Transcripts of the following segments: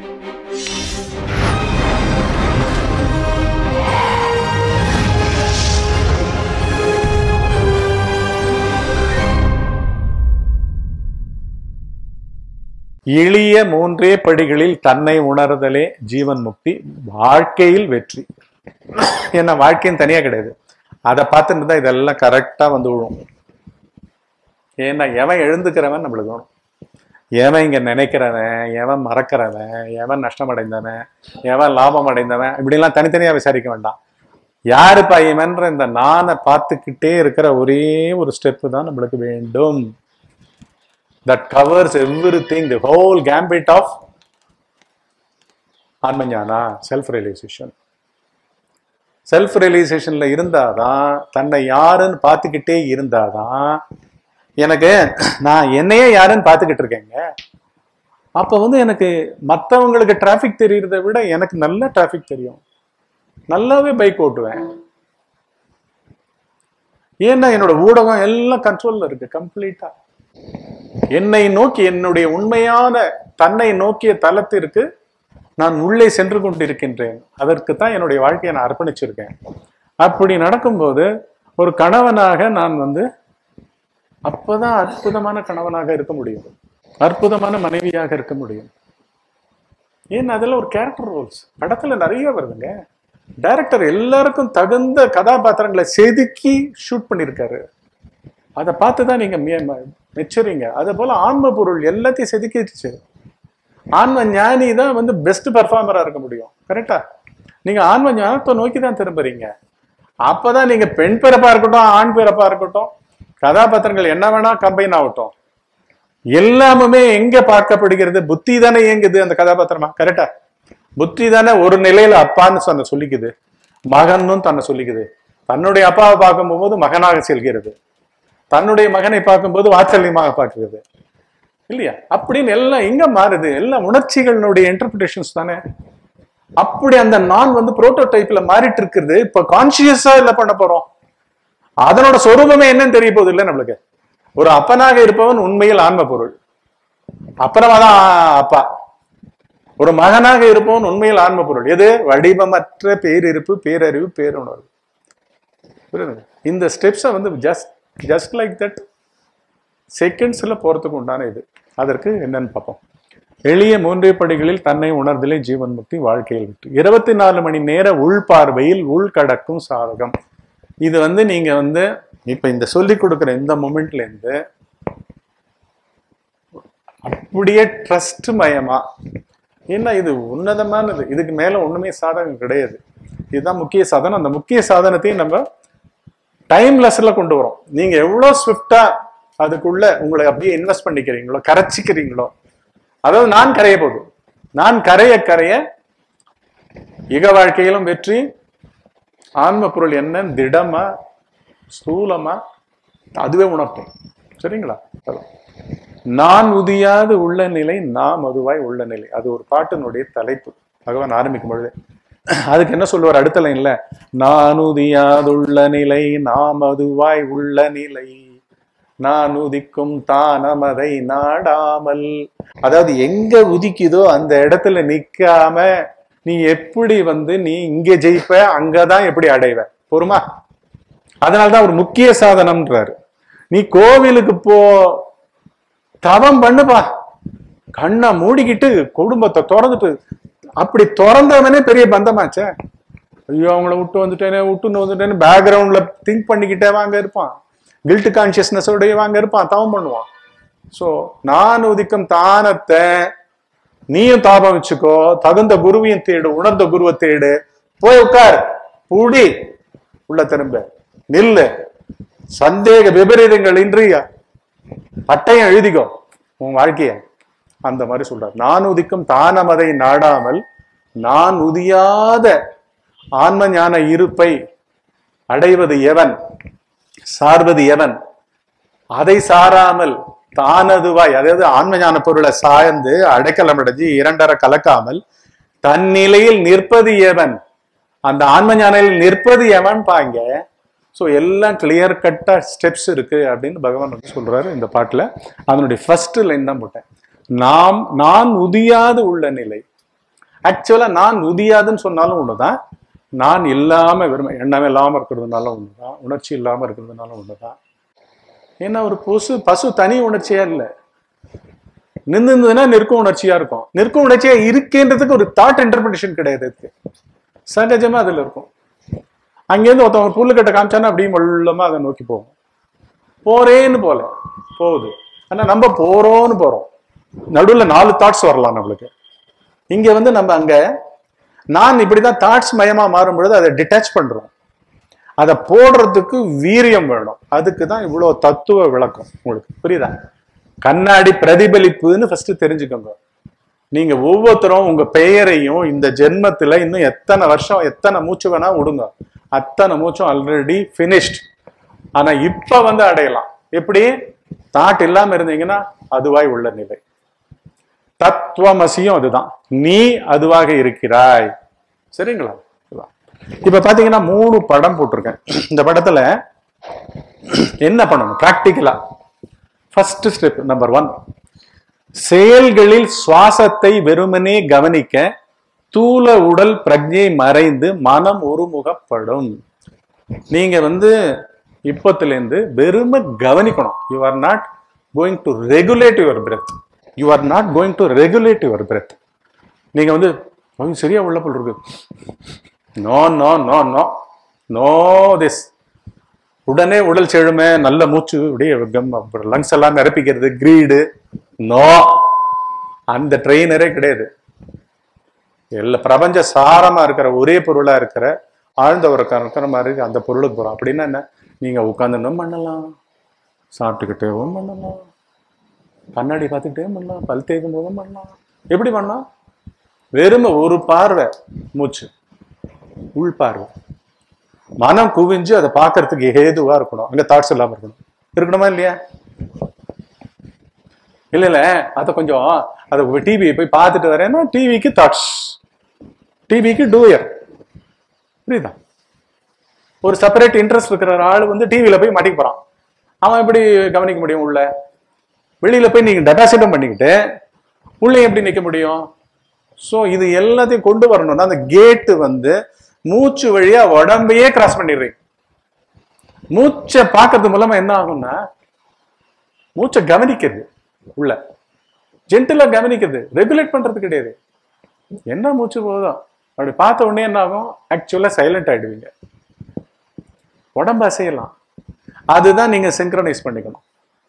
எளிய மூன்றே படிகளில் தன்னை உணர்தலே ஜீவன் முக்தி வாழ்க்கையில் வெற்றி ஏன்னா வாழ்க்கையும் தனியா கிடையாது அதை பார்த்துட்டு தான் இதெல்லாம் கரெக்டா வந்து விழும் ஏன்னா எவன் எழுந்துக்கிறவன் நம்மளுக்கு வேணும் எவன் இங்க நினைக்கிறவன் எவன் மறக்கிறவன் எவன் நஷ்டம் அடைந்தவன் எவன் லாபம் அடைந்தவன் இப்படிலாம் தனித்தனியா விசாரிக்க வேண்டாம் யாரு பையமன்ற இந்த நானை பார்த்துக்கிட்டே இருக்கிற ஒரே ஒரு ஸ்டெப் தான் நம்மளுக்கு வேண்டும் that covers everything the whole gamut of ஆன்மஞானா செல்ஃப் ரியலைசேஷன் செல்ஃப் ரியலைசேஷன்ல இருந்தாதான் தன்னை யாருன்னு பார்த்துக்கிட்டே இருந்தாதான் எனக்கு நான் என்னையே யாருன்னு பார்த்துக்கிட்டு இருக்கேங்க அப்போ வந்து எனக்கு மற்றவங்களுக்கு டிராஃபிக் தெரியறதை விட எனக்கு நல்ல டிராஃபிக் தெரியும் நல்லாவே பைக் ஓட்டுவேன் ஏன்னா என்னோட ஊடகம் எல்லாம் கண்ட்ரோல்ல இருக்கு கம்ப்ளீட்டா என்னை நோக்கி என்னுடைய உண்மையான தன்னை நோக்கிய தலத்திற்கு நான் உள்ளே சென்று கொண்டிருக்கின்றேன் அதற்கு தான் என்னுடைய வாழ்க்கையை நான் அர்ப்பணிச்சிருக்கேன் அப்படி நடக்கும்போது ஒரு கணவனாக நான் வந்து அப்பதான் அற்புதமான கணவனாக இருக்க முடியும் அற்புதமான மனைவியாக இருக்க முடியும் ஏன் அதெல்லாம் ஒரு கேரக்டர் ரோல்ஸ் படத்துல நிறைய வருதுங்க டைரக்டர் எல்லாருக்கும் தகுந்த கதாபாத்திரங்களை செதுக்கி ஷூட் பண்ணியிருக்காரு அதை பார்த்து தான் நீங்க மெ- மெச்சுறீங்க அதே போல ஆன்ம பொருள் எல்லாத்தையும் செதுக்கிடுச்சு ஆன்ம ஞானி தான் வந்து பெஸ்ட் பெர்ஃபார்மரா இருக்க முடியும் கரெக்டா நீங்க ஆன்ம ஞானத்தை நோக்கி தான் திரும்புறீங்க அப்பதான் நீங்க பெண் பிறப்பா இருக்கட்டும் ஆண் பிறப்பா இருக்கட்டும் கதாபாத்திரங்கள் என்ன வேணா கம்பைன் ஆகட்டும் எல்லாமுமே எங்க பார்க்கப்படுகிறது புத்தி தானே இயங்குது அந்த கதாபாத்திரமா கரெக்டா புத்தி தானே ஒரு நிலையில அப்பான்னு சொன்ன சொல்லிக்குது மகன்னும் தன்னை சொல்லிக்குது தன்னுடைய அப்பாவை பார்க்கும் போது மகனாக செல்கிறது தன்னுடைய மகனை பார்க்கும்போது வாத்சல்யமாக பார்க்கிறது இல்லையா அப்படின்னு எல்லாம் எங்க மாறுது எல்லாம் உணர்ச்சிகளினுடைய இன்டர்பிரிட்டேஷன்ஸ் தானே அப்படி அந்த நான் வந்து புரோட்டோடைப்ல மாறிட்டு இருக்குது இப்ப கான்சியஸா இல்ல பண்ண போறோம் அதனோட சொரூபமே என்னன்னு தெரிய போகுது இல்ல நம்மளுக்கு ஒரு அப்பனாக இருப்பவன் உண்மையில் ஆன்ம பொருள் அப்புறமா தான் அப்பா ஒரு மகனாக இருப்பவன் உண்மையில் ஆன்ம பொருள் எது வடிவமற்ற பேரிருப்பு பேரறிவு பேருணர்வு புரியுதுங்க இந்த ஸ்டெப்ஸை வந்து ஜஸ்ட் ஜஸ்ட் லைக் தட் செகண்ட்ஸில் போகிறதுக்கு உண்டான இது அதற்கு என்னன்னு பார்ப்போம் எளிய மூன்றே படிகளில் தன்னை உணர்தலே ஜீவன் முக்தி வாழ்க்கையில் விட்டு இருபத்தி நாலு மணி நேர உள்பார்வையில் உள்கடக்கும் சாதகம் இது வந்து நீங்க வந்து இப்ப இந்த சொல்லி கொடுக்குற இந்த மொமெண்ட்ல இருந்து அப்படியே ட்ரஸ்ட் மயமா ஏன்னா இது உன்னதமானது இதுக்கு மேல ஒண்ணுமே சாதகம் கிடையாது இதுதான் முக்கிய சாதனம் அந்த முக்கிய சாதனத்தையும் நம்ம டைம்லெஸ்ல கொண்டு வரோம் நீங்க எவ்வளவு ஸ்விஃப்டா அதுக்குள்ள உங்களை அப்படியே இன்வெஸ்ட் பண்ணிக்கிறீங்களோ கரைச்சிக்கிறீங்களோ அதாவது நான் கரைய போகுது நான் கரைய கரைய இக வாழ்க்கையிலும் வெற்றி ஆன்ம பொருள் என்ன திடமா ஸ்தூலமா அதுவே உணர்த்தும் சரிங்களா அதான். நான் உதியாது உள்ள நிலை நாம் அதுவாய் உள்ள நிலை அது ஒரு பாட்டினுடைய தலைப்பு பகவான் ஆரம்பிக்கும் பொழுது அதுக்கு என்ன சொல்லுவார் அடுத்த லைன்ல நான் உதியாதுள்ள நிலை நாம் அதுவாய் உள்ள நிலை நான் உதிக்கும் தானமதை நாடாமல் அதாவது எங்க உதிக்குதோ அந்த இடத்துல நிக்காம நீ எப்படி வந்து நீ இங்க ஜெயிப்ப அங்கதான் எப்படி அடைவ பொறுமா அதனாலதான் ஒரு முக்கிய சாதனம்ன்றாரு நீ கோவிலுக்கு போ தவம் பண்ணுப்பா கண்ணை மூடிக்கிட்டு குடும்பத்தை திறந்துட்டு அப்படி திறந்தவனே பெரிய பந்தமாச்சே ஐயோ அவங்கள விட்டு வந்துட்டேனே விட்டுன்னு வந்துட்டேன்னு பேக்ரவுண்ட்ல திங்க் பண்ணிக்கிட்டே வாங்க இருப்பான் கில்ட் கான்சியஸ்னஸோடய வாங்க இருப்பான் தவம் பண்ணுவான் ஸோ நான் உதிக்கும் தானத்தை நீயும் தாபம் வச்சுக்கோ தகுந்த குருவையும் தேடு உணர்ந்த குருவை தேடு போய் உட்கார் பூடி உள்ள திரும்ப நில்லு சந்தேக விபரீதங்கள் இன்றி பட்டயம் எழுதிக்கோ உன் வாழ்க்கைய அந்த மாதிரி சொல்றார் நான் உதிக்கும் தானமதை நாடாமல் நான் உதியாத ஆன்ம ஞான இருப்பை அடைவது எவன் சார்வது எவன் அதை சாராமல் தானதுவாய் அதாவது ஆன்ம ஞான பொருளை சார்ந்து அடைக்கலம் அடைஞ்சு இரண்டரை கலக்காமல் தன் நிலையில் நிற்பது எவன் அந்த ஆன்ம ஞானில் நிற்பது எவன் பாங்க ஸோ எல்லாம் கிளியர் கட்டா ஸ்டெப்ஸ் இருக்கு அப்படின்னு பகவான் வந்து சொல்றாரு இந்த பாட்டுல அதனுடைய ஃபர்ஸ்ட் லைன் தான் போட்டேன் நாம் நான் உதியாது உள்ள நிலை ஆக்சுவலா நான் உதியாதுன்னு சொன்னாலும் ஒண்ணுதான் நான் இல்லாம வெறும் எண்ணமே இல்லாம இருக்கிறதுனால ஒண்ணுதான் உணர்ச்சி இல்லாம இருக்கிறதுனால ஒண்ணுதான் ஏன்னா ஒரு பசு பசு தனி உணர்ச்சியா இல்லை நின்றுதுன்னா நிற்கும் உணர்ச்சியா இருக்கும் நிற்கும் உணர்ச்சியா இருக்கேன்றதுக்கு ஒரு தாட் இன்டர்பிரேஷன் கிடையாது இதுக்கு சகஜமா அதுல இருக்கும் அங்கேருந்து ஒருத்தவங்க புல்லுக்கட்டை காமிச்சானா அப்படியே மெல்லமா அதை நோக்கி போகும் போறேன்னு போல போகுது ஆனா நம்ம போறோம்னு போறோம் நடுவுல நாலு தாட்ஸ் வரலாம் நம்மளுக்கு இங்க வந்து நம்ம அங்க நான் இப்படிதான் தாட்ஸ் மயமா மாறும் பொழுது அதை டிட்டாச் பண்றோம் அதை போடுறதுக்கு வீரியம் வேணும் அதுக்கு தான் இவ்வளவு தத்துவ விளக்கம் உங்களுக்கு புரியுதா கண்ணாடி பிரதிபலிப்புன்னு ஃபர்ஸ்ட் தெரிஞ்சுக்கோங்க நீங்க ஒவ்வொருத்தரும் உங்க பெயரையும் இந்த ஜென்மத்துல இன்னும் எத்தனை வருஷம் எத்தனை மூச்சு வேணா விடுங்க அத்தனை மூச்சும் ஆல்ரெடி finished ஆனா இப்ப வந்து அடையலாம் எப்படி தாட் இல்லாம இருந்தீங்கன்னா அதுவாய் உள்ள நிலை தத்துவமசியும் அதுதான் நீ அதுவாக இருக்கிறாய் சரிங்களா இதுதான். இப்ப பாத்தீங்கன்னா மூணு படம் போட்டிருக்கேன் இந்த படத்துல என்ன பண்ணணும் பிராக்டிக்கலா ஃபர்ஸ்ட் ஸ்டெப் நம்பர் ஒன் செயல்களில் சுவாசத்தை வெறுமனே கவனிக்க தூல உடல் பிரஜை மறைந்து மனம் ஒருமுகப்படும் நீங்க வந்து இப்பத்திலேருந்து வெறும கவனிக்கணும் you are not going to regulate your breath you are not going to regulate your breath நீங்க வந்து "ஐயோ, சரியா உள்ள போல் இருக்கு no no no no no this உடனே உடல் செழுமை நல்ல மூச்சு அப்படியே லங்ஸ் எல்லாம் நிரப்பிக்கிறது கிரீடு நோ அந்த ட்ரெயினரே கிடையாது எல்லா பிரபஞ்ச சாரமா இருக்கிற ஒரே பொருளா இருக்கிற ஆழ்ந்த ஒரு இருக்கிற மாதிரி அந்த பொருளுக்கு போறோம் அப்படின்னா என்ன நீங்க உட்காந்துன்னும் பண்ணலாம் சாப்பிட்டுக்கிட்டேவும் பண்ணலாம் கண்ணாடி பார்த்துக்கிட்டே பண்ணலாம் பல் தேய்க்கும் போதும் பண்ணலாம் எப்படி பண்ணலாம் வெறும் ஒரு பார்வை மூச்சு உள் பார்வை மனம் குவிஞ்சு அதை பார்க்கறதுக்கு ஏதுவா இருக்கணும் அங்க தாட்ஸ் இல்லாம இருக்கணும் இருக்கணுமா இல்லையா இல்ல இல்ல அத கொஞ்சம் அதை டிவியை போய் பார்த்துட்டு வரேன்னா டிவிக்கு தாட்ஸ் டிவிக்கு டூயர் புரியுதா ஒரு செப்பரேட் இன்ட்ரெஸ்ட் இருக்கிற ஆள் வந்து டிவியில போய் மாட்டிக்க போறான் அவன் எப்படி கவனிக்க முடியும் உள்ள வெளியில போய் நீங்க டெபாசிட்டும் பண்ணிக்கிட்டு உள்ள எப்படி நிக்க முடியும் சோ இது எல்லாத்தையும் கொண்டு வரணும்னா அந்த கேட்டு வந்து மூச்சு வழியா உடம்பையே கிராஸ் பண்ணிடுறீங்க மூச்சை பார்க்கறது மூலமா என்ன ஆகும்னா மூச்சை கவனிக்கிறது உள்ள ஜென்டிலா கவனிக்கிறது ரெகுலேட் பண்றது கிடையாது என்ன மூச்சு போதும் அப்படி பார்த்த உடனே என்ன ஆகும் ஆக்சுவலா சைலண்ட் ஆயிடுவீங்க உடம்பு அசையலாம் அதுதான் நீங்க சிங்க்ரனைஸ் பண்ணிக்கணும்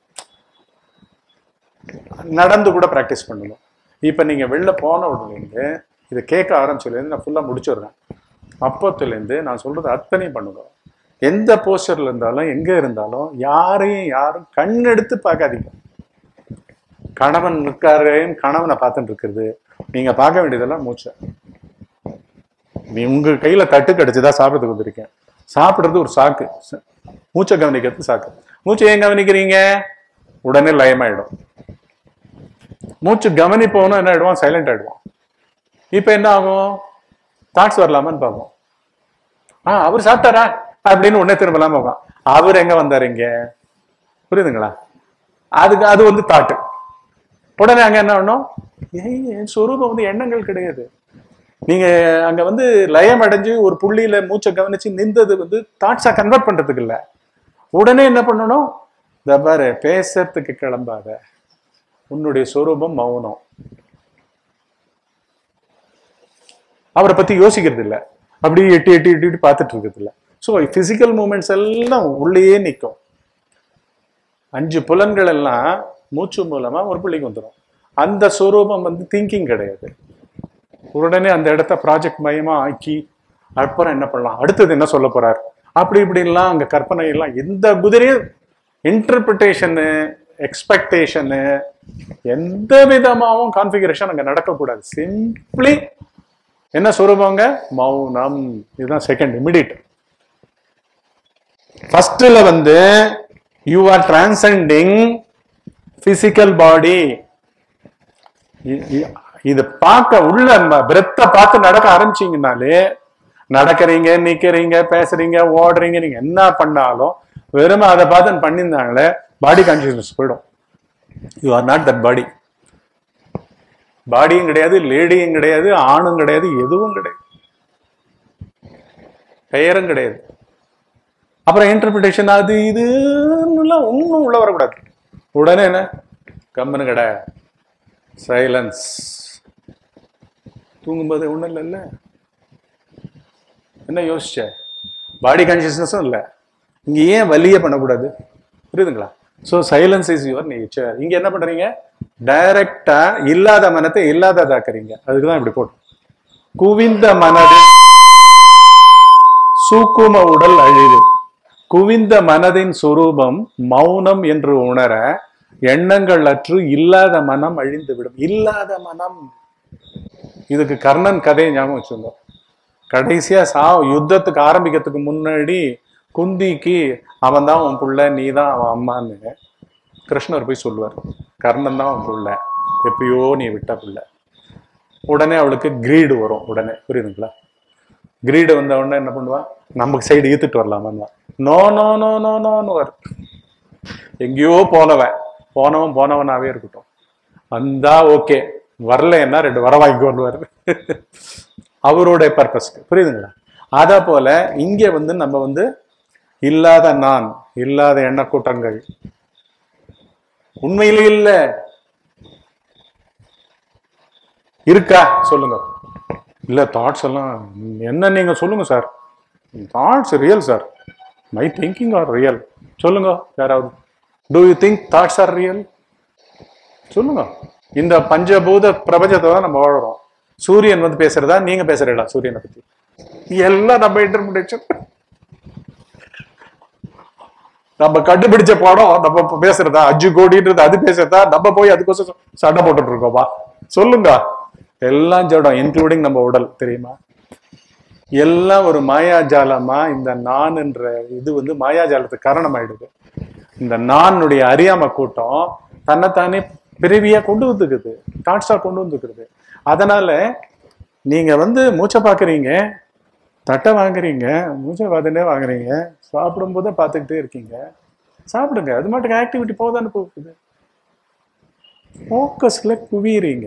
நடந்து கூட ப்ராக்டிஸ் பண்ணணும் இப்ப நீங்க வெளில போன உடனே இதை கேட்க ஆரம்பிச்சதுலேருந்து நான் ஃபுல்லா முடிச்சிடுறேன் அப்பத்துலேருந்து நான் சொல்றது அத்தனையும் பண்ணுங்க எந்த போஸ்டர்ல இருந்தாலும் எங்க இருந்தாலும் யாரையும் யாரும் கண்ணெடுத்து பார்க்காதீங்க கணவன் இருக்காருன்னு கணவனை பார்த்துட்டு இருக்கிறது நீங்க பார்க்க வேண்டியதெல்லாம் மூச்சை நீ உங்க கையில தட்டு கிடைச்சுதான் சாப்பிட்றதுக்கு வந்திருக்கேன் சாப்பிடுறது ஒரு சாக்கு ச- மூச்சை கவனிக்கிறது சாக்கு மூச்சை ஏன் கவனிக்கிறீங்க உடனே லயமாயிடும் மூச்சு கவனிப்பவனும் என்ன ஆயிடுவான் சைலண்ட் ஆயிடுவான் இப்ப என்ன ஆகும் தாட்ஸ் வரலாமான்னு பார்ப்போம் ஆ அவர் சாப்பிட்டாரா அப்படின்னு உடனே திரும்பலாம் போகும் அவர் எங்க வந்தாரு இங்க புரியுதுங்களா அதுக்கு அது வந்து தாட்டு உடனே அங்க என்ன பண்ணணும் ஏய் என் சொரூபம் வந்து எண்ணங்கள் கிடையாது நீங்க அங்க வந்து லயம் அடைஞ்சு ஒரு புள்ளியில மூச்சை கவனிச்சு நின்றது வந்து தாட்ஸா கன்வெர்ட் பண்றதுக்கு இல்ல உடனே என்ன பண்ணணும் இந்த பாரு பேசுறதுக்கு கிளம்பாத உன்னுடைய சொரூபம் மௌனம் அவரை பத்தி யோசிக்கிறது இல்ல அப்படியே எட்டி எட்டி எட்டி எட்டி பார்த்துட்டு இருக்கிறது இல்ல ஸோ பிசிக்கல் மூமெண்ட்ஸ் எல்லாம் உள்ளேயே நிற்கும் அஞ்சு புலன்கள் எல்லாம் மூச்சு மூலமா ஒரு புள்ளிக்கு வந்துடும் அந்த சொரூபம் வந்து திங்கிங் கிடையாது உடனே அந்த இடத்த ப்ராஜெக்ட் மயமா ஆக்கி அப்புறம் என்ன பண்ணலாம் அடுத்தது என்ன சொல்ல போறார் அப்படி இப்படிலாம் அங்க கற்பனை எல்லாம் எந்த குதிரையும் இன்டர்பிரிட்டேஷனு எக்ஸ்பெக்டேஷனு எந்த விதமாகவும் கான்ஃபிகரேஷன் அங்க நடக்கக்கூடாது சிம்பிளி என்ன சொரூபங்க மௌனம் இதுதான் செகண்ட் இமிடியட் ஃபர்ஸ்ட்ல வந்து you are transcending physical body இது பார்க்க உள்ள பிரெத்தை பார்த்து நடக்க ஆரம்பிச்சீங்கனாலே நடக்கிறீங்க நிக்கிறீங்க பேசுறீங்க ஓடுறீங்க நீங்க என்ன பண்ணாலும் வெறுமை அதை பார்த்து பண்ணியிருந்தாங்களே பாடி கான்சியஸ்னஸ் போயிடும் you are not that body பாடியும் கிடையாது லேடியும் கிடையாது ஆணும் கிடையாது எதுவும் கிடையாது பெயரும் கிடையாது அப்புறம் இன்டர்பிரிட்டேஷன் அது இதுலாம் ஒன்றும் உள்ள வரக்கூடாது உடனே என்ன கம்மனு கடை சைலன்ஸ் தூங்கும்போது ஒன்றும் இல்லைல்ல என்ன யோசிச்ச பாடி கான்சியஸ்னஸும் இல்லை இங்க ஏன் வலிய பண்ணக்கூடாது புரியுதுங்களா so silence is your nature இங்க என்ன பண்றீங்க டைரக்டா இல்லாத மனத்தை இல்லாததாக்குறீங்க அதுக்கு தான் இப்படி போட்டு குவிந்த மனதின் சூக்கும உடல் அழிவு குவிந்த மனதின் சுரூபம் மௌனம் என்று உணர எண்ணங்கள் அற்று இல்லாத மனம் அழிந்து விடும் இல்லாத மனம் இதுக்கு கர்ணன் கதையை ஞாபகம் வச்சுங்க கடைசியா சா யுத்தத்துக்கு ஆரம்பிக்கிறதுக்கு முன்னாடி குந்திக்கு அவன் தான் உன் புள்ள நீ தான் அவன் அம்மான்னு கிருஷ்ணர் போய் சொல்லுவார் கர்ணன் தான் உன் புள்ள எப்பயோ நீ விட்ட புள்ள உடனே அவளுக்கு கிரீடு வரும் உடனே புரியுதுங்களா கிரீடு வந்த உடனே என்ன பண்ணுவா நமக்கு சைடு இழுத்துட்டு வரலாமா நோ நோ நோ நோ நோன்னு வரும் எங்கேயோ போனவன் போனவன் போனவனாவே இருக்கட்டும் வந்தா ஓகே வரலைன்னா ரெண்டு வர வாங்கிக்கொள்வார் அவருடைய பர்பஸ்க்கு புரியுதுங்களா அத போல இங்க வந்து நம்ம வந்து இல்லாத நான் இல்லாத எண்ணக்கூட்டங்கள் உண்மையிலே இல்ல இருக்கா சொல்லுங்க இல்ல தாட்ஸ் எல்லாம் என்ன நீங்க சொல்லுங்க sir thoughts real sir my thinking are real சொல்லுங்க யாராவது do you think thoughts are real சொல்லுங்க இந்த பஞ்சபூத பிரபஞ்சத்தை தான் நம்ம வாழறோம் சூரியன் வந்து பேசுறதா நீங்க பேசுறீங்களா சூரியனை பத்தி எல்லாம் நம்ம இன்டர்பிரேஷன் நம்ம கண்டுபிடிச்ச படம் நம்ம இப்ப பேசுறதா அஞ்சு கோடின்றது அது பேசுறதா நம்ம போய் அதுக்கோசம் சண்டை போட்டுட்டு இருக்கோமா சொல்லுங்க எல்லாம் ஜடம் இன்க்ளூடிங் நம்ம உடல் தெரியுமா எல்லாம் ஒரு மாயாஜாலமா இந்த நான் என்ற இது வந்து மாயாஜாலத்துக்கு காரணமாயிடுது இந்த நானுடைய அறியாம கூட்டம் தன்னைத்தானே பிறவியா கொண்டு வந்துக்குது தாட்ஸா கொண்டு வந்துக்கிறது அதனால நீங்க வந்து மூச்சை பாக்குறீங்க தட்டை வாங்குறீங்க மூச்சை பார்த்துட்டே வாங்குறீங்க சாப்பிடும்போது பார்த்துக்கிட்டே இருக்கீங்க சாப்பிடுங்க அது மட்டும் ஆக்டிவிட்டி போதான்னு போகுது ஃபோக்கஸ்ல குவியறீங்க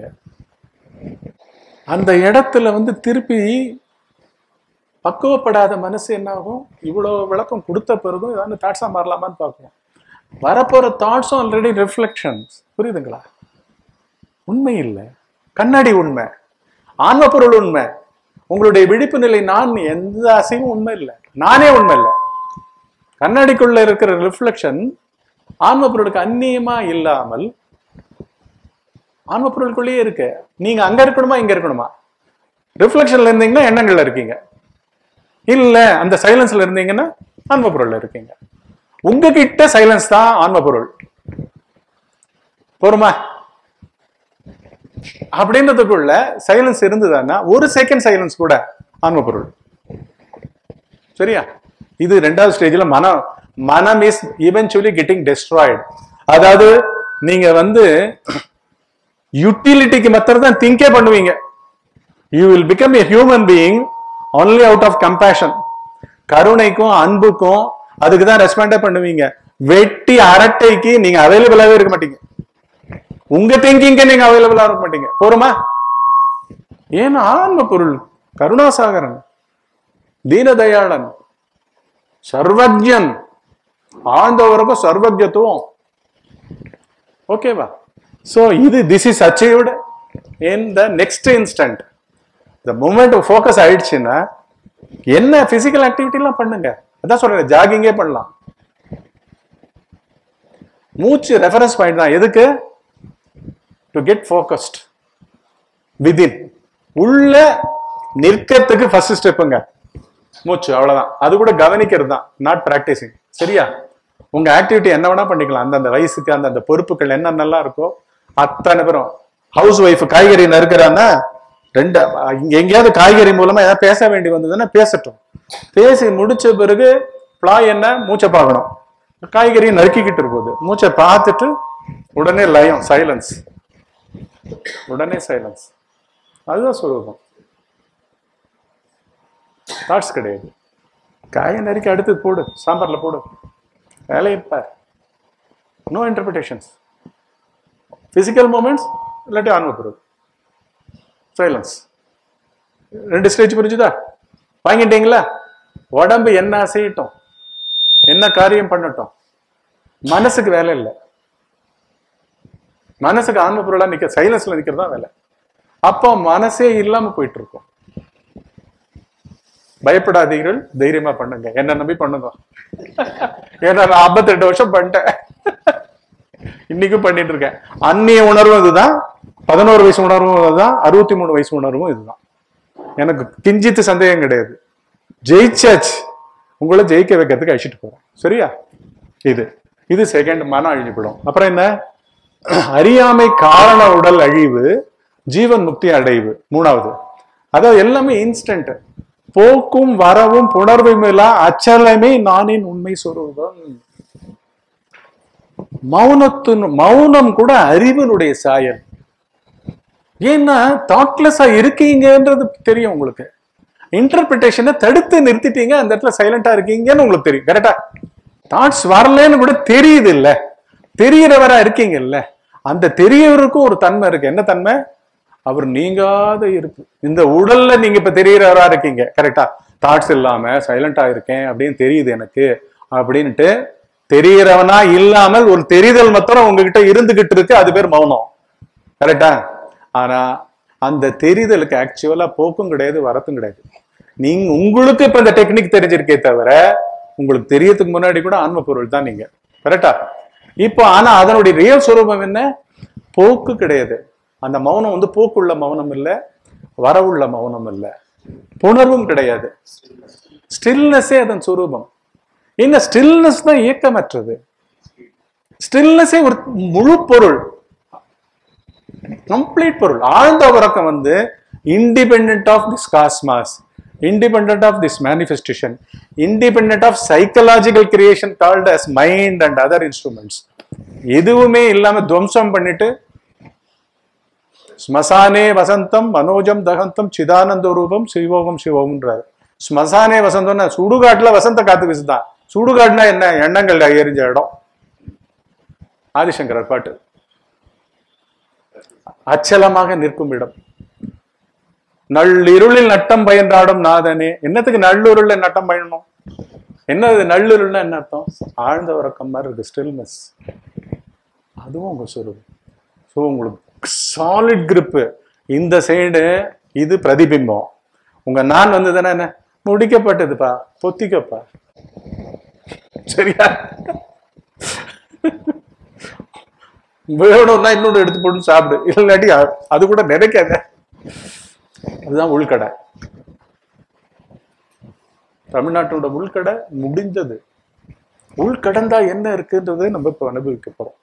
அந்த இடத்துல வந்து திருப்பி பக்குவப்படாத மனசு என்ன ஆகும் இவ்வளோ விளக்கம் கொடுத்த பிறகும் ஏதாவது தாட்ஸாக மாறலாமான்னு பார்ப்போம் வரப்போற தாட்ஸும் ஆல்ரெடி ரிஃப்ளெக்ஷன்ஸ் புரியுதுங்களா உண்மை இல்லை கண்ணாடி உண்மை ஆன்ம பொருள் உண்மை உங்களுடைய விழிப்பு நிலை நான் எந்த அசைவும் உண்மை இல்லை நானே உண்மை இல்லை கண்ணாடிக்குள்ள இருக்கிற ரிஃப்ளெக்ஷன் ஆன்ம பொருளுக்கு அந்நியமா இல்லாமல் ஆன்ம பொருளுக்குள்ளேயே இருக்கு நீங்க அங்க இருக்கணுமா இங்க இருக்கணுமா ரிஃப்ளெக்ஷன்ல இருந்தீங்கன்னா எண்ணங்கள்ல இருக்கீங்க இல்ல அந்த சைலன்ஸ்ல இருந்தீங்கன்னா ஆன்ம பொருள்ல இருக்கீங்க உங்ககிட்ட சைலன்ஸ் தான் ஆன்ம பொருள் போருமா அப்படின்றதுக்குள்ள சைலன்ஸ் இருந்ததுன்னா ஒரு செகண்ட் சைலன்ஸ் கூட ஆன்ம பொருள் சரியா இது ரெண்டாவது ஸ்டேஜ்ல மனம் மனம் இஸ் ஈவென்ச்சுவலி கெட்டிங் டெஸ்ட்ராய்டு அதாவது நீங்க வந்து யூட்டிலிட்டிக்கு மாத்திரம் தான் திங்கே பண்ணுவீங்க you will become a human being only out of compassion கருணைக்கும் அன்புக்கும் அதுக்கு தான் ரெஸ்பாண்டே பண்ணுவீங்க வெட்டி அரட்டைக்கு நீங்க அவைலபிளாவே இருக்க மாட்டீங்க உங்க திங்கிங்க நீங்க அவைலபிளா இருக்க மாட்டீங்க போருமா ஏன் ஆன்ம பொருள் கருணாசாகரன் தீனதயாளன் சர்வஜன் ஆழ்ந்தவருக்கும் சர்வஜத்துவம் ஓகேவா சோ இது this is achieved in the next instant இந்த மூமெண்ட் ஃபோக்கஸ் ஆயிடுச்சுன்னா என்ன பிசிக்கல் ஆக்டிவிட்டிலாம் பண்ணுங்க அதான் சொல்றேன் ஜாகிங்கே பண்ணலாம் மூச்சு ரெஃபரன்ஸ் பாயிண்ட் தான் எதுக்கு டு கெட் ஃபோக்கஸ்ட் விதின் உள்ள நிற்கிறதுக்கு ஃபர்ஸ்ட் ஸ்டெப்புங்க மூச்சு அவ்வளவுதான் அது கூட கவனிக்கிறது தான் நாட் பிராக்டிசிங் சரியா உங்க ஆக்டிவிட்டி என்ன வேணா பண்ணிக்கலாம் அந்தந்த வயசுக்கு அந்தந்த பொறுப்புகள் என்னென்னலாம் இருக்கோ அத்தனை பேரும் ஹவுஸ் ஒய்ஃப் காய்கறி நறுக்கிறான்னா ரெண்டு இங்க எங்கேயாவது காய்கறி மூலமா ஏதாவது பேச வேண்டி வந்ததுன்னா பேசட்டும் பேசி முடிச்ச பிறகு பிளாய் என்ன மூச்சை பார்க்கணும் காய்கறியை நறுக்கிக்கிட்டு இருக்குது மூச்சை பார்த்துட்டு உடனே லயம் சைலன்ஸ் உடனே சைலன்ஸ் அதுதான் சொல்லுவோம் தாட்ஸ் கிடையாது காயை நறுக்கி அடுத்து போடு சாம்பார்ல போடு வேலையை பார் நோ இன்டர்பிரிட்டேஷன்ஸ் பிசிக்கல் மூமெண்ட்ஸ் இல்லாட்டி ஆன்ம பொருள் சைலன்ஸ் ரெண்டு ஸ்டேஜ் புரிஞ்சுதா வாங்கிட்டீங்களா உடம்பு என்ன அசையட்டும் என்ன காரியம் பண்ணட்டும் மனசுக்கு வேலை இல்லை மனசுக்கு ஆன்ம பொருளா நிக்க சைலன்ஸ்ல நிக்கிறது தான் வேலை அப்போ மனசே இல்லாம போயிட்டு இருக்கும் பயப்படாதீர்கள் தைரியமா பண்ணுங்க என்ன நம்பி பண்ணுங்க ஏன்னா நான் 58 வருஷம் பண்ணிட்டேன் இன்னைக்கும் பண்ணிட்டு இருக்கேன் அந்நிய உணர்வும் இதுதான் பதினோரு வயசு உணர்வும் இதுதான் அறுபத்தி மூணு வயசு உணர்வும் இதுதான் எனக்கு கிஞ்சித்து சந்தேகம் கிடையாது ஜெயிச்சாச்சு உங்களை ஜெயிக்க வைக்கிறதுக்கு அழிச்சிட்டு போறோம் சரியா இது இது செகண்ட் மனம் அழிஞ்சு போயிடும் அப்புறம் என்ன அறியாமை காரண உடல் அழிவு ஜீவன் முக்தி அடைவு மூணாவது அதாவது எல்லாமே இன்ஸ்டன்ட் போக்கும் வரவும் புணர்வும் இல்லா அச்சலமே நானின் உண்மை சொரூபம் மௌனத்தின் மௌனம் கூட அறிவினுடைய சாயல் ஏன்னா தாட்லெஸ்ஸா இருக்கீங்கன்றது தெரியும் உங்களுக்கு இன்டர்பிரிட்டேஷனை தடுத்து நிறுத்திட்டீங்க அந்த இடத்துல சைலண்டா இருக்கீங்கன்னு உங்களுக்கு தெரியும் கரெக்டா தாட்ஸ் வரலன்னு கூட தெரியுது இல்ல தெரியறவரா இருக்கீங்கல்ல அந்த தெரியவருக்கும் ஒரு தன்மை இருக்கு என்ன தன்மை அவர் நீங்காத இருக்கு இந்த உடல்ல நீங்க இப்ப தெரியறவரா இருக்கீங்க கரெக்டா தாட்ஸ் இல்லாம சைலண்டா இருக்கேன் அப்படின்னு தெரியுது எனக்கு அப்படின்ட்டு தெரியறவனா இல்லாமல் ஒரு தெரிதல் மாத்திரம் உங்ககிட்ட இருந்துகிட்டு இருக்கு அது பேர் மௌனம் கரெக்டா ஆனா அந்த தெரிதலுக்கு ஆக்சுவலா போக்கும் கிடையாது வரத்தும் கிடையாது நீங்க உங்களுக்கு இப்ப இந்த டெக்னிக் தெரிஞ்சிருக்கே தவிர உங்களுக்கு தெரியறதுக்கு முன்னாடி கூட ஆன்ம பொருள் தான் நீங்க கரெக்டா இப்போ ஆனா அதனுடைய ரியல் சுரூபம் என்ன போக்கு கிடையாது அந்த மௌனம் வந்து போக்குள்ள மௌனம் இல்ல வரவுள்ள மௌனம் இல்ல புணர்வும் கிடையாது ஸ்டில்னஸே அதன் சுரூபம் என்ன ஸ்டில்னஸ் தான் இயக்கமற்றது ஸ்டில்னஸே ஒரு முழு பொருள் கம்ப்ளீட் பொருள் ஆழ்ந்த உறக்கம் வந்து independent of this cosmos independent of this manifestation independent of psychological creation called as mind and other instruments எதுவுமே இல்லாம துவம்சம் பண்ணிட்டு ஸ்மசானே வசந்தம் மனோஜம் தகந்தம் சிதானந்த ரூபம் சிவோகம் சிவோகம்ன்றாரு ஸ்மசானே வசந்தம்னா சுடுகாட்டுல வசந்த காத்து வீசுதான் சுடுகாடுனா என்ன எண்ணங்கள் எரிஞ்ச இடம் ஆதிசங்கரர் பாட்டு அச்சலமாக நிற்கும் இடம் நள்ளிருளில் நட்டம் பயின்றாடும் நாதனே என்னத்துக்கு நல்லுருள்ல நட்டம் பயணம் என்ன இது நல்லுருள்னா என்ன அர்த்தம் ஆழ்ந்த உறக்கம் மாதிரி இருக்கு ஸ்டில்னஸ் அதுவும் உங்க சுரூபம் ஸோ உங்களுக்கு சாலிட் grip இந்த சைடு இது பிரதிபிம்பம் உங்க நான் வந்ததுன்னா என்ன முடிக்கப்பட்டதுப்பா பொத்திக்கப்பா சரியா வேணும்னா இன்னொன்று எடுத்து போட்டு சாப்பிடு இல்லாட்டி அ- அது கூட நினைக்காத அதுதான் உள்கடை தமிழ்நாட்டோட உள்கடை முடிஞ்சது உள்கடந்தா என்ன இருக்குன்றது நம்ம இப்ப அனுபவிக்க போறோம்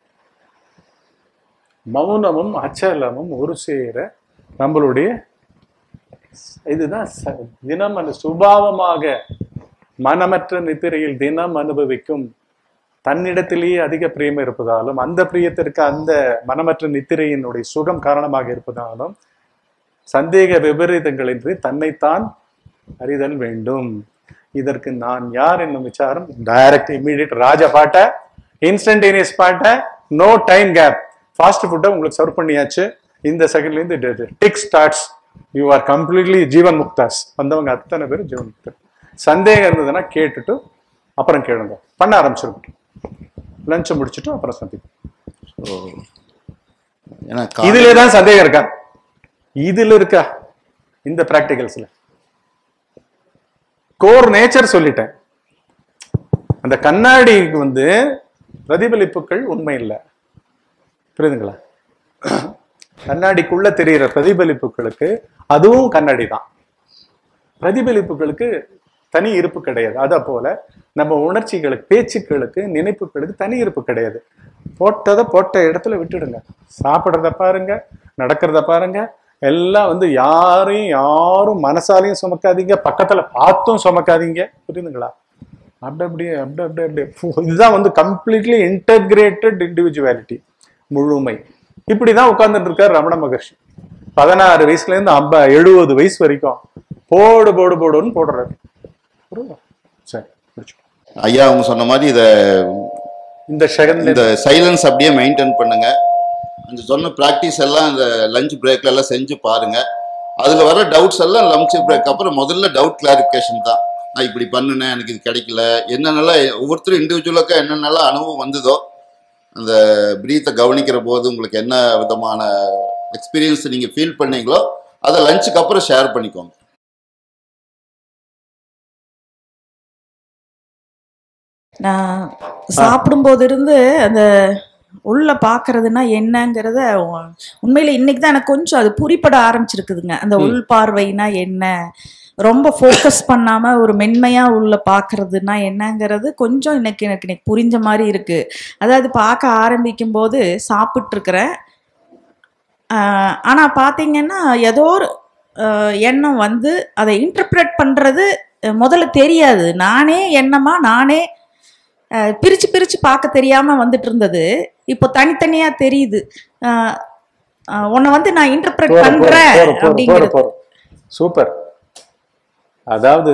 மௌனமும் அச்சலமும் ஒரு சேர நம்மளுடைய இதுதான் ச- தினம் அந்த சுபாவமாக மனமற்ற நித்திரையில் தினம் அனுபவிக்கும் தன்னிடத்திலேயே அதிக பிரியம் இருப்பதாலும் அந்த பிரியத்திற்கு அந்த மனமற்ற நித்திரையினுடைய சுகம் காரணமாக இருப்பதாலும் சந்தேக விபரீதங்களின்றி தன்னைத்தான் அறிதல் வேண்டும் இதற்கு நான் யார் என்னும் விசாரம் டைரக்ட் இமீடியட் ராஜ பாட்ட இன்ஸ்டன்டேனியஸ் பாட்ட நோ டைம் கேப் ஃபாஸ்ட் ஃபுட்டை உங்களுக்கு சர்வ் பண்ணியாச்சு இந்த செகண்ட்ல இருந்து tick starts you are completely ஜீவன் முக்தாஸ் வந்தவங்க அத்தனை பேரும் ஜீவன் முக்தர் சந்தேகம் இருந்ததுன்னா கேட்டுட்டு அப்புறம் கேளுங்க பண்ண ஆரம்பிச்சிருக்கோம் லஞ்ச் முடிச்சுட்டு அப்புறம் சந்திப்போம் ஸோ ஏன்னா கா- இதுல தான் சந்தேகம் இருக்கா இதுல இருக்கா இந்த பிராக்டிகல்ஸ்ல கோர் நேச்சர் சொல்லிட்டேன் அந்த கண்ணாடிக்கு வந்து பிரதிபலிப்புகள் உண்மை இல்லை புரியுதுங்களா கண்ணாடிக்குள்ள தெரிகிற பிரதிபலிப்புகளுக்கு அதுவும் கண்ணாடி தான் பிரதிபலிப்புகளுக்கு தனி இருப்பு கிடையாது அத போல நம்ம உணர்ச்சிகளுக்கு பேச்சுக்களுக்கு நினைப்புகளுக்கு தனி இருப்பு கிடையாது போட்டதை போட்ட இடத்துல விட்டுடுங்க சாப்பிட்றத பாருங்க நடக்கிறத பாருங்க எல்லாம் வந்து யாரையும் யாரும் மனசாலையும் சுமக்காதீங்க பக்கத்துல பார்த்தும் சுமக்காதீங்க புரியுதுங்களா அப்படி அப்படியே அப்படி அப்படி அப்படியே ஃபு, இதுதான் வந்து கம்ப்ளீட்லி இன்டகிரேட்டட் இண்டிவிஜுவாலிட்டி முழுமை இப்படிதான் உட்கார்ந்துட்டு இருக்காரு ரமண மகர்ஷி பதினாறு வயசுல இருந்து ஐம்ப எழுபது வயசு வரைக்கும் போடு போடு போடுன்னு போடுறாரு புரியுதா? சரி முடிச்சுக்கோ. ஐயா அவங்க சொன்ன மாதிரி இதை இந்த செகண்ட் இந்த சைலன்ஸ் அப்படியே மெயின்டைன் பண்ணுங்க அந்த சொன்ன ப்ராக்டிஸ் எல்லாம் இந்த லஞ்ச் பிரேக்ல எல்லாம் செஞ்சு பாருங்க அதுல வர டவுட்ஸ் எல்லாம் லஞ்ச் பிரேக் அப்புறம் முதல்ல டவுட் கிளாரிஃபிகேஷன் தான் நான் இப்படி பண்ணுனேன் எனக்கு இது கிடைக்கல என்னென்னலாம் ஒவ்வொருத்தரும் இண்டிவிஜுவலாக என்னென்னலாம் அனுபவம் வந்ததோ அந்த பிரீத்தை கவனிக்கிற போது உங்களுக்கு என்ன விதமான எக்ஸ்பீரியன்ஸ் நீங்கள் ஃபீல் பண்ணீங்களோ அதை லஞ்சுக்கு அப்புறம் ஷேர் பண்ணிக்கோங்க நான் சாப்பிடும்போது இருந்து அந்த உள்ள பார்க்கறதுனா என்னங்கிறத உ- உண்மையில இன்னைக்கு தான் எனக்கு கொஞ்சம் அது புரிப்பட ஆரம்பிச்சிருக்குதுங்க அந்த உள் பார்வைனா என்ன ரொம்ப ஃபோக்கஸ் பண்ணாம ஒரு மென்மையா உள்ள பார்க்கறதுனா என்னங்கிறது கொஞ்சம் இன்னைக்கு எனக்கு இன்னைக்கு புரிஞ்ச மாதிரி இருக்கு அதாவது பார்க்க ஆரம்பிக்கும் போது சாப்பிட்டு இருக்கிறேன் ஆனா பாத்தீங்கன்னா ஏதோ ஒரு ஆஹ், எண்ணம் வந்து அதை இன்டர்பிரட் பண்றது அஹ், முதல்ல தெரியாது நானே எண்ணமா நானே அஹ், பிரிச்சு பிரிச்சு பார்க்க தெரியாம வந்துட்டு இருந்தது இப்போ தனித்தனியா தெரியுது அஹ், அஹ், உன்னை வந்து நான் இன்டர்பிரட் போறோம், போறோம், பண்றேன் போறோம், போறோம், போறோம், அப்படிங்கிறது போறோம். சூப்பர் அதாவது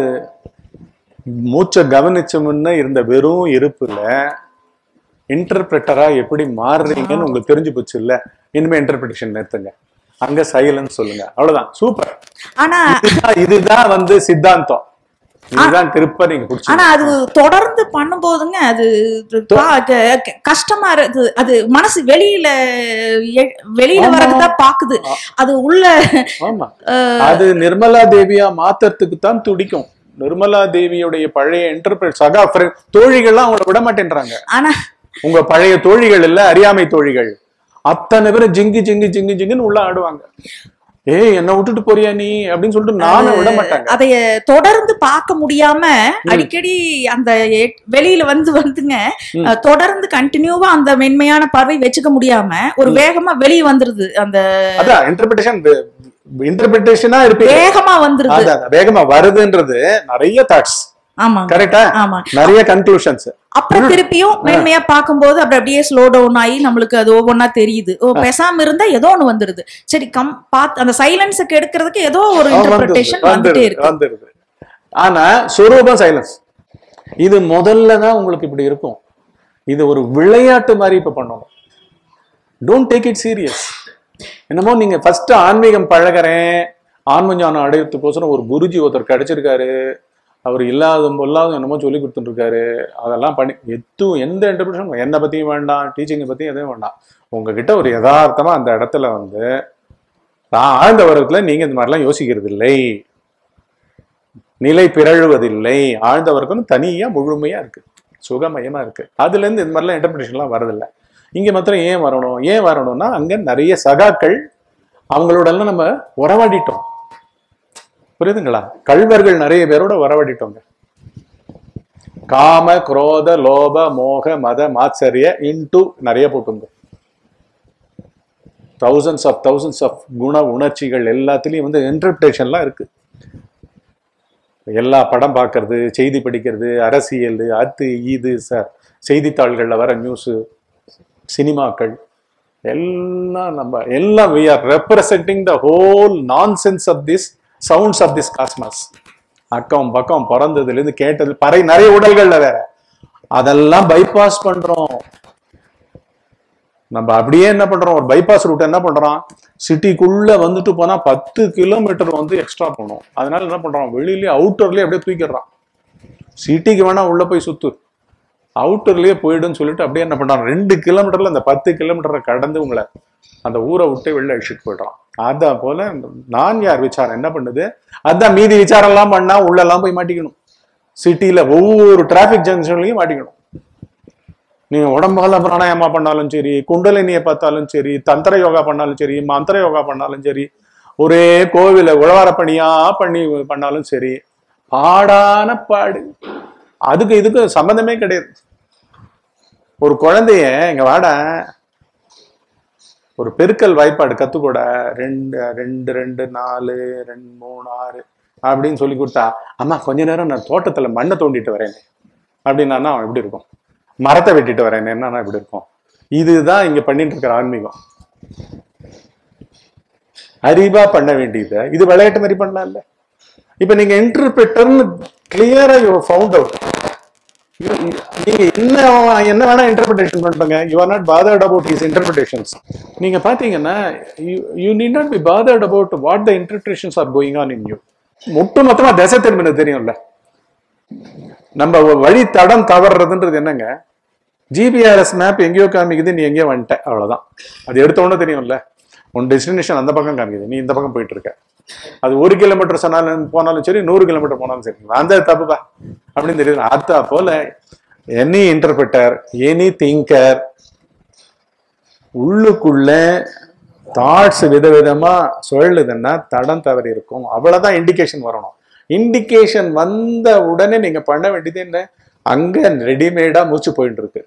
மூச்சை கவனிச்ச முன்ன இருந்த வெறும் இருப்புல இன்டர்பிரட்டரா எப்படி மாறுறீங்கன்னு உங்களுக்கு தெரிஞ்சு போச்சு இல்ல இனிமே இன்டர்பிரேஷன் நிறுத்துங்க அங்க சைலன்ஸ் சொல்லுங்க அவ்வளவுதான் சூப்பர் ஆனா இதுதான் இதுதான் வந்து சித்தாந்தம் இதுதான் திருப்ப நீங்க ஆனா குடிச்சு அது தொடர்ந்து பண்ணும்போதுங்க அது இது பா- க- க- கஷ்டமா இருக்கு அது மனசு வெளியில எ- வெளியில ஆமா. வரதுதான் பாக்குது அது உள்ள ஆமா அது நிர்மலா தேவியா மாத்தறதுக்கு தான் துடிக்கும் நிர்மலா தேவியுடைய பழைய இன்டர்பிரட் சகா friend- தோழிகள்லாம் அவங்கள விட மாட்டேன்றாங்க ஆனா உங்க பழைய தோழிகள் இல்ல அறியாமை தோழிகள் அத்தனை பேரும் ஜிங்கி ஜிங்கி ஜிங்கி ஜிங்கின்னு உள்ள ஆடுவாங்க ஏய் என்ன விட்டுட்டு போறியா நீ அப்படின்னு சொல்லிட்டு நானும் விட மாட்டாங்க அதைய தொடர்ந்து பார்க்க முடியாம அடிக்கடி அந்த எ- வெளியில வந்து வந்துங்க ம். அஹ், தொடர்ந்து கண்டினியூவா அந்த மென்மையான பார்வை வச்சுக்க முடியாம ஒரு வேகமா வெளியே வந்துருது அந்த அதான் இன்டர்பிரேஷன் இன்டர்பிரேஷனா இருப்பீங்க வேகமா வந்துருது அதான், அதான், வேகமா வருதுன்றது நிறைய தாட்ஸ் ஆமாங்க கரெக்டா ஆமா நிறைய கன்க்ளூஷன்ஸ் அப்புறம் திருப்பியும் மென்மையா பார்க்கும்போது அப்படி அப்படியே ஸ்லோ டவுன் ஆகி நம்மளுக்கு அது ஒவ்வொன்றா தெரியுது ஓ பேசாம இருந்தா ஏதோ ஒண்ணு வந்துருது சரி கம் பாத்து அந்த சைலன்ஸுக்கு எடுக்கிறதுக்கு ஏதோ ஒரு இன்டர்பிரிட்டேஷன் வந்துட்டே இருக்கு வந்துருது ஆனா சொரூபம் சைலன்ஸ் இது முதல்ல தான் உங்களுக்கு இப்படி இருக்கும் இது ஒரு விளையாட்டு மாதிரி இப்ப பண்ணணும் டோன்ட் டேக் இட் சீரியஸ் என்னமோ நீங்க ஃபர்ஸ்ட் ஆன்மீகம் பழகுறேன் ஆன்ம ஞானம் அடையறதுக்கோசரம் ஒரு குருஜி ஒருத்தர் கிடைச்சிருக்காரு அவர் இல்லாத பொல்லாத என்னமோ சொல்லி கொடுத்துட்டு இருக்காரு அதெல்லாம் பண்ணி எதுவும் எந்த இன்டர்பிரேஷன் என்னை பத்தியும் வேண்டாம் டீச்சிங்கை பத்தியும் எதுவும் வேண்டாம் உங்ககிட்ட ஒரு யதார்த்தமா அந்த இடத்துல வந்து நான் ஆழ்ந்த வர்க்கத்துல நீங்க இந்த மாதிரிலாம் யோசிக்கிறது இல்லை நிலை பிறழுவதில்லை ஆழ்ந்த வர்க்கம் தனியா முழுமையா இருக்கு சுகமயமா இருக்கு அதுல இருந்து இந்த மாதிரிலாம் இன்டர்பிரேஷன்லாம் வரதில்லை இங்க மாத்திரம் ஏன் வரணும் ஏன் வரணும்னா அங்க நிறைய சகாக்கள் அவங்களோட எல்லாம் நம்ம உறவாடிட்டோம் புரியுதுங்களா கள்வர்கள் நிறைய பேரோட உறவாடிட்டோங்க காம குரோத லோப மோக மத மாத்சரிய இன்டு நிறைய போட்டுங்க தௌசண்ட்ஸ் ஆஃப் தௌசண்ட்ஸ் ஆஃப் குண உணர்ச்சிகள் எல்லாத்துலயும் வந்து இன்டர்பிரேஷன்லாம் இருக்கு எல்லா படம் பார்க்கறது செய்தி படிக்கிறது அரசியல் அது இது ச செய்தித்தாள்களில் வர நியூஸு சினிமாக்கள் எல்லாம் நம்ம எல்லாம் we are representing the whole nonsense of this sounds of this cosmos அக்கம் பக்கம் பிறந்ததுலேருந்து கேட்டது பறை நிறைய உடல்கள்ல வேற அதெல்லாம் பைபாஸ் பண்றோம் நம்ம அப்படியே என்ன பண்றோம் ஒரு பைபாஸ் ரூட் என்ன பண்றோம் சிட்டிக்குள்ள வந்துட்டு போனா பத்து கிலோமீட்டர் வந்து எக்ஸ்ட்ரா போகணும் அதனால என்ன பண்றோம் வெளியிலேயே அவுட்டர்லயே அப்படியே தூக்கிடுறான் சிட்டிக்கு வேணா உள்ள போய் சுத்து அவுட்டர்லயே போயிடுன்னு சொல்லிட்டு அப்படியே என்ன பண்றான் ரெண்டு கிலோமீட்டர்ல அந்த பத்து கிலோமீட்டரை கடந்து உங்களை அந்த ஊரை விட்டு வெளில அழிச்சிட்டு போயிடுறான் அதான் போல நான் யார் விசாரம் என்ன பண்ணுது அதான் மீதி விசாரம் எல்லாம் பண்ணா உள்ளெல்லாம் போய் மாட்டிக்கணும் சிட்டில ஒவ்வொரு டிராபிக் ஜங்ஷன்லயும் மாட்டிக்கணும் நீங்க உடம்பால பிராணாயாமா பண்ணாலும் சரி குண்டலினியை பார்த்தாலும் சரி தந்திர யோகா பண்ணாலும் சரி மந்திர யோகா பண்ணாலும் சரி ஒரே கோவில உழவார பணியா பண்ணி பண்ணாலும் சரி பாடான பாடு அதுக்கு இதுக்கு சம்பந்தமே கிடையாது ஒரு குழந்தைய இங்க வாட ஒரு பெருக்கல் வாய்ப்பாடு கத்துக்கூட ரெண்டு ரெண்டு ரெண்டு நாலு ரெண்டு மூணு ஆறு அப்படின்னு சொல்லி கொடுத்தா அம்மா கொஞ்ச நேரம் நான் தோட்டத்துல மண்ணை தோண்டிட்டு வரேன் அப்படின்னா அவன் எப்படி இருக்கும் மரத்தை வெட்டிட்டு வரேன் என்னன்னா இப்படி இருக்கும் இதுதான் இங்க பண்ணிட்டு இருக்கிற ஆன்மீகம் அறிவா பண்ண வேண்டியது இது விளையாட்டு மாதிரி பண்ணலாம்ல இப்ப நீங்க இன்டர்பிரிட்டர்னு கிளியரா you found out You- you- நீங்க என்ன என்ன வேணா இன்டர்பிரேஷன் பண்ணுங்க you are not bothered about his interpretations நீங்க பாத்தீங்கன்னா you need not be bothered about what the interpretations are going on in you ஒட்டு மொத்தமா திசை திரும்பினது தெரியும்ல நம்ம வழி தடம் தவறுறதுன்றது என்னங்க ஜிபிஆர்எஸ் மேப் எங்கேயோ காமிக்குது நீ எங்கேயோ வந்துட்ட அவ்வளவுதான் அது எடுத்த உடனே தெரியும்ல உன் டெஸ்டினேஷன் அந்த பக்கம் காமிக்குது நீ இந்த பக்கம் போயிட்டு இருக்க அது ஒரு கிலோமீட்டர் சொன்னாலும் போனாலும் சரி நூறு கிலோமீட்டர் போனாலும் சரி அந்த தப்புப்பா அப்படின்னு தெரியுது அத்தா போல எனி இன்டர்பிரட்டர் எனி திங்கர் உள்ளுக்குள்ள தாட்ஸ் விதவிதமா சுழலுதுன்னா தடம் தவறி இருக்கும் அவ்வளவுதான் இண்டிகேஷன் வரணும் இண்டிகேஷன் வந்த உடனே நீங்க பண்ண வேண்டியது என்ன அங்க ரெடிமேடா மூச்சு போயிட்டு இருக்கு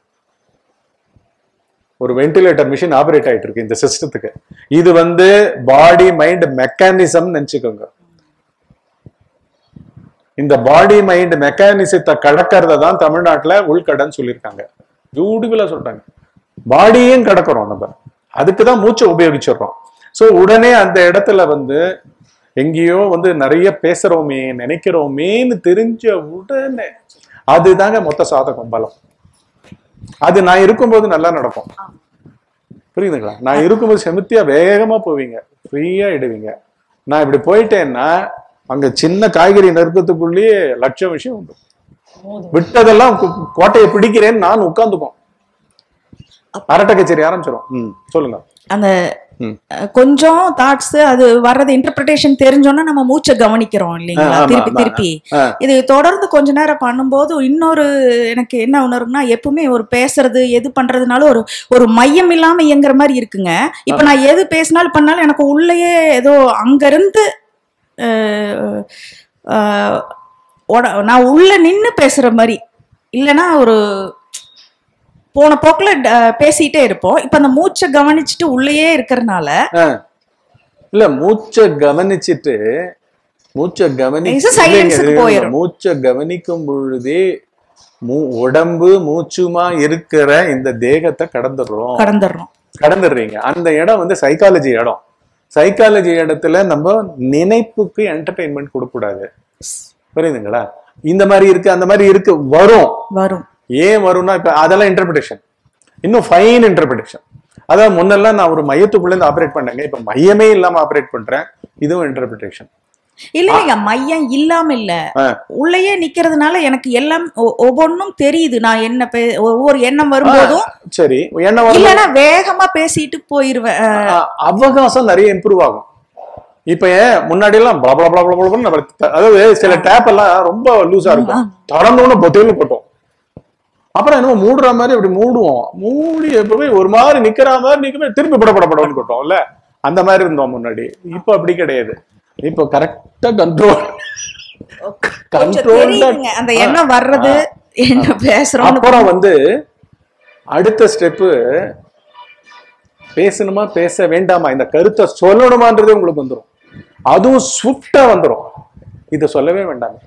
ஒரு வென்டிலேட்டர் மிஷின் ஆபரேட் ஆயிட்டு இருக்கு இந்த சிஸ்டத்துக்கு இது வந்து பாடி மைண்ட் மெக்கானிசம் நினைச்சுக்கோங்க இந்த பாடி மைண்ட் மெக்கானிசத்தை கடக்கிறத தான் தமிழ்நாட்டுல உள்கடன் சொல்லியிருக்காங்க பியூட்டிஃபுல்லா சொல்றாங்க பாடியும் கடக்கிறோம் நம்ம அதுக்கு தான் மூச்சை உபயோகிச்சிடுறோம் ஸோ உடனே அந்த இடத்துல வந்து எங்கேயோ வந்து நிறைய பேசுறோமே நினைக்கிறோமேன்னு தெரிஞ்ச உடனே அதுதாங்க மொத்த சாதகம் பலம் அது நான் இருக்கும்போது நல்லா நடக்கும் புரியுதுங்களா நான் இருக்கும்போது செமித்தியா வேகமா போவீங்க ஃப்ரீயா இடுவீங்க நான் இப்படி போயிட்டேன்னா அங்க சின்ன காய்கறி நறுக்கத்துக்குள்ளேயே லட்சம் விஷயம் உண்டு விட்டதெல்லாம் கு- கோட்டையை பிடிக்கிறேன்னு நான் உட்கார்ந்துக்கும் அரட்டை கச்சேரி ஆரம்பிச்சிடும் ம் சொல்லுங்க அந்த ம். அஹ், கொஞ்சம் தாட்ஸ் அது வர்றது இன்டர்பிரிட்டேஷன் தெரிஞ்சோன்னா நம்ம மூச்சை கவனிக்கிறோம் இல்லைங்களா ஆ, ஆமா, திருப்பி ஆமா. திருப்பி ஆ. இது தொடர்ந்து கொஞ்ச நேரம் பண்ணும்போது இன்னொரு எனக்கு என்ன உணரும்னா எப்பவுமே ஒரு பேசுறது எது பண்றதுனால ஒரு ஒரு மையம் இல்லாம இயங்குற மாதிரி இருக்குங்க இப்ப நான் எது பேசினாலும் பண்ணாலும் எனக்கு உள்ளேயே ஏதோ அங்கிருந்து அஹ், அஹ், உட- நான் உள்ள நின்னு பேசுற மாதிரி இல்லைன்னா ஒரு போன போக்குல அஹ், பேசிட்டே இருப்போம் இப்ப அந்த மூச்சை கவனிச்சுட்டு உள்ளேயே இருக்கிறனால இல்ல மூச்சை கவனிச்சிட்டு மூச்சை கவனி Nice ஆ silence க்கு இல்லைங்க, போயிரும். மூச்சை கவனிக்கும் பொழுதே மூ உடம்பு மூச்சுமா இருக்கிற இந்த தேகத்தை கடந்துடுறோம் கடந்துடுறோம் கடந்துடுறீங்க அந்த இடம் வந்து சைக்காலஜி இடம் சைக்காலஜி இடத்துல நம்ம நினைப்புக்கு என்டர்டைன்மெண்ட் கொடுக்கக்கூடாது புரியுதுங்களா இந்த மாதிரி இருக்கு அந்த மாதிரி இருக்கு வரும் வரும் ஏன் வரும்னா இப்ப அதெல்லாம் இன்டர்பிரிட்டேஷன் இன்னும் ஃபைன் இன்டர்பிரிட்டேஷன் அதான் முன்னெல்லாம் நான் ஒரு மையத்துக்குள்ள இருந்து ஆப்ரேட் பண்ணேங்க இப்ப மையமே இல்லாம ஆப்ரேட் பண்றேன் இதுவும் இன்டர்பிரிட்டேஷன் இல்லைங்க மையம் இல்லாம இல்ல உள்ளேயே நிக்கிறதுனால எனக்கு எல்லாம் ஒ- ஒவ்வொன்னும் தெரியுது நான் என்ன பே- ஒவ்வொரு எண்ணம் வரும்போதும் சரி என்ன வரும் இல்லைன்னா வேகமா பேசிட்டு போயிருவேன் அஹ், அ- அவகாசம் நிறைய இம்ப்ரூவ் ஆகும் இப்ப ஏன் முன்னாடி எல்லாம் பல பல பல பல நம்ம த- அதாவது சில டேப் எல்லாம் ரொம்ப லூஸா இருக்கும் திறந்தோன்னு பொத்தையில போட்டோம் அப்புறம் என்னமோ மூடுற மாதிரி அப்படி மூடுவோம் மூடி எப்பவுமே ஒரு மாதிரி நிக்கிற மாதிரி நிக்கவே திருப்பி பட பட படம்னு கொட்டோம்ல அந்த மாதிரி இருந்தோம் முன்னாடி இப்ப அப்படி கிடையாது இப்போ கரெக்டா கண்ட்ரோல் கொஞ்சம் கண்ட்ரோல் தெரியுதுங்க அந்த எண்ணம் வர்றது என்ன பேசுறோம் அப்புறம் வந்து அடுத்த ஸ்டெப்பு பேசணுமா பேச வேண்டாமா இந்த கருத்தை சொல்லணுமான்றது உங்களுக்கு வந்துடும் அதுவும் ஸ்விஃப்டா வந்துடும் இதை சொல்லவே வேண்டாமே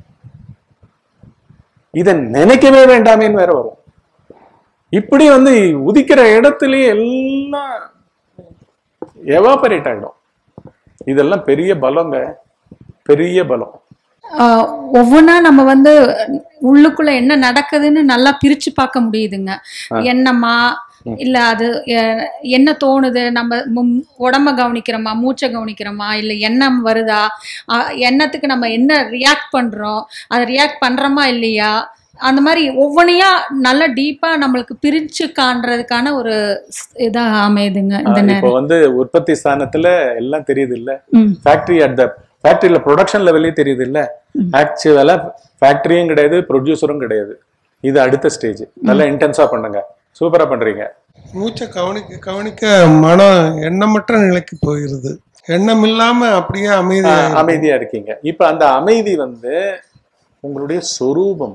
இதை நினைக்கவே வேண்டாமேன்னு வேற வரும் இப்படி வந்து உதிக்கிற இடத்துலயே எல்லாம் எவாபரேட் ஆயிடும் இதெல்லாம் பெரிய பலங்க பெரிய பலம் ஆஹ் ஒவ்வொன்றா நம்ம வந்து உள்ளுக்குள்ள என்ன நடக்குதுன்னு நல்லா பிரிச்சு பார்க்க முடியுதுங்க எண்ணமா இல்ல அது எ- என்ன தோணுது நம்ம மு- உடம்ப கவனிக்கிறோமா மூச்சை கவனிக்கிறோமா இல்ல எண்ணம் வருதா ஆஹ் எண்ணத்துக்கு நம்ம என்ன ரியாக்ட் பண்றோம் அதை ரியாக்ட் பண்றோமா இல்லையா அந்த மாதிரி ஒவ்வொன்றையா நல்லா டீப்பா நம்மளுக்கு பிரிச்சு காண்றதுக்கான ஒரு ஸ்- இதா அமையுதுங்க இந்த இப்போ நேரம் வந்து உற்பத்தி ஸ்தானத்துல எல்லாம் தெரியுது இல்ல ம். ஃபேக்டரி அட் த ஃபேக்டரியில ப்ரொடக்ஷன் லெவலே தெரியுது இல்ல ஆக்சுவலா ஃபேக்டரியும் கிடையாது ப்ரொடியூசரும் கிடையாது இது அடுத்த ஸ்டேஜ் நல்லா இன்டென்ஸா பண்ணுங்க சூப்பரா பண்றீங்க மூச்சை கவனிக்க கவனிக்க மனம் எண்ணமற்ற நிலைக்கு போயிருது எண்ணம் இல்லாம அப்படியே அமைதி ஆஹ், அமைதியா இருக்கீங்க இப்ப அந்த அமைதி வந்து உங்களுடைய சொரூபம்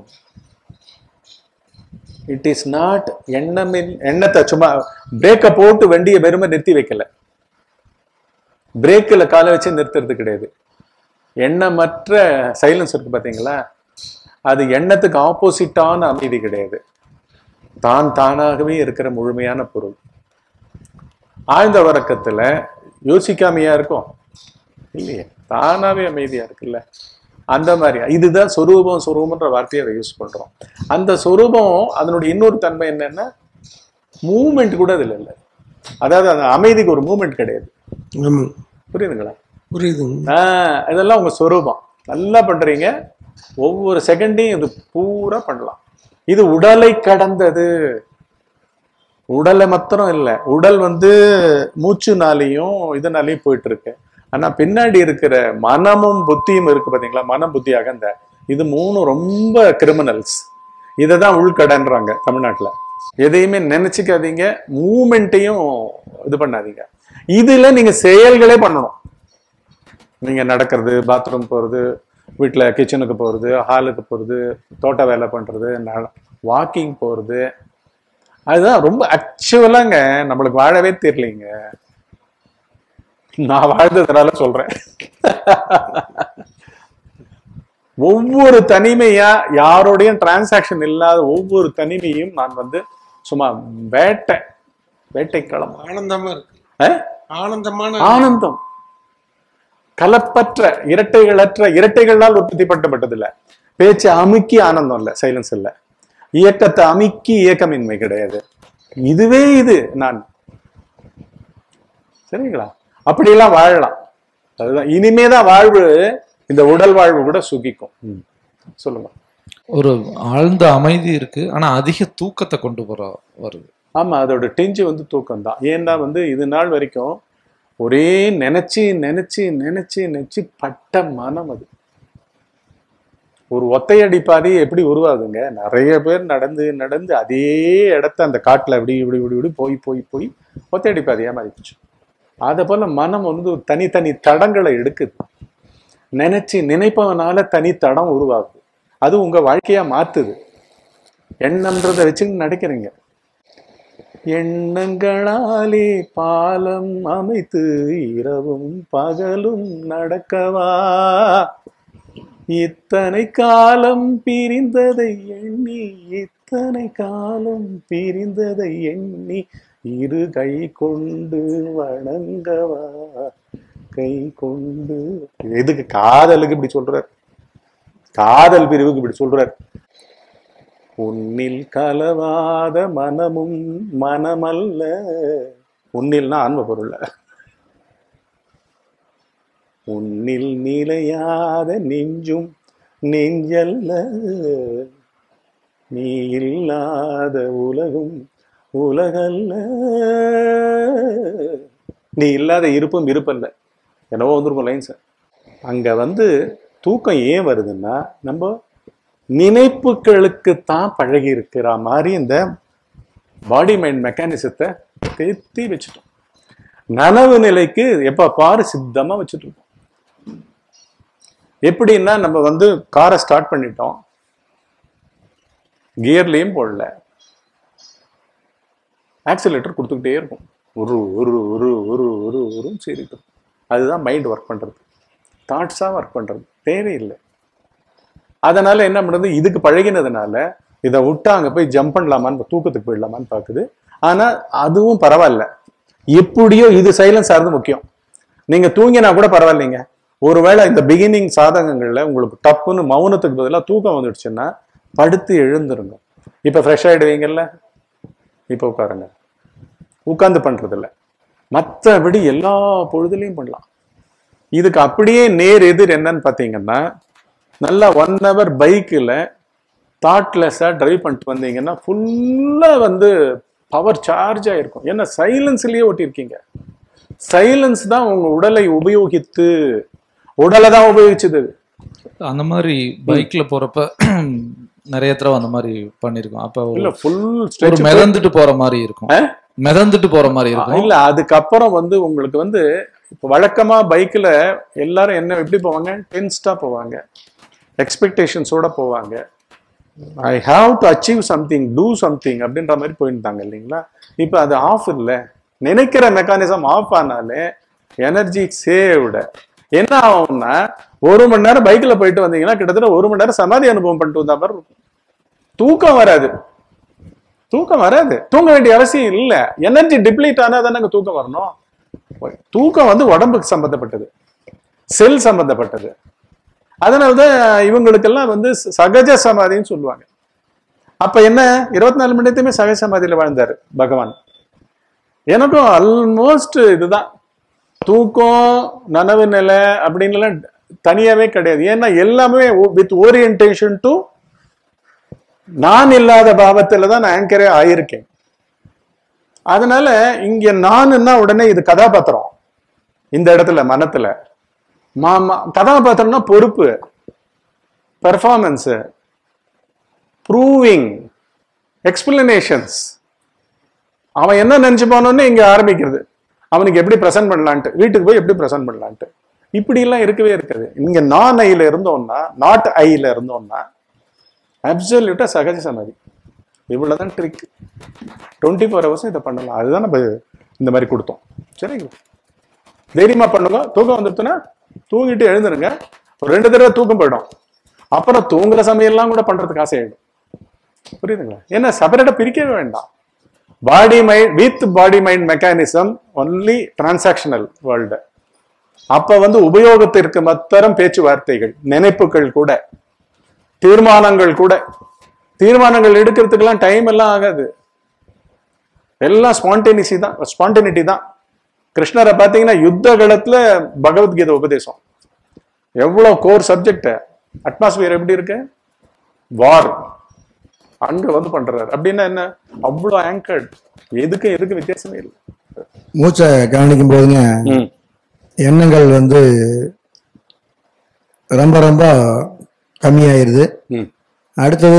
இட் இஸ் நாட் எண்ணமில் எண்ணத்தை சும்மா பிரேக்கை போட்டு வண்டியை வெறுமை நிறுத்தி வைக்கல பிரேக்கில் காலை வச்சு நிறுத்துறது கிடையாது எண்ணமற்ற சைலன்ஸ் இருக்கு பாத்தீங்களா அது எண்ணத்துக்கு ஆப்போசிட்டான அமைதி கிடையாது தான் தானாகவே இருக்கிற முழுமையான பொருள் ஆழ்ந்த உறக்கத்துல யோசிக்காமையா இருக்கும் இல்லையே தானாவே அமைதியா இருக்குல்ல அந்த மாதிரி இதுதான் சொரூபம் சொரூபம்ன்ற வார்த்தையை அதை யூஸ் பண்றோம் அந்த சொரூபம் அதனுடைய இன்னொரு தன்மை என்னன்னா மூமெண்ட் கூட அதுல இல்லை அதாவது அந்த அமைதிக்கு ஒரு மூமெண்ட் கிடையாது ஆமாம் புரியுதுங்களா புரியுதுங்க ஆஹ் இதெல்லாம் உங்க சொரூபம் நல்லா பண்றீங்க ஒவ்வொரு செகண்டையும் இது பூரா பண்ணலாம் இது உடலை கடந்தது உடலை மாத்திரம் இல்லை உடல் வந்து மூச்சுனாலையும் இதனாலையும் போயிட்டு இருக்கு ஆனா பின்னாடி இருக்கிற மனமும் புத்தியும் இருக்கு பாத்தீங்களா மனம் புத்தி அகந்த இது மூணும் ரொம்ப கிரிமினல்ஸ் இதை தான் உள்கடன்றாங்க தமிழ்நாட்டுல எதையுமே நினைச்சுக்காதீங்க மூமெண்ட்டையும் இது பண்ணாதீங்க இதுல நீங்க செயல்களே பண்ணணும் நீங்க நடக்கிறது பாத்ரூம் போறது வீட்டில் கிச்சனுக்கு போறது ஹாலுக்கு போறது தோட்ட வேலை பண்றது வாக்கிங் போறது அதுதான் ரொம்ப ஆக்சுவலாங்க நம்மளுக்கு வாழவே தெரியலைங்க நான் வாழ்ந்ததுனால சொல்றேன் ஒவ்வொரு தனிமையா யாரோடையும் டிரான்சாக்ஷன் இல்லாத ஒவ்வொரு தனிமையும் நான் வந்து சும்மா வேட்டை வேட்டை களம் ஆனந்தமா இருக்கு அஹ்? ஆனந்தமான ஆனந்தம் கலப்பற்ற இரட்டைகளற்ற இரட்டைகளால் உற்பத்தி பட்டப்பட்டதில்ல பேச்சு அமுக்கி ஆனந்தம் இல்ல சைலன்ஸ் இல்ல இயக்கத்தை அமுக்கி இயக்கமின்மை கிடையாது இதுவே இது நான் சரிங்களா அப்படியெல்லாம் வாழலாம் அதுதான் இனிமேதான் வாழ்வு இந்த உடல் வாழ்வு கூட சுகிக்கும் ம். சொல்லுங்க ஒரு ஆழ்ந்த அமைதி இருக்கு ஆனா அதிக தூக்கத்தை கொண்டு போற வருது ஆமா அதோட டெஞ்சு வந்து தூக்கம் தான் ஏன்னா வந்து இது நாள் வரைக்கும் ஒரே நினைச்சு நினைச்சு நினைச்சு நினைச்சு பட்ட மனம் அது ஒரு ஒத்தையடி பாதை எப்படி உருவாகுங்க நிறைய பேர் நடந்து நடந்து அதே இடத்த அந்த காட்டுல இப்படி இப்படி இப்படி இப்படி போய் போய் போய் ஒத்தையடி பாதையா மாறிடுச்சு அதை போல மனம் வந்து ஒரு தனித்தனி தடங்களை எடுக்குது நினைச்சு நினைப்பவனால தனி தடம் உருவாகுது அது உங்க வாழ்க்கையா மாத்துது எண்ணம்ன்றதை வச்சுன்னு நடக்கிறீங்க எண்ணங்களாலே பாலம் அமைத்து இரவும் பகலும் நடக்கவா இத்தனை காலம் பிரிந்ததை எண்ணி இத்தனை காலம் பிரிந்ததை எண்ணி இரு கை கொண்டு வணங்கவா கை கொண்டு எதுக்கு காதலுக்கு இப்படி சொல்றார் காதல் பிரிவுக்கு இப்படி சொல்றார் உன்னில் கலவாத மனமும் மனமல்ல உன்னில்னா ஆன்ம பொருள் உன்னில் நிலையாத நெஞ்சும் நெஞ்சல்ல நீ இல்லாத உலகும் உலகல்ல நீ இல்லாத இருப்பும் இருப்பல்ல என்னவோ வந்திருக்கும் லைன்ஸ் அங்க வந்து தூக்கம் ஏன் வருதுன்னா நம்ம நினைப்புகளுக்கு தான் பழகி இருக்கிற மாதிரி இந்த பாடி மைண்ட் மெக்கானிசத்தை தேத்தி வச்சுட்டோம் நனவு நிலைக்கு எப்ப பாரு சித்தமா வச்சுட்டு இருக்கோம் எப்படின்னா நம்ம வந்து காரை ஸ்டார்ட் பண்ணிட்டோம் கியர்லயும் போடல ஆக்சிலேட்டர் கொடுத்துக்கிட்டே இருக்கும் ஒரு ஒரு ஒரு ஒரு ஒரு ஒரு சரி அதுதான் மைண்ட் ஒர்க் பண்றது தாட்ஸாக ஒர்க் பண்றது தேவையில்லை அதனால என்ன பண்ணுறது இதுக்கு பழகினதுனால இதை விட்டா அங்கே போய் ஜம்ப் பண்ணலாமான்னு தூக்கத்துக்கு போயிடலாமான்னு பார்க்குது ஆனா அதுவும் பரவாயில்ல எப்படியோ இது சைலன்ஸ் ஆகிறது முக்கியம் நீங்க தூங்கினா கூட பரவாயில்லைங்க ஒருவேளை இந்த பிகினிங் சாதகங்கள்ல உங்களுக்கு டப்புன்னு மௌனத்துக்கு பதிலாக தூக்கம் வந்துடுச்சுன்னா படுத்து எழுந்துருங்க இப்ப ஃப்ரெஷ் ஆயிடுவீங்கல்ல இப்ப உட்காருங்க உட்கார்ந்து பண்றது இல்ல மற்றபடி எல்லா பொழுதுலையும் பண்ணலாம் இதுக்கு அப்படியே நேர் எதிர் என்னன்னு பார்த்தீங்கன்னா நல்லா ஒன் ஹவர் பைக்கில் தாட்லெஸ்ஸாக டிரைவ் பண்ணிட்டு வந்தீங்கன்னா ஃபுல்லாக வந்து பவர் சார்ஜ் ஆயிருக்கும் ஏன்னா சைலன்ஸ்லயே ஓட்டியிருக்கீங்க சைலன்ஸ் தான் உங்க உடலை உபயோகித்து உடலை தான் உபயோகிச்சது அந்த மாதிரி பைக்ல போறப்ப நிறைய தடவை அந்த மாதிரி பண்ணிருக்கோம் அப்ப ஒரு- இல்ல ஃபுல் ஒரு ஸ்ட்ரெச் மிதந்துட்டு போற மாதிரி இருக்கும் ஆ? மிதந்துட்டு போற மாதிரி இருக்கும் இல்ல அதுக்கப்புறம் வந்து உங்களுக்கு வந்து இப்போ வழக்கமா பைக்ல எல்லாரும் என்ன எப்படி போவாங்க டென்ஸ்டா போவாங்க எக்ஸ்பெக்டேஷன்ஸோட போவாங்க I have to achieve something do something அப்படின்ற மாதிரி போயிருந்தாங்க இல்லைங்களா இப்போ அது ஆஃப் இல்லை நினைக்கிற மெக்கானிசம் ஆஃப் ஆனாலே எனர்ஜி சேவ்டு என்ன ஆகும்னா ஒரு மணி நேரம் பைக்ல போயிட்டு வந்தீங்கன்னா கிட்டத்தட்ட ஒரு மணி நேரம் சமாதி அனுபவம் பண்ணிட்டு வந்த மாதிரி இருக்கும் தூக்கம் வராது தூக்கம் வராது தூங்க வேண்டிய அவசியம் இல்ல எனர்ஜி டிப்ளீட் ஆனா தானே தூக்கம் வரணும் தூக்கம் வந்து உடம்புக்கு சம்பந்தப்பட்டது செல் சம்பந்தப்பட்டது அதனாலதான் இவங்களுக்கெல்லாம் வந்து சகஜ சமாதின்னு சொல்லுவாங்க அப்ப என்ன இருபத்தி நாலு மணி நேரத்தையுமே சகஜ சமாதியில வாழ்ந்தாரு பகவான் எனக்கும் ஆல்மோஸ்ட் இதுதான் தூக்கம் நனவு நிலை அப்படின்னுலாம் தனியாவே கிடையாது ஏன்னா எல்லாமே வித் ஓரியன்டேஷன் டு நான் இல்லாத பாவத்துல தான் நான் ஆங்கரே ஆயிருக்கேன் அதனால இங்க நானுன்னா உடனே இது கதாபாத்திரம் இந்த இடத்துல மனத்துல மாமா கதாபாத்திரம்னா பொறுப்பு பெர்ஃபார்மன்ஸ் ப்ரூவிங் எக்ஸ்பிளனேஷன்ஸ் அவன் என்ன நினைச்சு போனோன்னு இங்க ஆரம்பிக்கிறது அவனுக்கு எப்படி ப்ரெசென்ட் பண்ணலான்ட்டு வீட்டுக்கு போய் எப்படி ப்ரெசென்ட் பண்ணலான்ட்டு இப்படி எல்லாம் இருக்கவே இருக்காது இங்க நான் ஐல இருந்தோம்னா நாட் ஐல இருந்தோம்னா அப்சல்யூட்டா சகஜ சமாதி இவ்வளவுதான் ட்ரிக் டுவெண்ட்டி ஃபோர் ஹவர்ஸும் இதை பண்ணலாம் அதுதான் நம்ம இந்த மாதிரி கொடுத்தோம் சரிங்களா தைரியமா பண்ணுங்க தூக்கம் வந்துடுச்சுன்னா தூங்கிட்டு எழுந்துருங்க ஒரு ரெண்டு தடவை தூக்கம் போயிடும் அப்புறம் தூங்குற சமையல்லாம் கூட பண்றதுக்கு ஆசையாயிடும் புரியுதுங்களா ஏன்னா செப்பரேட்டா பிரிக்கவே வேண்டாம் body mind with body mind mechanism only transactional world அப்ப வந்து உபயோகத்திற்கு மாத்திரம் பேச்சுவார்த்தைகள் நினைப்புகள் கூட தீர்மானங்கள் கூட தீர்மானங்கள் எடுக்கிறதுக்கெல்லாம் டைம் எல்லாம் ஆகாது எல்லாம் ஸ்பான்டேனிசி தான் ஸ்பான்டேனிட்டி தான் கிருஷ்ணரை பார்த்தீங்கன்னா யுத்த காலத்துல பகவத்கீதை உபதேசம் எவ்வளவு கோர் சப்ஜெக்ட் அட்மாஸ்பியர் எப்படி இருக்கு வார் அங்க வந்து பண்றாரு அப்படின்னா என்ன அவ்வளவு ஆங்கர்ட் எதுக்கு எதுக்கு வித்தியாசமே இல்லை மூச்சை கவனிக்கும் போதுங்க ம். எண்ணங்கள் வந்து ரொம்ப ரொம்ப கம்மியாயிருது ம். அடுத்தது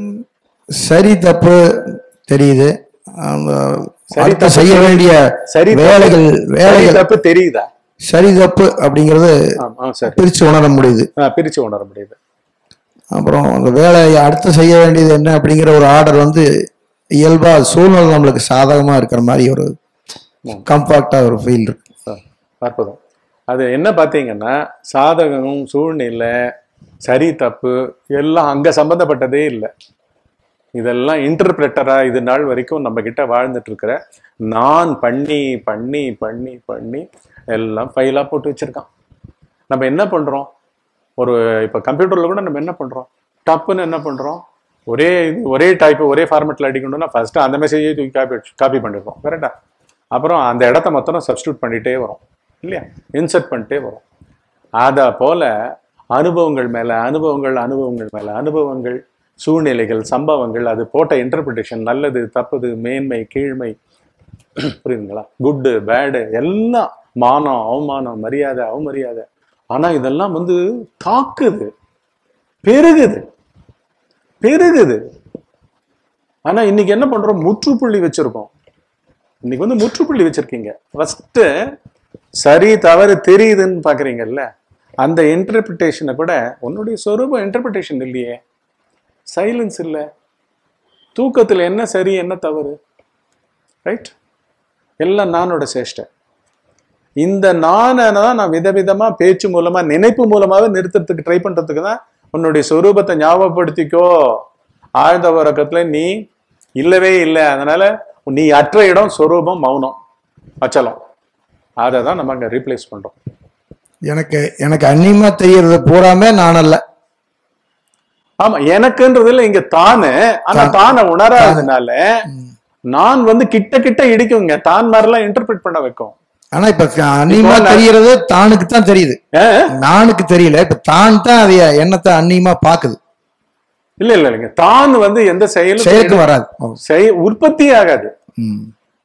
சரி தப்பு தெரியுது அந்த சரி, அடுத்து தப்பு செய்ய வேண்டிய சரி தப்பு- வேலைகள் சரி வேலைகள் தப்பு தெரியுதா சரி தப்பு அப்படிங்கறது ஆமா, ஆ, சரி பிரிச்சு உணர முடியுது ஆ, பிரிச்சு உணர முடியுது அப்புறம் அந்த வேலையை அடுத்து செய்ய வேண்டியது என்ன அப்படிங்கிற ஒரு ஆர்டர் வந்து இயல்பா சூழ்நிலை நம்மளுக்கு சாதகமா இருக்கிற மாதிரி ஒரு கம்ஃபர்ட்டா ஒரு ஃபீல் இருக்கு ஆ, அற்புதம் அது என்ன பார்த்தீங்கன்னா சாதகம் சூழ்நிலை சரி தப்பு எல்லாம் அங்க சம்பந்தப்பட்டதே இல்லை இதெல்லாம் இன்டர்பிரட்டரா இது நாள் வரைக்கும் நம்ம கிட்ட வாழ்ந்துட்டு இருக்கிற நான் பண்ணி பண்ணி பண்ணி பண்ணி எல்லாம் ஃபைலா போட்டு வச்சிருக்கான் நம்ம என்ன பண்றோம் ஒரு இப்ப கம்ப்யூட்டர்ல கூட நம்ம என்ன பண்றோம் டப்புன்னு என்ன பண்றோம் ஒரே இது ஒரே டைப் ஒரே ஃபார்மெட்ல அடிக்கணும்னா ஃபர்ஸ்ட் அந்த மெசேஜை தூக்கி காப்பி காப்பி பண்ணிருப்போம் கரெக்டா அப்புறம் அந்த இடத்த மொத்தம் சப்ஸ்டியூட் பண்ணிட்டே வரும் இல்லையா இன்சர்ட் பண்ணிட்டே வரும் அதை போல அனுபவங்கள் மேல அனுபவங்கள் அனுபவங்கள் மேல அனுபவங்கள் சூழ்நிலைகள் சம்பவங்கள் அது போட்ட இன்டர்பிரிட்டேஷன் நல்லது தப்புது மேன்மை கீழ்மை புரியுதுங்களா குட்டு பேடு எல்லாம் மானம் அவமானம் மரியாதை அவமரியாதை ஆனா இதெல்லாம் வந்து தாக்குது பெருகுது பெருகுது ஆனா இன்னைக்கு என்ன பண்றோம் முற்றுப்புள்ளி வச்சிருக்கோம் இன்னைக்கு வந்து முற்றுப்புள்ளி வச்சிருக்கீங்க ஃபர்ஸ்ட் சரி தவறு தெரியுதுன்னு பாக்குறீங்கல்ல அந்த இன்டர்பிரிட்டேஷனை கூட உன்னுடைய சொரூபம் இன்டர்பிரிட்டேஷன் இல்லையே சைலன்ஸ் இல்லை தூக்கத்துல என்ன சரி என்ன தவறு ரைட் எல்லாம் நானோட சேஷ்டை இந்த நானை தான் நான் விதவிதமா பேச்சு மூலமா நினைப்பு மூலமாவே நிறுத்தறதுக்கு ட்ரை பண்றதுக்கு தான் உன்னுடைய சொரூபத்தை ஞாபகப்படுத்திக்கோ ஆழ்ந்த உறக்கத்துல நீ இல்லவே இல்லை அதனால நீ அற்ற இடம் சொரூபம் மௌனம் அச்சலம் அதை தான் நம்ம அங்க ரீப்ளேஸ் பண்றோம் எனக்கு எனக்கு அந்நியமா தெரியறது பூராமே நான் அல்ல ஆமா எனக்குன்றதுல இங்க தானு ஆனா தானை உணராததுனால நான் வந்து கிட்ட கிட்ட இடிக்குங்க தான் மாதிரிலாம் இன்டர்பிரட் பண்ண வைக்கும் ஆனா இப்ப அந்நியமா இப்போ நான்- தெரியறது தானுக்கு தான் தெரியுது ஆ? நானுக்கு தெரியல இப்ப தான் தான் அதைய எண்ணத்தை அந்நியமா பாக்குது இல்ல இல்ல இல்லைங்க தான் வந்து எந்த செயலும் செயலுக்கு வராது ஓ, செய் உற்பத்தி ஆகாது ம்.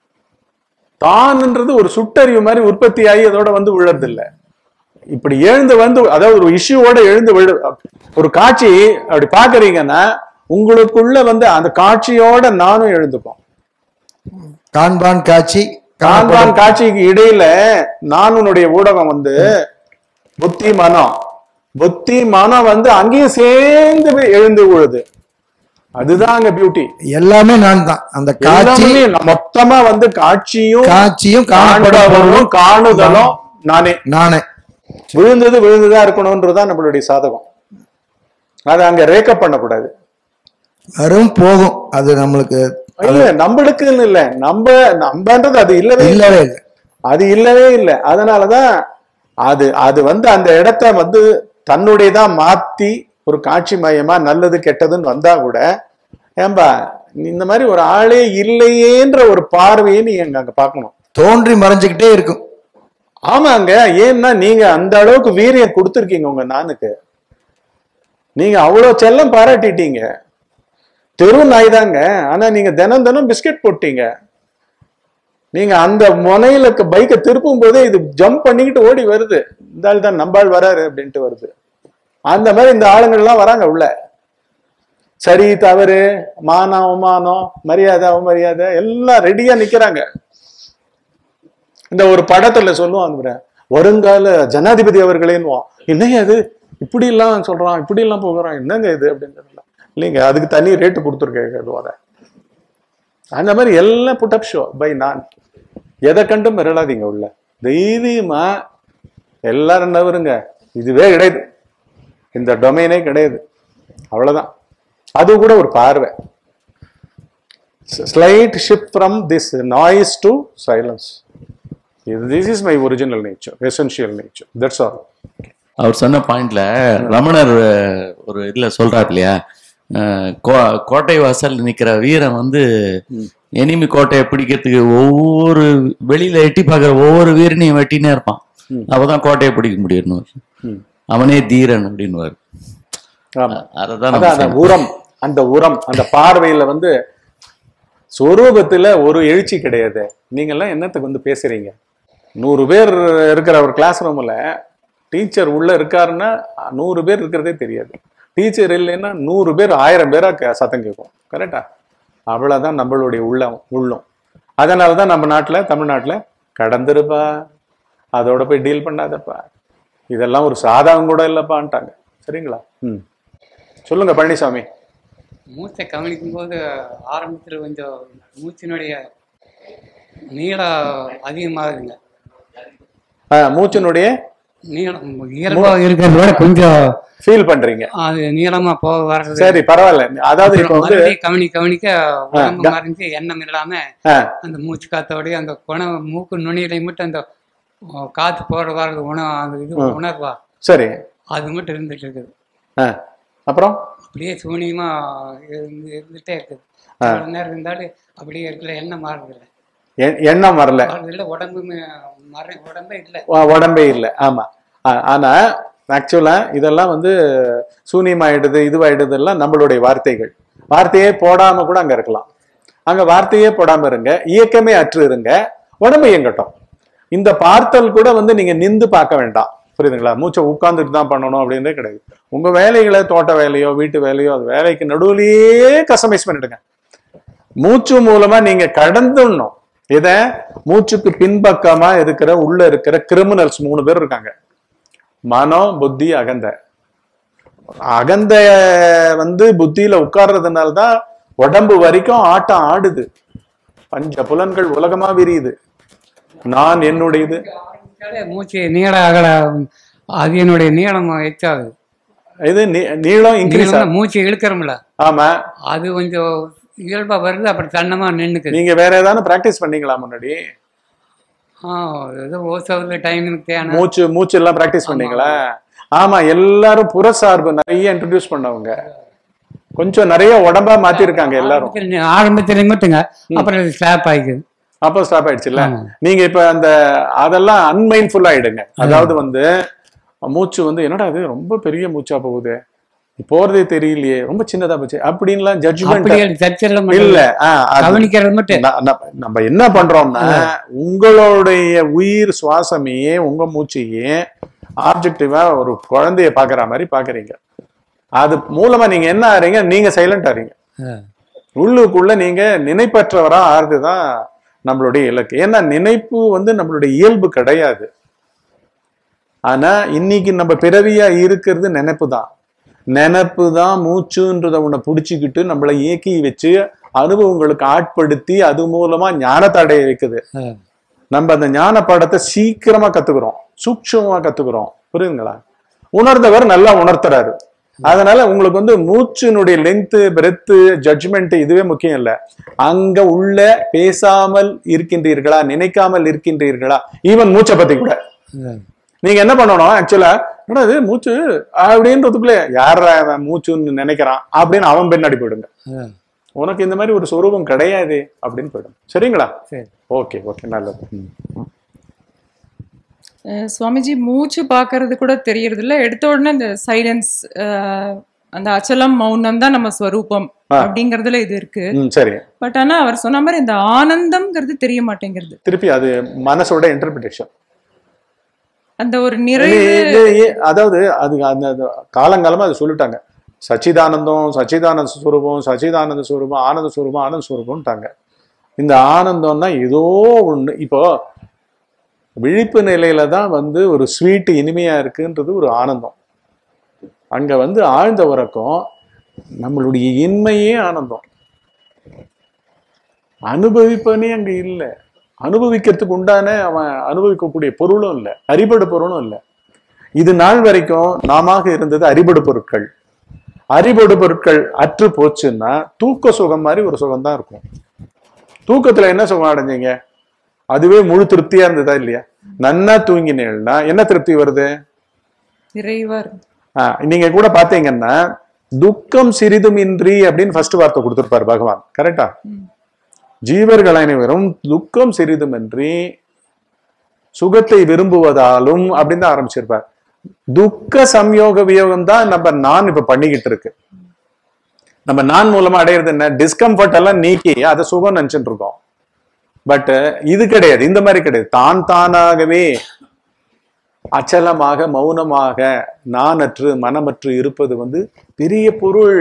தான்ன்றது ஒரு சுட்டறிவு மாதிரி உற்பத்தி ஆகி அதோட வந்து விழறது இல்ல இப்படி எழுந்து வந்து அதாவது ஒரு இஷ்யூவோட எழுந்து விழு ஒரு காட்சி அப்படி பாக்குறீங்கன்னா உங்களுக்குள்ள வந்து அந்த காட்சியோட நானும் எழுந்துக்கும் காண்பான் காட்சி காண்பான் காட்சிக்கு இடையில நான் உன்னுடைய ஊடகம் வந்து புத்தி மனம் புத்தி மனம் வந்து அங்கேயும் சேர்ந்து போய் எழுந்து விழுது அதுதான் அங்க பியூட்டி எல்லாமே நான் தான் அந்த காட்சி எல்லாமே மொத்தமா வந்து காட்சியும் காட்சியும் காணப்படும் காண்பவரும் காணுதலும் நானே நானே விழுந்தது விழுந்துதான் இருக்கணும்ன்றதுதான் நம்மளுடைய சாதகம் அதை அங்க ரேக்கப் பண்ணக்கூடாது வரும் போகும் அது நம்மளுக்கு இல்ல நம்மளுக்குன்னு இல்ல நம்ம நம்மன்றது அது இல்லவே இல்ல இல்லவே இல்லை அது இல்லவே இல்லை அதனாலதான் அது அது வந்து அந்த இடத்த வந்து தன்னுடையதா மாத்தி ஒரு காட்சி மயமா நல்லது கெட்டதுன்னு வந்தா கூட ஏம்பா இந்த மாதிரி ஒரு ஆளே இல்லையேன்ற ஒரு பார்வையை நீங்க அங்க அங்க பார்க்கணும் தோன்றி மறைஞ்சுக்கிட்டே இருக்கும் ஆமாங்க ஏன்னா நீங்க அந்த அளவுக்கு வீரியம் கொடுத்துருக்கீங்க உங்க நானுக்கு நீங்க அவ்வளவு செல்லம் பாராட்டிட்டீங்க தெரு நாய் தாங்க ஆனா நீங்க தினம் தினம் பிஸ்கட் போட்டீங்க நீங்க அந்த முனையில பைக்கை திருப்பும் போதே இது ஜம்ப் பண்ணிக்கிட்டு ஓடி வருது இந்த ஆள் தான் நம்பாள் வராரு அப்படின்ட்டு வருது அந்த மாதிரி இந்த ஆளுங்கள் எல்லாம் வராங்க உள்ள சரி தவறு மானம் அவமானம் மரியாதை அவமரியாதை எல்லாம் ரெடியா நிக்கிறாங்க இந்த ஒரு படத்துல சொல்லுவான் அந்த வருங்கால ஜனாதிபதி அவர்களேன்னுவான் என்னங்க அது இப்படி எல்லாம் சொல்றான் இப்படி எல்லாம் போகிறான் என்னங்க இது அப்படின்னு தெரியல இல்லைங்க அதுக்கு தனி ரேட்டு கொடுத்துருக்கேன் அந்த மாதிரி எல்லாம் புட்டப் ஷோ பை நான் எதை கண்டும் மிரளாதீங்க உள்ள தைரியமா எல்லாரும் நவருங்க இதுவே கிடையாது இந்த டொமைனே கிடையாது அவ்வளவுதான் அது கூட ஒரு பார்வை slight shift from this noise to silence this is my original nature essential nature that's all அவர் சொன்ன பாயிண்ட்ல ரமணர் அஹ், ஒரு இதுல சொல்றாரு இல்லையா அஹ், கோ- கோட்டை வாசல் நிக்கிற வீரன் வந்து எனிமி கோட்டையை பிடிக்கிறதுக்கு ஒவ்வொரு வெளியில எட்டி பார்க்குற ஒவ்வொரு வீரனையும் வெட்டினே இருப்பான் அப்பதான் கோட்டையை பிடிக்க முடியும் ம். அவனே தீரன் அப்படின்னுவாரு ஆமா அததான் அதான் அந்த நம்ம உரம் அந்த உரம் அந்த பார்வையில வந்து சொரூபத்துல ஒரு எழுச்சி கிடையாது நீங்க எல்லாம் என்னத்துக்கு வந்து பேசுறீங்க நூறு பேர் இருக்கிற ஒரு கிளாஸ் ரூம்ல டீச்சர் உள்ள இருக்காருன்னா நூறு பேர் இருக்கிறதே தெரியாது டீச்சர் இல்லைன்னா நூறு பேர் ஆயிரம் பேரா க- சத்தம் கேட்கும் கரெக்டா அவ்வளவுதான் நம்மளுடைய உள்ளம் உள்ளம் அதனால தான் நம்ம நாட்டுல தமிழ்நாட்டுல கடந்திருப்பா அதோட போய் டீல் பண்ணாதப்பா இதெல்லாம் ஒரு சாதகம் கூட இல்லப்பான்ட்டாங்க சரிங்களா ம் சொல்லுங்க பழனிசாமி மூச்சை கவனிக்கும் போது ஆரம்பத்தில் கொஞ்சம் மூச்சினுடைய நீளம் அதிகமாகுதுங்க ஆ, மூச்சினுடைய நீளம் இயல்பாக இருக்கிறத விட கொஞ்சம் ஃபீல் பண்றீங்க அது நீளமா போக வர்றது சரி பரவாயில்ல அதாவது இப்ப அப்புறம் வந்து மறுபடியும் கவனி கவனிக்க உடம்பு க- மறைஞ்சு எண்ணம் இல்லாம ஆ, அந்த மூச்சு காத்தோடய அந்த குணம் மூக்கு நுனியில மட்டும் அந்த அஹ், காத்து போற வர்றது உணவு அந்த இது ம். உணர்வா சரி அது மட்டும் இருந்துட்டு இருக்குது ஆ, அப்புறம் அப்படியே சூனியமா இருந்து இருந்துட்டே இருக்குது ஆ. எவ்வளவு நேரம் இருந்தாலும் அப்படியே இருக்கல எண்ணம் மாறுதில்ல எ- எண்ணம் வரல மாறுதில்ல உடம்பு மறை உடம்பே இல்லை உ- உடம்பே இல்லை ஆமா ஆ- ஆனா ஆக்சுவலா இதெல்லாம் வந்து சூனியமாயிடுது இதுவாயிடுது எல்லாம் நம்மளுடைய வார்த்தைகள் வார்த்தையே போடாம கூட அங்க இருக்கலாம் அங்க வார்த்தையே போடாம இருங்க இயக்கமே அற்று இருங்க உடம்பு இயங்கட்டும் இந்த பார்த்தல் கூட வந்து நீங்க நிந்து பார்க்க வேண்டாம் புரியுதுங்களா மூச்சை உட்கார்ந்துட்டு தான் பண்ணணும் அப்படின்றே கிடையாது உங்க வேலைகளை தோட்ட வேலையோ வீட்டு வேலையோ அது வேலைக்கு நடுவுலயே கஸ்டமைஸ் பண்ணிடுங்க மூச்சு மூலமா நீங்க கடந்துடணும் இத மூச்சுக்கு பின்பக்கமா இருக்கிற உள்ள இருக்கிற கிரிமினல்ஸ் மூணு பேர் இருக்காங்க மனோ புத்தி அகந்த அகந்த வந்து புத்தியில உட்கார்றதுனால தான் உடம்பு வரைக்கும் ஆட்டம் ஆடுது பஞ்ச புலன்கள் உலகமா விரியுது நான் என்னுடையது ஆரம்பிச்சாலே மூச்சு நீள அகல அது என்னுடைய நீளம் எச்சாகுது இது நீ- நீளம் இன்க்ரீஸ் நீளம் மூச்சு இழுக்கிறோம்ல ஆமா அது கொஞ்சம் இயல்பா வருது அப்புறம் தன்னமா நின்னுக்குது நீங்க வேற ஏதாவது பிராக்டிஸ் பண்ணீங்களா முன்னாடி ஆ ஏதோ ஓசவில் டைமுக்கு தேவை மூச்சு மூச்சு எல்லாம் பிராக்டிஸ் பண்ணீங்களா ஆமா எல்லாரும் புறசார்பு நிறைய இன்ட்ரடியூஸ் பண்ணவங்க கொஞ்சம் நிறைய உடம்பா மாத்திருக்காங்க எல்லாரும் ஆரம்பத்துல- ஆரம்பத்துல மட்டுங்க அப்புறம் ஸ்லாப் ஆயிக்குது அப்போ ஸ்டாப் ஆயிடுச்சுல்ல ஆமா. நீங்க இப்ப அந்த அதெல்லாம் அன்மைண்ட்ஃபுல் ஆயிடுங்க அதாவது வந்து மூச்சு வந்து என்னடா அது ரொம்ப பெரிய மூச்சா போகுது போறதே தெரியலையே ரொம்ப சின்னதா போச்சு அப்படின்லாம் ஜட்ஜ்மெண்ட் அப்படியே சர்ச்சையில் இல்ல ஆ, அது- கவனிக்கிறது மட்டும் ந- ந- நம்ம என்ன பண்றோம்னா உங்களுடைய உயிர் சுவாசமே உங்க மூச்சையே ஆப்ஜெக்டிவா ஒரு குழந்தைய பாக்குற மாதிரி பாக்குறீங்க அது மூலமா நீங்க என்ன ஆறீங்க நீங்க சைலண்ட் ஆறீங்க உள்ளுக்குள்ள நீங்க நினைப்பற்றவரா ஆறுதுதான் நம்மளுடைய இலக்கு ஏன்னா நினைப்பு வந்து நம்மளுடைய இயல்பு கிடையாது ஆனா இன்னைக்கு நம்ம பிறவியா இருக்கிறது நினைப்பு தான் நினைப்பு தான் மூச்சுன்றத உன்னை பிடிச்சிக்கிட்டு நம்மளை இயக்கி வச்சு அனுபவங்களுக்கு ஆட்படுத்தி அது மூலமா ஞானத்தை அடைய வைக்குது நம்ம அந்த ஞான பாடத்தை சீக்கிரமா கத்துக்கிறோம் சூட்சமா கத்துக்கிறோம் புரியுதுங்களா உணர்ந்தவர் நல்லா உணர்த்துறாரு அதனால உங்களுக்கு வந்து மூச்சினுடைய லென்த் பிரெத்து ஜட்ஜ்மெண்ட் இதுவே முக்கியம் இல்ல அங்க உள்ள பேசாமல் இருக்கின்றீர்களா நினைக்காமல் இருக்கின்றீர்களா ஈவன் மூச்சை பத்தி கூட நீங்க என்ன பண்ணணும் ஆக்சுவலா என்னடா இது மூச்சு அப்படின்றதுக்குள்ளே யாரா அவன் மூச்சுன்னு நினைக்கிறான் அப்படின்னு அவன் பின்னாடி போயிடுங்க உனக்கு இந்த மாதிரி ஒரு சொரூபம் கிடையாது அப்படின்னு போயிடும் சரிங்களா சரி. ஓகே ஓகே நல்லது ம். அஹ் சுவாமிஜி மூச்சு பார்க்கறது கூட தெரியறது இல்ல எடுத்த உடனே இந்த சைலன்ஸ் அந்த அச்சலம் மௌனம் தான் நம்ம ஸ்வரூபம் ஆ. அப்படிங்கறதுல இது இருக்கு ம் சரி பட் ஆனா அவர் சொன்ன மாதிரி இந்த ஆனந்தம்ங்கிறது தெரிய மாட்டேங்கிறது திருப்பி அது மனசோட இன்டர்பிரிட்டேஷன் அந்த ஒரு நிறைவு அதாவது அது அந்த அந்த காலங்காலமா அது சொல்லிட்டாங்க சச்சிதானந்தம் சச்சிதானந்த ஸ்வரூபம் சச்சிதானந்த ஸ்வரூபம் ஆனந்த ஸ்வரூபம் ஆனந்த ஸ்வரூபம்ட்டாங்க இந்த ஆனந்தம்னா ஏதோ ஒண்ணு இப்போ விழிப்பு நிலையில தான் வந்து ஒரு ஸ்வீட் இனிமையா இருக்குன்றது ஒரு ஆனந்தம் அங்க வந்து ஆழ்ந்த உறக்கம் நம்மளுடைய இன்மையே ஆனந்தம் அனுபவிப்பனே அங்க இல்லை அனுபவிக்கிறதுக்கு உண்டான அவன் அனுபவிக்கக்கூடிய பொருளும் இல்லை அரிபடு பொருளும் இல்லை இது நாள் வரைக்கும் நாம இருந்தது அரிபடு பொருட்கள் அரிபடு பொருட்கள் அற்று போச்சுன்னா தூக்க சுகம் மாதிரி ஒரு சுகம் தான் இருக்கும் தூக்கத்துல என்ன சுகம் அடைஞ்சீங்க அதுவே முழு திருப்தியா இருந்ததா இல்லையா நன்னா தூங்கினேன்னா என்ன திருப்தி வருது நிறைவா இருக்கு ஆஹ் நீங்க கூட பாத்தீங்கன்னா துக்கம் சிறிதும் இன்றி அப்படின்னு ஃபர்ஸ்ட் வார்த்தை கொடுத்திருப்பார் பகவான் கரெக்டா ஜீவர்கள் அனைவரும் துக்கம் சிறிதுமின்றி சுகத்தை விரும்புவதாலும் அப்படின்னு தான் ஆரம்பிச்சிருப்பார் துக்க சம்யோக வியோகம் தான் நம்ம நான் இப்ப பண்ணிக்கிட்டு இருக்கு நம்ம நான் மூலமா அடையிறது என்ன டிஸ்கம்ஃபர்ட் எல்லாம் நீக்கி அதை சுகம் நினைச்சிட்டு இருக்கோம் பட் இது கிடையாது இந்த மாதிரி கிடையாது தான் தானாகவே அச்சலமாக மௌனமாக நானற்று மனமற்று இருப்பது வந்து பெரிய பொருள்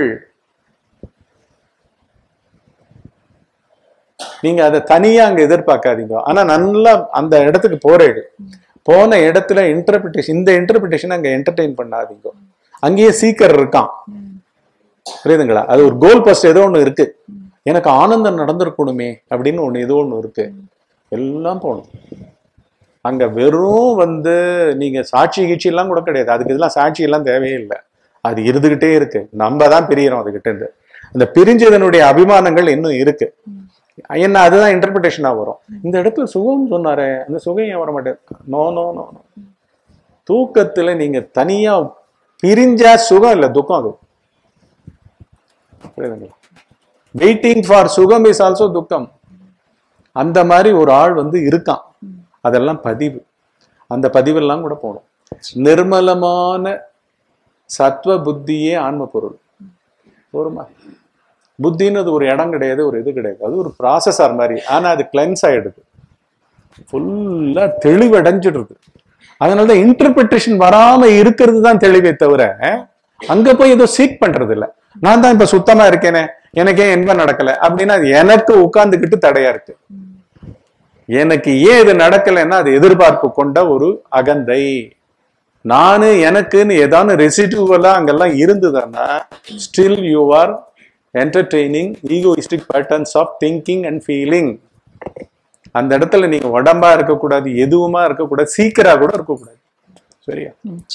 நீங்க அதை தனியா அங்க எதிர்பார்க்காதீங்க ஆனா நல்லா அந்த இடத்துக்கு போறேன் போன இடத்துல இன்டர்பிரிட்டேஷன் இந்த இன்டர்பிரிட்டேஷன் அங்க என்டர்டெயின் பண்ணாதீங்க அங்கேயே சீக்கர் இருக்கான் புரியுதுங்களா அது ஒரு கோல் போஸ்ட் ஏதோ ஒண்ணு இருக்கு எனக்கு ஆனந்தம் நடந்திருக்கணுமே அப்படின்னு ஒண்ணு ஏதோ ஒண்ணு இருக்கு எல்லாம் போகணும் அங்க வெறும் வந்து நீங்க சாட்சி கீட்சி எல்லாம் கூட கிடையாது அதுக்கு இதெல்லாம் சாட்சி எல்லாம் தேவையே இல்லை அது இருந்துகிட்டே இருக்கு நம்ம தான் பிரியறோம் அதுகிட்ட இருந்து அந்த பிரிஞ்சதனுடைய அபிமானங்கள் இன்னும் இருக்கு என்ன அதுதான் இன்டர்பிரிட்டேஷனா வரும் இந்த இடத்துல சுகம் சொன்னாரே அந்த சுகம் ஏன் வர மாட்டேன் நோ நோ நோ நோ தூக்கத்துல நீங்க தனியா பிரிஞ்சா சுகம் இல்லை துக்கம் அது புரியுதுங்களா வெயிட்டிங் ஃபார் சுகம் இஸ் ஆல்சோ துக்கம் அந்த மாதிரி ஒரு ஆள் வந்து இருக்கான் அதெல்லாம் பதிவு அந்த பதிவெல்லாம் கூட போகணும் நிர்மலமான சத்வ புத்தியே ஆன்ம பொருள் போருமா புத்தின்னு ஒரு இடம் கிடையாது ஒரு இது கிடையாது அது ஒரு ப்ராசஸர் மாதிரி ஆனா அது கிளென்ஸ் ஆயிடுது ஃபுல்லா தெளிவடைஞ்சிடுது அதனால தான் இன்டர்பிரிட்டேஷன் வராம இருக்கிறது தான் தெளிவே தவிர அங்க போய் ஏதோ சீக் பண்றது இல்ல நான் தான் இப்ப சுத்தமா இருக்கேனே எனக்கு ஏன் இன்பம் நடக்கல அப்படின்னா அது எனக்கு உட்கார்ந்துக்கிட்டு தடையா இருக்கு எனக்கு ஏன் இது நடக்கலைன்னா அது எதிர்பார்ப்பு கொண்ட ஒரு அகந்தை நானு எனக்குன்னு ஏதாவது ரெசிடியூவலா அங்கெல்லாம் இருந்ததுன்னா still you are entertaining egoistic patterns of thinking and feeling அந்த இடத்துல நீங்க உடம்பா இருக்கக்கூடாது எதுவுமா இருக்கக்கூடாது சீக்கிரா கூட இருக்கக்கூடாது சரியா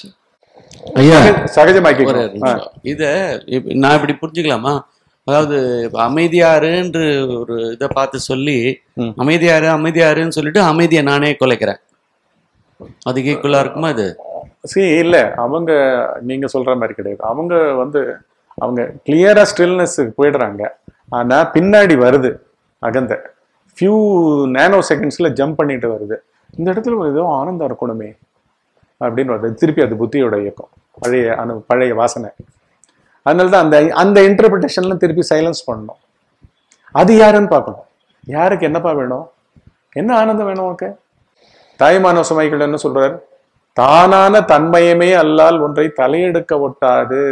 ஐயா சகஜமாக்கி ஒரு நிமிஷம். இத இப்ப நான் இப்படி புரிஞ்சுக்கலாமா அதாவது இப்ப அமைதியாருன்று ஒரு இதை பார்த்து சொல்லி அமைதியாரு அமைதியாருன்னு சொல்லிட்டு அமைதியை நானே குலைக்கிறேன் அதுக்கு ஈக்குவலா இருக்குமா இது சி இல்ல அவங்க நீங்க சொல்ற மாதிரி கிடையாது அவங்க வந்து அவங்க கிளியரா ஸ்டில்னஸ்க்கு போயிடுறாங்க ஆனா பின்னாடி வருது அகந்த ஃபியூ நேனோ செகண்ட்ஸ்ல ஜம்ப் பண்ணிட்டு வருது இந்த இடத்துல ஒரு ஏதோ ஆனந்தம் இருக்கணுமே அப்படின்னு வருது திருப்பி அது புத்தியோட இயக்கம் பழைய அனு பழைய வாசனை அதனால தான் அந்த அந்த இன்டர்பிரிட்டேஷன்ல திருப்பி சைலன்ஸ் பண்ணணும் அது யாருன்னு பார்க்கணும் யாருக்கு என்னப்பா வேணும் என்ன ஆனந்தம் வேணும் உனக்கு தாய்மான சுமைகள் என்ன சொல்றாரு தானான தன்மயமே அல்லால் ஒன்றை தலையெடுக்க ஒட்டாது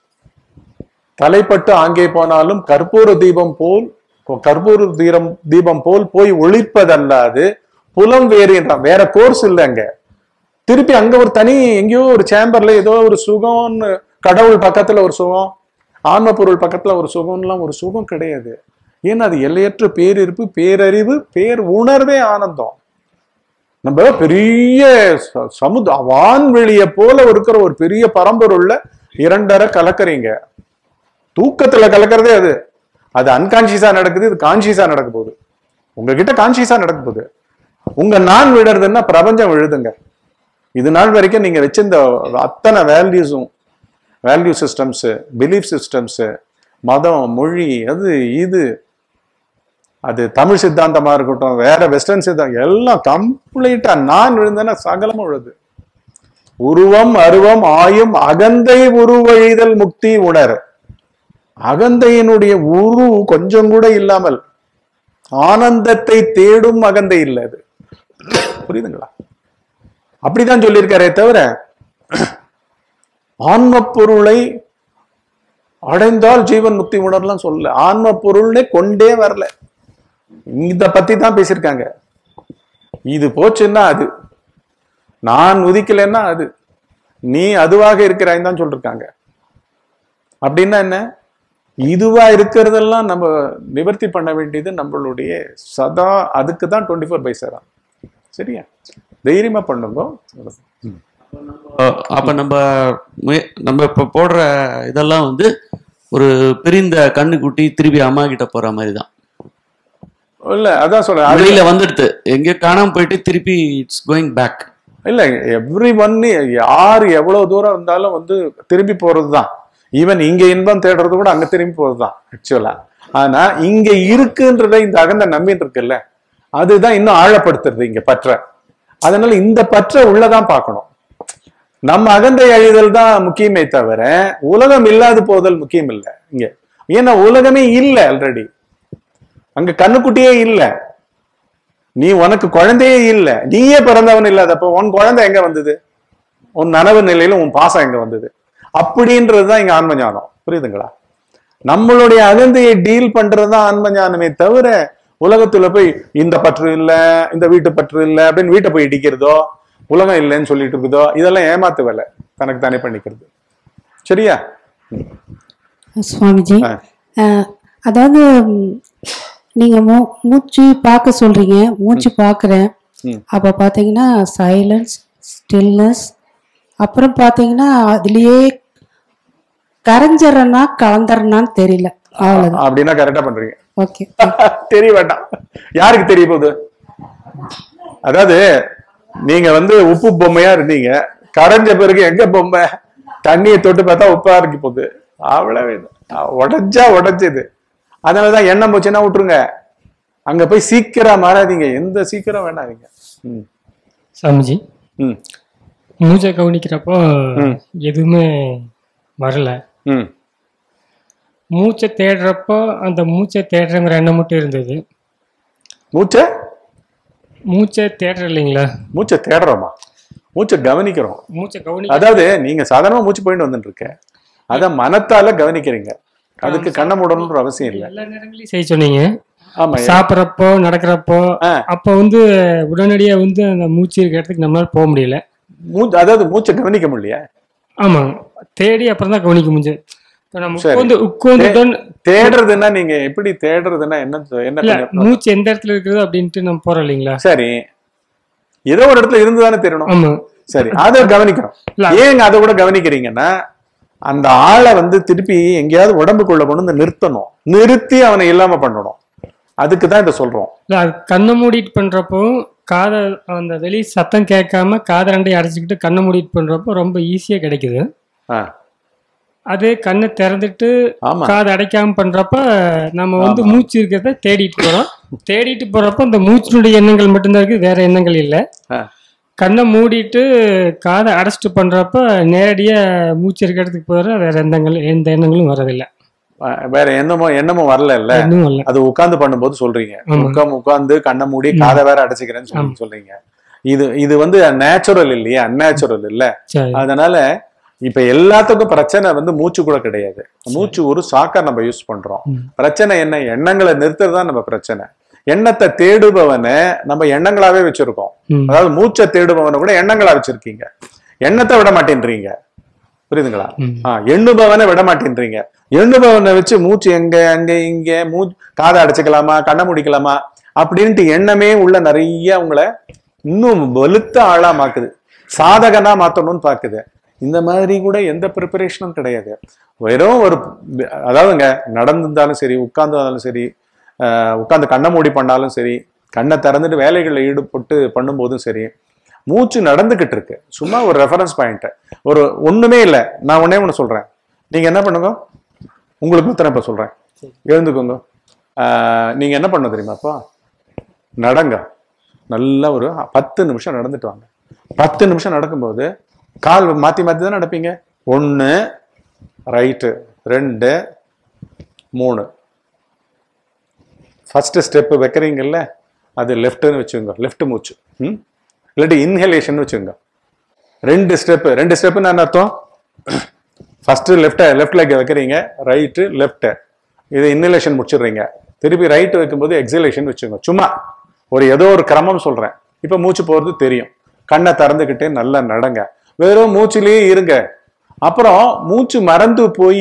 தலைப்பட்டு ஆங்கே போனாலும் கற்பூர தீபம் போல் கற்பூர தீரம் தீபம் போல் போய் ஒழிப்பதல்லாது புலம் வேறு என்றான் வேற கோர்ஸ் இல்லை அங்க திருப்பி அங்க ஒரு தனி எங்கேயோ ஒரு சேம்பர்ல ஏதோ ஒரு சுகம்னு கடவுள் பக்கத்துல ஒரு சுகம் ஆன்ம பொருள் பக்கத்துல ஒரு சுகம்லாம் ஒரு சுகம் கிடையாது ஏன்னா அது எல்லையற்ற பேரிருப்பு பேரறிவு பேர் உணர்வே ஆனந்தம் நம்ம பெரிய ச- சமுத வான்வெளிய போல இருக்கிற ஒரு பெரிய பரம்பொருள்ல இரண்டரை கலக்கறீங்க தூக்கத்துல கலக்கிறதே அது அது அன்கான்சியஸா நடக்குது இது கான்சியஸா நடக்க போகுது உங்ககிட்ட கான்சியஸா நடக்க போகுது உங்க நான் விடுறதுன்னா பிரபஞ்சம் விழுதுங்க இது நாள் வரைக்கும் நீங்க வச்சிருந்த அத்தனை வேல்யூஸும் வேல்யூ சிஸ்டம்ஸு பிலீஃப் சிஸ்டம்ஸு மதம் மொழி அது இது அது தமிழ் சித்தாந்தமா இருக்கட்டும் வேற வெஸ்டர்ன் சித்தாந்தம் எல்லாம் கம்ப்ளீட்டா நான் விழுந்தேன்னா சகலமா விழுது உருவம் அருவம் ஆயும் அகந்தை உருவழிதல் முக்தி உணர் அகந்தையினுடைய உரு கொஞ்சம் கூட இல்லாமல் ஆனந்தத்தை தேடும் அகந்தை இல்லை அது புரியுதுங்களா அப்படிதான் சொல்லியிருக்காரே தவிர ஆன்ம பொருளை அடைந்தால் ஜீவன் முக்தி உணரலாம் சொல்லல ஆன்ம பொருள்னே கொண்டே வரல இத பத்தி தான் பேசியிருக்காங்க இது போச்சுன்னா அது நான் உதிக்கலைன்னா அது நீ அதுவாக இருக்கிறாய் தான் சொல்லிருக்காங்க அப்படின்னா என்ன இதுவா இருக்கிறதெல்லாம் நம்ம நிவர்த்தி பண்ண வேண்டியது நம்மளுடைய சதா அதுக்கு தான் டுவெண்ட்டி ஃபோர் பை செவன் சரியா தைரியமா பண்ணுங்க அஹ் அப்ப நம்ம முய- நம்ம இப்ப போடுற இதெல்லாம் வந்து ஒரு பிரிந்த கண்ணுக்குட்டி திருப்பி அம்மா கிட்ட போற மாதிரி தான் இல்ல அதான் சொல்றேன் அது- வெளியில வந்துடுது எங்க காணாம போயிட்டு திருப்பி இட்ஸ் கோயிங் பேக் இல்ல எவ்ரி ஒன் யார் எவ்வளவு தூரம் இருந்தாலும் வந்து திரும்பி போறது தான் ஈவன் இங்க இன்பம் தேடுறது கூட அங்க திரும்பி போறது தான் ஆக்சுவலா ஆனா இங்க இருக்குன்றத இந்த அகந்த நம்பின்னு இருக்குல்ல அதுதான் இன்னும் ஆழப்படுத்துறது இங்க பற்ற அதனால இந்த பற்ற உள்ளதான் பார்க்கணும் நம்ம அகந்தை அழிதல் தான் முக்கியமே தவிர உலகம் இல்லாது போதல் முக்கியம் இல்லை இங்க ஏன்னா உலகமே இல்லை ஆல்ரெடி அங்க கண்ணுக்குட்டியே இல்லை நீ உனக்கு குழந்தையே இல்ல நீயே பிறந்தவன் இல்லாதப்ப உன் குழந்தை எங்க வந்தது உன் நனவு நிலையில உன் பாசம் எங்க வந்தது அப்படின்றதுதான் இங்க ஆன்ம ஞானம் புரியுதுங்களா நம்மளுடைய அகந்தையை டீல் பண்றதுதான் ஆன்ம ஞானமே தவிர உலகத்துல போய் இந்த பற்று இல்ல இந்த வீட்டு பற்று இல்ல அப்படின்னு வீட்டை போய் இடிக்கிறதோ உலகம் இல்லைன்னு சொல்லிட்டு இருக்குதோ இதெல்லாம் ஏமாத்து வேலை தனக்கு தானே பண்ணிக்கிறது சரியா சுவாமிஜி ஆ. அஹ், அதாவது ம், நீங்க மூ மூச்சு பார்க்க சொல்றீங்க மூச்சு பார்க்குறேன் ம். அப்போ பார்த்தீங்கன்னா சைலன்ஸ் ஸ்டில்னஸ் அப்புறம் பார்த்தீங்கன்னா அதுலயே கரைஞ்சிடறனா கலந்துறனான்னு தெரியல அவ்வளோதான் அப்படின்னா கரெக்டா பண்றீங்க ஓகே தெரிய வேண்டாம் யாருக்கு தெரிய போகுது அதாவது நீங்க வந்து உப்பு பொம்மையா இருந்தீங்க கரைஞ்ச பிறகு எங்க பொம்மை தண்ணியை தொட்டு பார்த்தா உப்பா இருக்கு போகுது அவ்வளவு உடைஞ்சா உடைஞ்சது அதனாலதான் எண்ணெய் போச்சுன்னா விட்டுருங்க அங்க போய் சீக்கிரம் மாறாதீங்க எந்த சீக்கிரம் வேணாதீங்க ம் சாமிஜி ம் மூச்சை கவனிக்கிறப்போ எதுவுமே வரல ம் மூச்சை தேடுறப்போ அந்த மூச்சை தேடுறங்கிற எண்ணம் மட்டும் இருந்தது மூச்சை மூச்சை தேடுற இல்லைங்களா மூச்சை தேடுறோமா மூச்சை கவனிக்கிறோம் மூச்சை கவனி அதாவது நீங்க சாதாரணமா மூச்சு போயிட்டு வந்துட்டு இருக்க அத மனத்தால கவனிக்கிறீங்க அதுக்கு கண்ண மூடணும்ன்ற அவசியம் இல்லை எல்லா நேரங்களையும் செய்ய சொன்னீங்க ஆமா சாப்பிட்றப்போ நடக்கிறப்போ அப்போ வந்து உடனடியா வந்து அந்த மூச்சு இருக்க இடத்துக்கு நம்மளால போக முடியல மூச்சு அதாவது மூச்சை கவனிக்க முடியல ஆமாங்க தேடி அப்புறம் தான் கவனிக்க முடிஞ்சது இப்போ நம்ம சரி. உட்காந்து உட்காந்துட்டோம் தேடுறதுன்னா நீங்க எப்படி தேடுறதுன்னா என்ன என்ன இல்ல கொஞ்சம் மூச்சு எந்த இடத்துல இருக்குது அப்படின்ட்டு நம்ம போறோம் இல்லைங்களா சரி ஏதோ ஒரு இடத்துல இருந்து தானே தெரியணும் ஆமா சரி அதை கவனிக்கணும் ஏங்க அதை கூட கவனிக்கிறீங்கன்னா அந்த ஆளை வந்து திருப்பி எங்கேயாவது உடம்புக்குள்ள கொண்டு வந்து நிறுத்தணும் நிறுத்தி அவனை இல்லாம பண்ணணும் அதுக்கு தான் இதை சொல்றோம் இல்ல அது கண்ணை மூடிட்டு பண்றப்போ காதை அந்த வெளி சத்தம் கேட்காம காதை ரெண்டையும் அடைச்சிக்கிட்டு கண்ணை மூடிட்டு பண்றப்போ ரொம்ப ஈஸியா கிடைக்குது ஆ. அது கண்ணை திறந்துட்டு ஆமா. காதை அடைக்காம பண்றப்ப நம்ம வந்து ஆமா. மூச்சு இருக்கிறத தேடிட்டு போறோம் தேடிட்டு போறப்போ அந்த மூச்சினுடைய எண்ணங்கள் மட்டும்தான் இருக்கு வேற எண்ணங்கள் இல்லை ஆ. கண்ணை மூடிட்டு காதை அடைச்சிட்டு பண்றப்ப நேரடியா மூச்சு இருக்க இடத்துக்கு போற வேற எண்ணங்கள் எந்த எண்ணங்களும் வரதில்லை அஹ் வேற எண்ணமோ எண்ணமும் வரல இல்ல எண்ணமும் வரல. அது உட்கார்ந்து பண்ணும்போது சொல்றீங்க ஆமா. உட்கார்ந்து உட்கார்ந்து கண்ணை மூடி ம். காதை வேற அடைச்சிக்கிறேன்னு சொல்லி ஆமா. சொல்றீங்க இது இது வந்து நேச்சுரல் இல்லையா அந்நேச்சுரல் இல்ல சரி அதனால இப்ப எல்லாத்துக்கும் பிரச்சனை வந்து மூச்சு கூட கிடையாது மூச்சு ஒரு சாக்கா நம்ம யூஸ் பண்றோம் பிரச்சனை என்ன எண்ணங்களை நிறுத்துறது தான் நம்ம பிரச்சனை எண்ணத்தை தேடுபவனை நம்ம எண்ணங்களாவே வச்சிருக்கோம் ம். அதாவது மூச்சை தேடுபவனை கூட எண்ணங்களா வச்சிருக்கீங்க எண்ணத்தை விட மாட்டேன்றீங்க புரியுதுங்களா ஆ, எண்ணுபவனை விட மாட்டேன்றீங்க எண்ணுபவனை வச்சு மூச்சு எங்க அங்க இங்க மூ காதை அடைச்சுக்கலாமா கண்ணை முடிக்கலாமா அப்படின்ட்டு எண்ணமே உள்ள நிறைய உங்களை இன்னும் வலுத்த ஆளா மாக்குது சாதகனா மாத்தணும்னு பாக்குது இந்த மாதிரி கூட எந்த ப்ரிப்பரேஷனும் கிடையாது வெறும் ஒரு அதாவதுங்க நடந்திருந்தாலும் சரி உட்கார்ந்திருந்தாலும் சரி ஆஹ் உட்கார்ந்து கண்ணை மூடி பண்ணாலும் சரி கண்ணை திறந்துட்டு வேலைகளில் ஈடுபட்டு பண்ணும்போதும் சரி மூச்சு நடந்துகிட்டு இருக்கு சும்மா ஒரு ரெஃபரன்ஸ் பாயிண்ட் ஒரு ஒண்ணுமே இல்லை நான் ஒண்ணே ஒண்ணு சொல்றேன் நீங்க என்ன பண்ணுங்க உங்களுக்கு உத்தரம் இப்ப சொல்றேன் எழுந்துக்கோங்க ஆஹ், நீங்க என்ன பண்ண தெரியுமாப்பா நடங்க நல்லா ஒரு பத்து நிமிஷம் நடந்துட்டு வாங்க பத்து நிமிஷம் நடக்கும்போது கால் மாத்தி மாத்தி தான் நடப்பீங்க ஒன்று ரைட்டு ரெண்டு மூணு ஃபர்ஸ்ட் ஸ்டெப் வைக்கிறீங்கல்ல அது லெஃப்ட்னு வச்சுக்கோங்க லெஃப்ட் மூச்சு ம் இல்லாட்டி இன்ஹலேஷன் வச்சுக்கோங்க ரெண்டு ஸ்டெப் ரெண்டு ஸ்டெப்னு என்ன அர்த்தம் ஃபர்ஸ்ட் லெஃப்ட் லெஃப்ட் லெக் வைக்கிறீங்க ரைட்டு லெஃப்ட் இது இன்னலேஷன் முடிச்சிடுறீங்க திருப்பி ரைட் வைக்கும்போது எக்ஸலேஷன் வச்சுக்கோங்க சும்மா ஒரு ஏதோ ஒரு கிரமம் சொல்றேன் இப்போ மூச்சு போறது தெரியும் கண்ணை திறந்துக்கிட்டே நல்லா நடங்க வெறும் மூச்சுலயே இருங்க அப்புறம் மூச்சு மறந்து போய்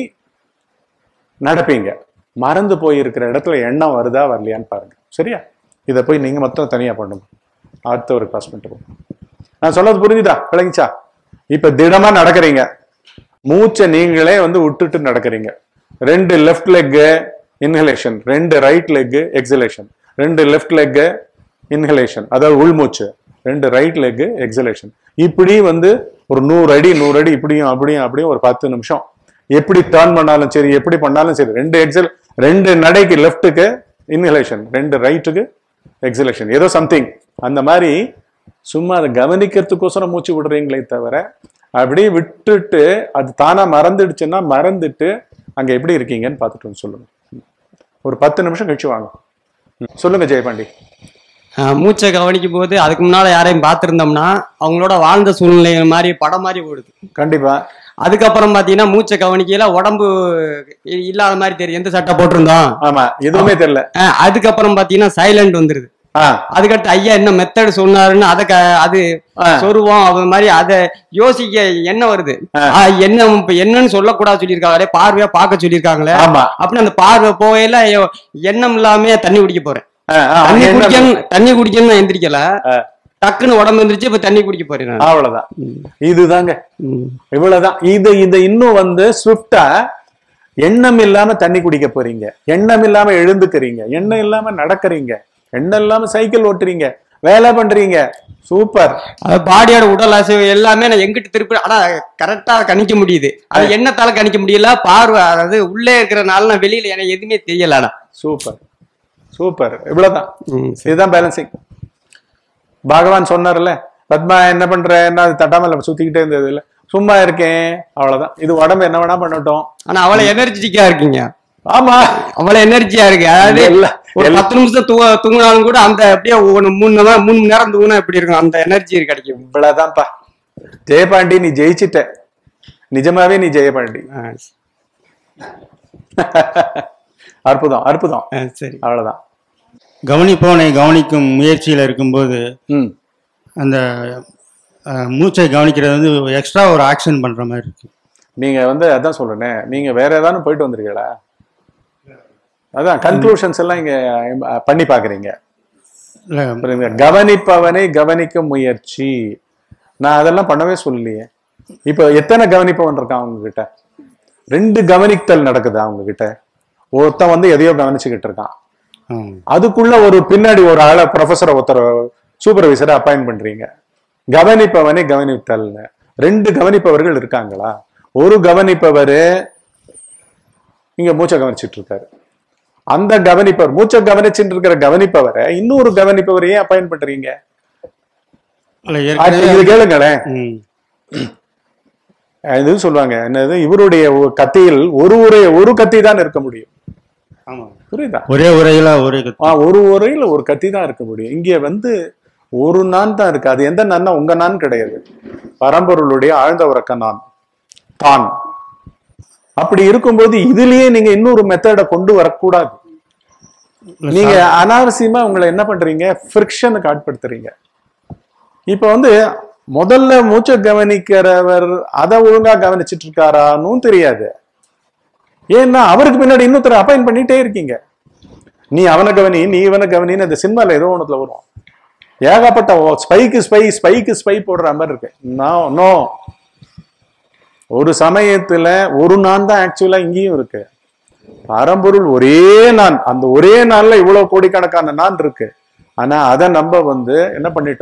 நடப்பீங்க மறந்து போய் இருக்கிற இடத்துல எண்ணம் வருதா வரலையான்னு பாருங்க சரியா இதை போய் நீங்க மொத்தம் தனியா பண்ணுங்க அடுத்த ஒரு கிளாஸ் பண்ணிட்டு போங்க நான் சொன்னது புரிஞ்சுதா விளங்கிச்சா இப்ப திடமா நடக்கிறீங்க மூச்சை நீங்களே வந்து விட்டுட்டு நடக்கிறீங்க ரெண்டு லெஃப்ட் லெக்கு இன்ஹலேஷன் ரெண்டு ரைட் லெக்கு எக்ஸலேஷன் ரெண்டு லெஃப்ட் லெக்கு இன்ஹலேஷன் அதாவது உள்மூச்சு ரெண்டு ரைட் லெக்கு எக்ஸலேஷன் இப்படி வந்து ஒரு நூறு அடி நூறு அடி இப்படியும் அப்படியும் அப்படியும் ஒரு பத்து நிமிஷம் எப்படி டர்ன் பண்ணாலும் சரி எப்படி பண்ணாலும் சரி ரெண்டு எக்ஸல் ரெண்டு நடைக்கு லெஃப்ட்டுக்கு இன்ஹலேஷன் ரெண்டு ரைட்டுக்கு எக்ஸலேஷன் ஏதோ சம்திங் அந்த மாதிரி சும்மா அதை கவனிக்கிறதுக்கோசரம் மூச்சு விடுறீங்களே தவிர அப்படியே விட்டுட்டு அது தானா மறந்துடுச்சுன்னா மறந்துட்டு அங்க எப்படி இருக்கீங்கன்னு பார்த்துட்டு வந்து சொல்லுங்க ஒரு பத்து நிமிஷம் கழிச்சு வாங்க ம். சொல்லுங்க ஜெயபாண்டி ஆஹ் மூச்சை கவனிக்கும் போது அதுக்கு முன்னால யாரையும் பார்த்துருந்தோம்னா அவங்களோட வாழ்ந்த சூழ்நிலை மாதிரி படம் மாதிரி ஓடுது கண்டிப்பா அதுக்கப்புறம் பாத்தீங்கன்னா மூச்சை கவனிக்கையில உடம்பு இ- இல்லாத மாதிரி தெரியும் எந்த சட்டை போட்டிருந்தோம் ஆமா எதுவுமே தெரியல ஆஹ் அதுக்கப்புறம் பாத்தீங்கன்னா சைலண்ட் வந்துருது அதுக்கடுத்து ஐயா என்ன மெத்தட் சொன்னாருன்னு அதை க- அது சொருவோம் அது மாதிரி அதை யோசிக்க என்ன வருது ஆஹ் என்ன இப்ப என்னன்னு சொல்லக்கூடாது சொல்லியிருக்காங்களே பார்வையா பார்க்க சொல்லியிருக்காங்களே ஆமா. அப்படின்னு அந்த பார்வை போகையில ஐயோ, எண்ணம் இல்லாம தண்ணி குடிக்க போறேன் ஆ, தண்ணி என்ன- குடிக்கணும் தண்ணி குடிக்கணும் எந்திரிக்கல டக்குன்னு உடம்பு எந்திரிச்சு இப்ப தண்ணி குடிக்க போறேன் நான். அவ்வளவுதான் இதுதாங்க இவ்வளவுதான் இது இது இன்னும் வந்து ஸ்விஃப்டா எண்ணம் இல்லாம தண்ணி குடிக்க போறீங்க எண்ணம் இல்லாம எழுந்துக்கிறீங்க எண்ணம் இல்லாம நடக்கிறீங்க எண்ணம் இல்லாம சைக்கிள் ஓட்டுறீங்க வேலை பண்றீங்க சூப்பர் அது பாடியோட உடல் அசைவு எல்லாமே நான் எங்கிட்டு திருப்பி ஆனா கரெக்டா கணிக்க முடியுது அது எண்ணத்தால கணிக்க முடியல பார்வை அதாவது உள்ளே இருக்கிறனால நான் வெளியில எனக்கு எதுவுமே தெரியல ஆனா சூப்பர் சூப்பர் இவ்வளவுதான் இதுதான் பேலன்சிங் பகவான் சொன்னார்ல பத்மா என்ன பண்ற என்ன அது தட்டாமல சுத்திக்கிட்டே இருந்தது இல்ல சும்மா இருக்கேன் அவ்வளவுதான் இது உடம்பு என்ன வேணா பண்ணட்டும் ஆனா அவ்வளவு எனர்ஜெட்டிக்கா இருக்கீங்க ஆமா அவ்வளவு எனர்ஜியா இருக்கு அதாவது எல்லா- ஒரு எல்லா- பத்து நிமிஷம் தூ தூங்கினாலும் கூட அந்த அப்படியே ஒரு மூணு நேரம் மூணு மணி நேரம் தூங்கினா எப்படி இருக்கும் அந்த எனர்ஜி கிடைக்கும் இவ்வளவுதான்ப்பா ஜெயபாண்டி நீ ஜெயிச்சிட்ட நிஜமாவே நீ ஜெயபாண்டி அற்புதம் அற்புதம் சரி அவ்வளவுதான் கவனிப்பவனை கவனிக்கும் முயற்சியில் இருக்கும்போது அந்த அஹ், மூச்சை கவனிக்கிறது வந்து எக்ஸ்ட்ரா ஒரு ஆக்ஷன் பண்ற மாதிரி இருக்கு நீங்க வந்து அதான் சொல்றேனே நீங்க வேற ஏதாவது போயிட்டு வந்திருக்கீங்களா அதான் கன்க்ளூஷன்ஸ் எல்லாம் இங்க அஹ், பண்ணி பாக்குறீங்க புரியுதுங்களா? கவனிப்பவனை கவனிக்கும் முயற்சி நான் அதெல்லாம் பண்ணவே சொல்லலையே இப்போ எத்தனை கவனிப்பவன் இருக்கான் அவங்க கிட்ட ரெண்டு கவனித்தல் நடக்குது அவங்க கிட்ட ஒருத்தன் வந்து எதையோ கவனிச்சுக்கிட்டு இருக்கான் அதுக்குள்ள ஒரு பின்னாடி ஒரு ஆளை ப்ரொஃபஸரை ஒருத்தர் சூப்பர்வைசரை அப்பாயிண்ட் பண்றீங்க கவனிப்பவனை கவனித்தல்னு ரெண்டு கவனிப்பவர்கள் இருக்காங்களா ஒரு கவனிப்பவர் இங்க மூச்சை கவனிச்சிட்டு இருக்காரு அந்த கவனிப்பவர் மூச்சை கவனிச்சுட்டு இருக்கிற கவனிப்பவரை இன்னொரு கவனிப்பவரை ஏன் அப்பாயிண்ட் பண்றீங்க இல்ல, அது ஏற்கனவே- இது கேளுங்களேன் ம். இது சொல்லுவாங்க என்னது இவருடைய ஒரு கத்தியில் ஒரு ஒரே ஒரு கத்தி தான் இருக்க முடியும் ஆமா புரியுதா ஒரே உரையில ஒரே ஆ, ஒரு உரையில ஒரு கத்தி தான் இருக்க முடியும் இங்க வந்து ஒரு நான் தான் இருக்கு அது எந்த நான்னா உங்க நான் கிடையாது பரம்பொருளுடைய ஆழ்ந்த உறக்க நான் தான் அப்படி இருக்கும்போது இதுலயே நீங்க இன்னொரு மெத்தடை கொண்டு வரக்கூடாது நீங்க அனாவசியமா உங்களை என்ன பண்றீங்க ஃப்ரிக்ஷனுக்கு ஆட்படுத்துறீங்க இப்ப வந்து முதல்ல மூச்சை கவனிக்கிறவர் அதை ஒழுங்கா கவனிச்சிட்டு இருக்காரான்னு தெரியாது ஏன்னா அவருக்கு பின்னாடி இன்னொருத்தர் அப்பாயின் பண்ணிட்டே இருக்கீங்க நீ அவனை கவனி நீ இவனை கவனின்னு அந்த சினிமால ஏதோ ஒண்ணுல வரும் ஏகப்பட்ட ஸ்பைக்கு ஸ்பை ஸ்பைக்கு ஸ்பை போடுற மாதிரி இருக்கு நோ நோ ஒரு சமயத்துல ஒரு நான் தான் ஆக்சுவலா இங்கேயும் இருக்கு பரம்பொருள் ஒரே நான் அந்த ஒரே நாள்ல இவ்வளவு கோடிக்கணக்கான நான் இருக்கு ஆனா அதை நம்ம வந்து என்ன பண்ணிட்டோம்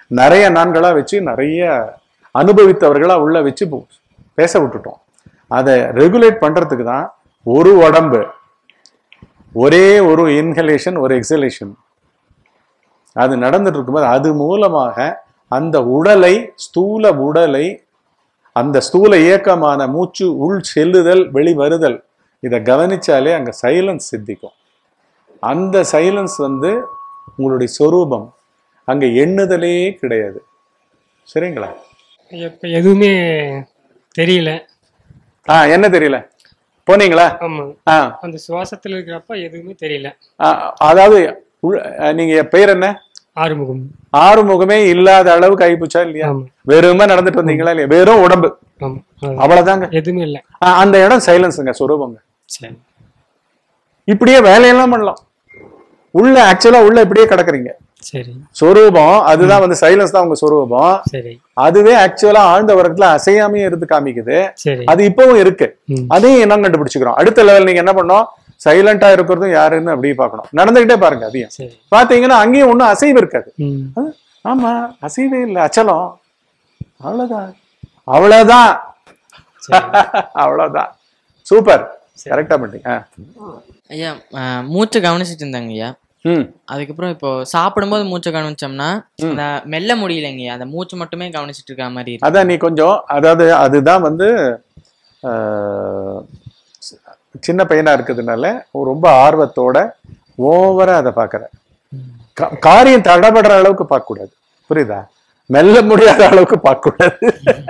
நிறைய நான்களா வச்சு நிறைய அனுபவித்தவர்களா உள்ள வச்சு போ- பேச விட்டுட்டோம் அதை ரெகுலேட் பண்றதுக்கு தான் ஒரு உடம்பு ஒரே ஒரு இன்ஹலேஷன் ஒரு எக்ஸலேஷன் அது நடந்துட்டு இருக்கும்போது அது மூலமாக அந்த உடலை ஸ்தூல உடலை அந்த ஸ்தூல இயக்கமான மூச்சு உள் செல்லுதல் வெளிவருதல் இதை கவனிச்சாலே அங்க சைலன்ஸ் சித்திக்கும் அந்த சைலன்ஸ் வந்து உங்களுடைய சொரூபம் அங்க எண்ணுதலே கிடையாது சரிங்களா இப்போ எதுவுமே தெரியல ஆ என்ன தெரியல போனீங்களா ஆமா ஆ அந்த சுவாசத்துல இருக்கிறப்ப எதுவுமே தெரியல ஆ, அதாவது உள்- அஹ், நீங்க பேர் என்ன ஆறுமுகம் ஆறுமுகமே இல்லாத அளவுக்கு ஆயிப்போச்சா இல்லையா வெறுமை நடந்துட்டு வந்தீங்களா இல்லையா வெறும் உடம்பு ஆமா அது அவ்வளவுதாங்க எதுவுமே இல்லை ஆ, அந்த இடம் சைலன்ஸுங்க சொரூபங்க சரி இப்படியே வேலையெல்லாம் பண்ணலாம் உள்ள ஆக்சுவலா உள்ள இப்படியே கிடக்குறீங்க சரி சொரூபம் அதுதான் வந்து சைலன்ஸ் தான் உங்க சொரூபம் சரி அதுவே ஆக்சுவலா ஆழ்ந்த உறக்கத்துல அசையாமையே இருந்து காமிக்குது சரி அது இப்பவும் இருக்கு ம். அதையும் என்ன கண்டுபிடிச்சுக்கிறோம் அடுத்த லெவல் நீங்க என்ன பண்ணோம் சைலண்டா இருக்கிறதும் யாருன்னு அப்படியே பார்க்கணும் நடந்துகிட்டே பாருங்க அதையும் சரி பாத்தீங்கன்னா அங்கேயும் ஒண்ணும் அசைவு இருக்காது ம் அது, ஆமா அசைவே இல்லை அச்சலம் அவ்வளவுதான் அவ்வளவுதான் அவ்வளவுதான் சூப்பர் கரெக்டா பண்ணிட்டீங்க ஆ. ஐயா அஹ், மூச்சை கவனிச்சிட்டு இருந்தாங்க ஐயா ம் அதுக்கப்புறம் இப்போ சாப்பிடும்போது மூச்சை கவனிச்சோம்னா அந்த மெல்ல முடியலைங்கய்யா அந்த மூச்சு மட்டுமே கவனிச்சிட்டு இருக்க மாதிரி இருக்கு அதான் நீ கொஞ்சம் அதாவது அதுதான் வந்து ஆஹ், சின்ன பையனா இருக்கிறதுனால ரொம்ப ஆர்வத்தோட ஓவரா அதை பார்க்கற கா- காரியம் தடபடுற அளவுக்கு பார்க்க கூடாது புரியுதா மெல்ல முடியாத அளவுக்கு பார்க்க கூடாது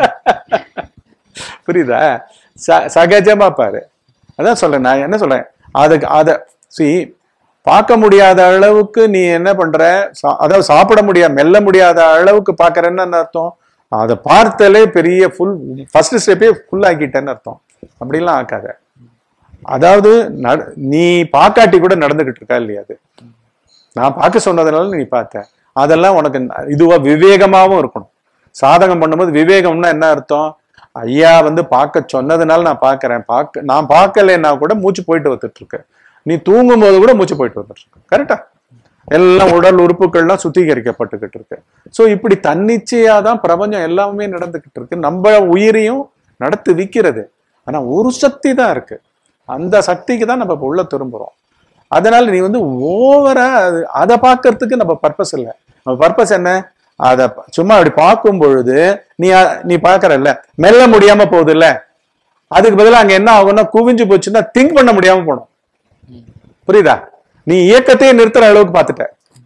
புரியுதா ச- சகஜமா பாரு அதான் சொல்றேன் நான் என்ன சொல்றேன் அதுக்கு அதை சி பார்க்க முடியாத அளவுக்கு நீ என்ன பண்ற சா- அதாவது சாப்பிட முடியாத மெல்ல முடியாத அளவுக்கு பார்க்கறேன்னு என்ன அர்த்தம் அதை பார்த்தாலே பெரிய ஃபுல் ஃபர்ஸ்ட் ஸ்டெப்பே ஃபுல் ஆக்கிட்டேன்னு அர்த்தம் அப்படிலாம் ஆக்காத அதாவது நட- நீ பார்க்காட்டி கூட நடந்துகிட்டு இருக்கா இல்லையா அது நான் பார்க்க சொன்னதுனால நீ பார்த்த அதெல்லாம் உனக்கு ந- இதுவா விவேகமாவும் இருக்கணும் சாதகம் பண்ணும்போது விவேகம்னா என்ன அர்த்தம் ஐயா வந்து பார்க்க சொன்னதுனால நான் பார்க்கறேன் பார்க்க நான் பார்க்கலைன்னா கூட மூச்சு போயிட்டு வந்துட்டு இருக்கு நீ தூங்கும் போது கூட மூச்சு போயிட்டு வந்துட்டு இருக்கு கரெக்டா எல்லாம் உடல் உறுப்புகள்லாம் சுத்திகரிக்கப்பட்டுக்கிட்டு இருக்கு ஸோ இப்படி தன்னிச்சையா தான் பிரபஞ்சம் எல்லாமே நடந்துகிட்டு இருக்கு நம்ம உயிரையும் நடத்து விக்கிறது ஆனா ஒரு சக்தி தான் இருக்கு அந்த சக்திக்கு தான் நம்ம இப்ப உள்ள திரும்புறோம் அதனால நீ வந்து ஓவரா அது- அதை பார்க்கறதுக்கு நம்ம பர்பஸ் இல்லை நம்ம பர்பஸ் என்ன அதை சும்மா அப்படி பார்க்கும் பொழுது நீ அ- நீ பார்க்கறல்ல மெல்ல முடியாம போகுது இல்ல அதுக்கு பதிலா அங்க என்ன ஆகும்னா குவிஞ்சு போச்சுன்னா திங்க் பண்ண முடியாம போடும் புரியுதா நீ இயக்கத்தையே நிறுத்துற அளவுக்கு பார்த்துட்ட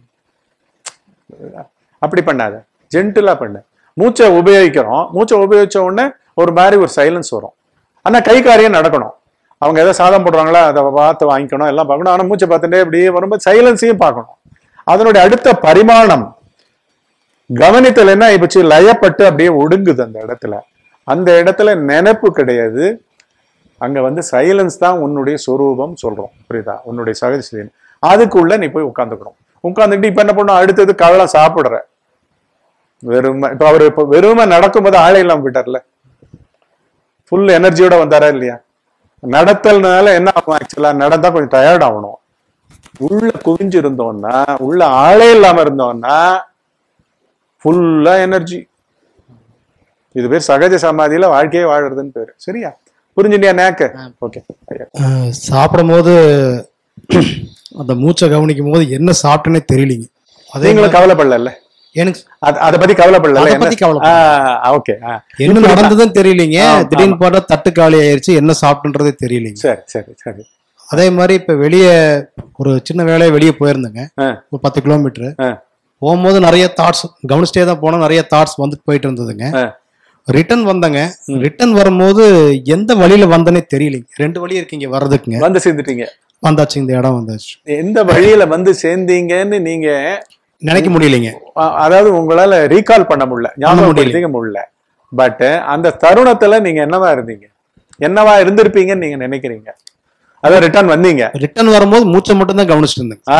அப்படி பண்ணாத ஜென்டிலா பண்ணு மூச்சை உபயோகிக்கிறோம் மூச்சை உபயோகிச்ச உடனே ஒரு மாதிரி ஒரு சைலன்ஸ் வரும் ஆனா கை காரியம் நடக்கணும் அவங்க ஏதோ சாதம் போடுறாங்களா அதை பார்த்து வாங்கிக்கணும் எல்லாம் பார்க்கணும் ஆனா மூச்சை பார்த்துட்டே இப்படியே வரும்போது சைலன்ஸையும் பார்க்கணும் அதனுடைய அடுத்த பரிமாணம் கவனித்தல் என்ன ஆயிப்போச்சு லயப்பட்டு அப்படியே ஒடுங்குது அந்த இடத்துல அந்த இடத்துல நினைப்பு கிடையாது அங்க வந்து சைலன்ஸ் தான் உன்னுடைய சொரூபம் சொல்றோம் புரியுதா உன்னுடைய சகஜ அதுக்குள்ள நீ போய் உட்காந்துக்கணும் உட்காந்துக்கிட்டு இப்ப என்ன பண்ணும் அடுத்தது கவலை சாப்பிடுற வெறுமை இப்ப அவர் இப்ப வெறுமை நடக்கும்போது ஆளே இல்லாம போயிட்டார்ல ஃபுல் எனர்ஜியோட வந்தாரா இல்லையா நடத்தல்னால என்ன ஆகும் ஆக்சுவலா நடந்தா கொஞ்சம் டயர்ட் ஆகணும் உள்ள குவிஞ்சு இருந்தோம்னா உள்ள ஆளே இல்லாம இருந்தோம்னா ஃபுல்லா எனர்ஜி இது பேர் சகஜ சமாதியில வாழ்க்கையே வாழறதுன்னு பேரு சரியா புரிஞ்சுட்டியா நேக்க ஓகே அஹ் சாப்பிடும்போது அந்த மூச்சை கவனிக்கும் போது என்ன சாப்பிட்டேனே தெரியலீங்க அதே நீங்களும் மாதிரி- கவலைப்படல எனக்கு அத- அத பத்தி கவலைப்படல அதை பத்தி கவலைப்படல. ஓகே என்ன நடந்ததுன்னு தெரியலீங்க திடீர்னு பார்த்தா தட்டு காலி ஆயிருச்சு என்ன சாப்பிட்டுன்றதே தெரியலீங்க சரி சரி சரி அதே மாதிரி இப்ப வெளியே ஒரு சின்ன வேலையை வெளியே போயிருந்தேங்க ஒரு பத்து கிலோமீட்டர் போகும்போது நிறைய தாட்ஸ் கவனிச்சிட்டே தான் போனா நிறைய தாட்ஸ் வந்துட்டு போயிட்டு இருந்ததுங்க ரிட்டர்ன் வந்தங்க ரிட்டர்ன் வரும்போது எந்த வழியில வந்தனே தெரியலைங்க ரெண்டு வழி இருக்கீங்க வர்றதுக்குங்க வந்து சேர்ந்துட்டீங்க வந்தாச்சு இந்த இடம் வந்தாச்சு எந்த வழியில வந்து சேர்ந்தீங்கன்னு நீங்க நினைக்க முடியலைங்க அ- அதாவது உங்களால ரீகால் பண்ண முடியல ஞாபகப்படுத்திக்க முடியல பட் அந்த தருணத்துல நீங்க என்னவா இருந்தீங்க என்னவா இருந்திருப்பீங்கன்னு நீங்க நினைக்கிறீங்க அதான் ரிட்டர்ன் வந்தீங்க ரிட்டர்ன் வரும்போது மூச்சை மட்டும் தான் கவனிச்சிட்டு இருந்தேங்க ஆ.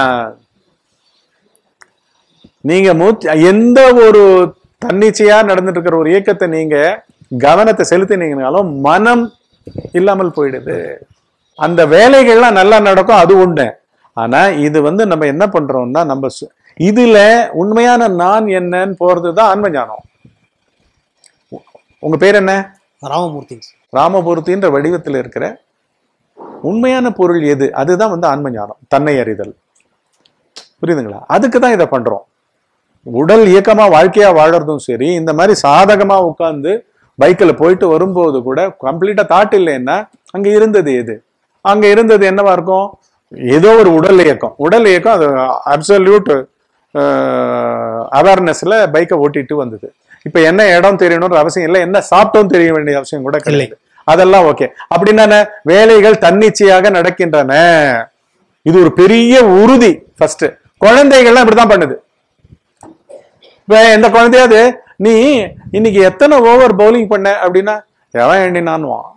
நீங்க மூச்சு எந்த ஒரு தன்னிச்சையா நடந்துட்டு இருக்கிற ஒரு இயக்கத்தை நீங்க கவனத்தை செலுத்தினீங்கனாலும் மனம் இல்லாமல் போயிடுது அந்த வேலைகள்லாம் நல்லா நடக்கும் அது உண்டு ஆனா இது வந்து நம்ம என்ன பண்றோம்னா நம்ம சு- இதுல உண்மையான நான் என்னன்னு போறது தான் ஆன்ம ஞானம் உ- உங்க பேர் என்ன ராமமூர்த்திங்க சார் ராமபூர்த்தின்ற வடிவத்தில் இருக்கிற உண்மையான பொருள் எது அதுதான் வந்து ஆன்ம ஞானம் தன்னை அறிதல் புரியுதுங்களா அதுக்கு தான் இதை பண்றோம் உடல் இயக்கமா வாழ்க்கையா வாழறதும் சரி இந்த மாதிரி சாதகமா உட்கார்ந்து பைக்கில் போயிட்டு வரும்போது கூட கம்ப்ளீட்டா தாட் இல்லைன்னா அங்க இருந்தது எது அங்க இருந்தது என்னவா இருக்கும் ஏதோ ஒரு உடல் இயக்கம் உடல் இயக்கம் அது அப்சல்யூட் அவேர்னஸ்ல பைக்கை ஓட்டிட்டு வந்தது இப்ப என்ன இடம் தெரியணும்ன்ற அவசியம் இல்லை என்ன சாப்பிட்டோம் தெரிய வேண்டிய அவசியம் கூட கிடையாது அதெல்லாம் ஓகே அப்படின்னா என்ன? வேலைகள் தன்னிச்சையாக நடக்கின்றன இது ஒரு பெரிய உறுதி ஃபர்ஸ்ட் குழந்தைகள்லாம் இப்படிதான் பண்ணுது இப்ப எந்த குழந்தையாவது நீ இன்னைக்கு எத்தனை ஓவர் பவுலிங் பண்ண அப்படின்னா எவன் எண்ணினான்வான்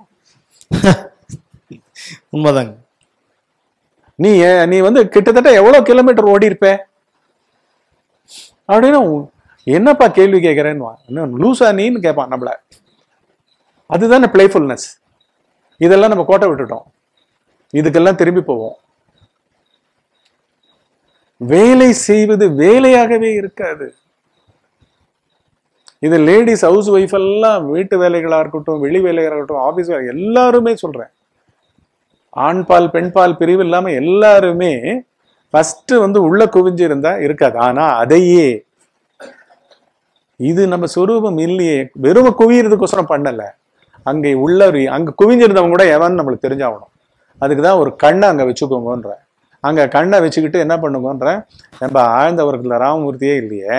உண்மைதாங்க நீ ஏ- நீ வந்து கிட்டத்தட்ட எவ்வளவு கிலோமீட்டர் ஓடி இருப்ப அப்படின்னு உ- என்னப்பா கேள்வி கேட்கிறேன்னு என்ன லூசா நீன்னு கேட்பான் நம்மள அதுதானே பிளேஃபுல்னஸ் இதெல்லாம் நம்ம கோட்டை விட்டுட்டோம் இதுக்கெல்லாம் திரும்பி போவோம் வேலை செய்வது வேலையாகவே இருக்காது இது லேடிஸ் ஹவுஸ் ஒய்ஃப் எல்லாம் வீட்டு வேலைகளா இருக்கட்டும் வெளி வேலையா இருக்கட்டும் ஆபீஸ் வேலை எல்லாருமே சொல்றேன் ஆண் பால் பெண் பால் பிரிவு இல்லாம எல்லாருமே ஃபர்ஸ்ட் வந்து உள்ள குவிஞ்சு இருந்தா இருக்காது ஆனா அதையே இது நம்ம சொரூபம் இல்லையே வெறும் குவியறதுக்கோசரம் பண்ணல அங்கே உள்ள ஒரு- அங்க குவிஞ்சிருந்தவங்க கூட எவன் நம்மளுக்கு தெரிஞ்சாகணும் அதுக்கு தான் ஒரு கண்ணை அங்க வச்சுக்கோங்கன்ற அங்க கண்ணை வச்சுக்கிட்டு என்ன பண்ணுங்கன்ற நம்ம ஆழ்ந்தவர்கள ராமமூர்த்தியே இல்லையே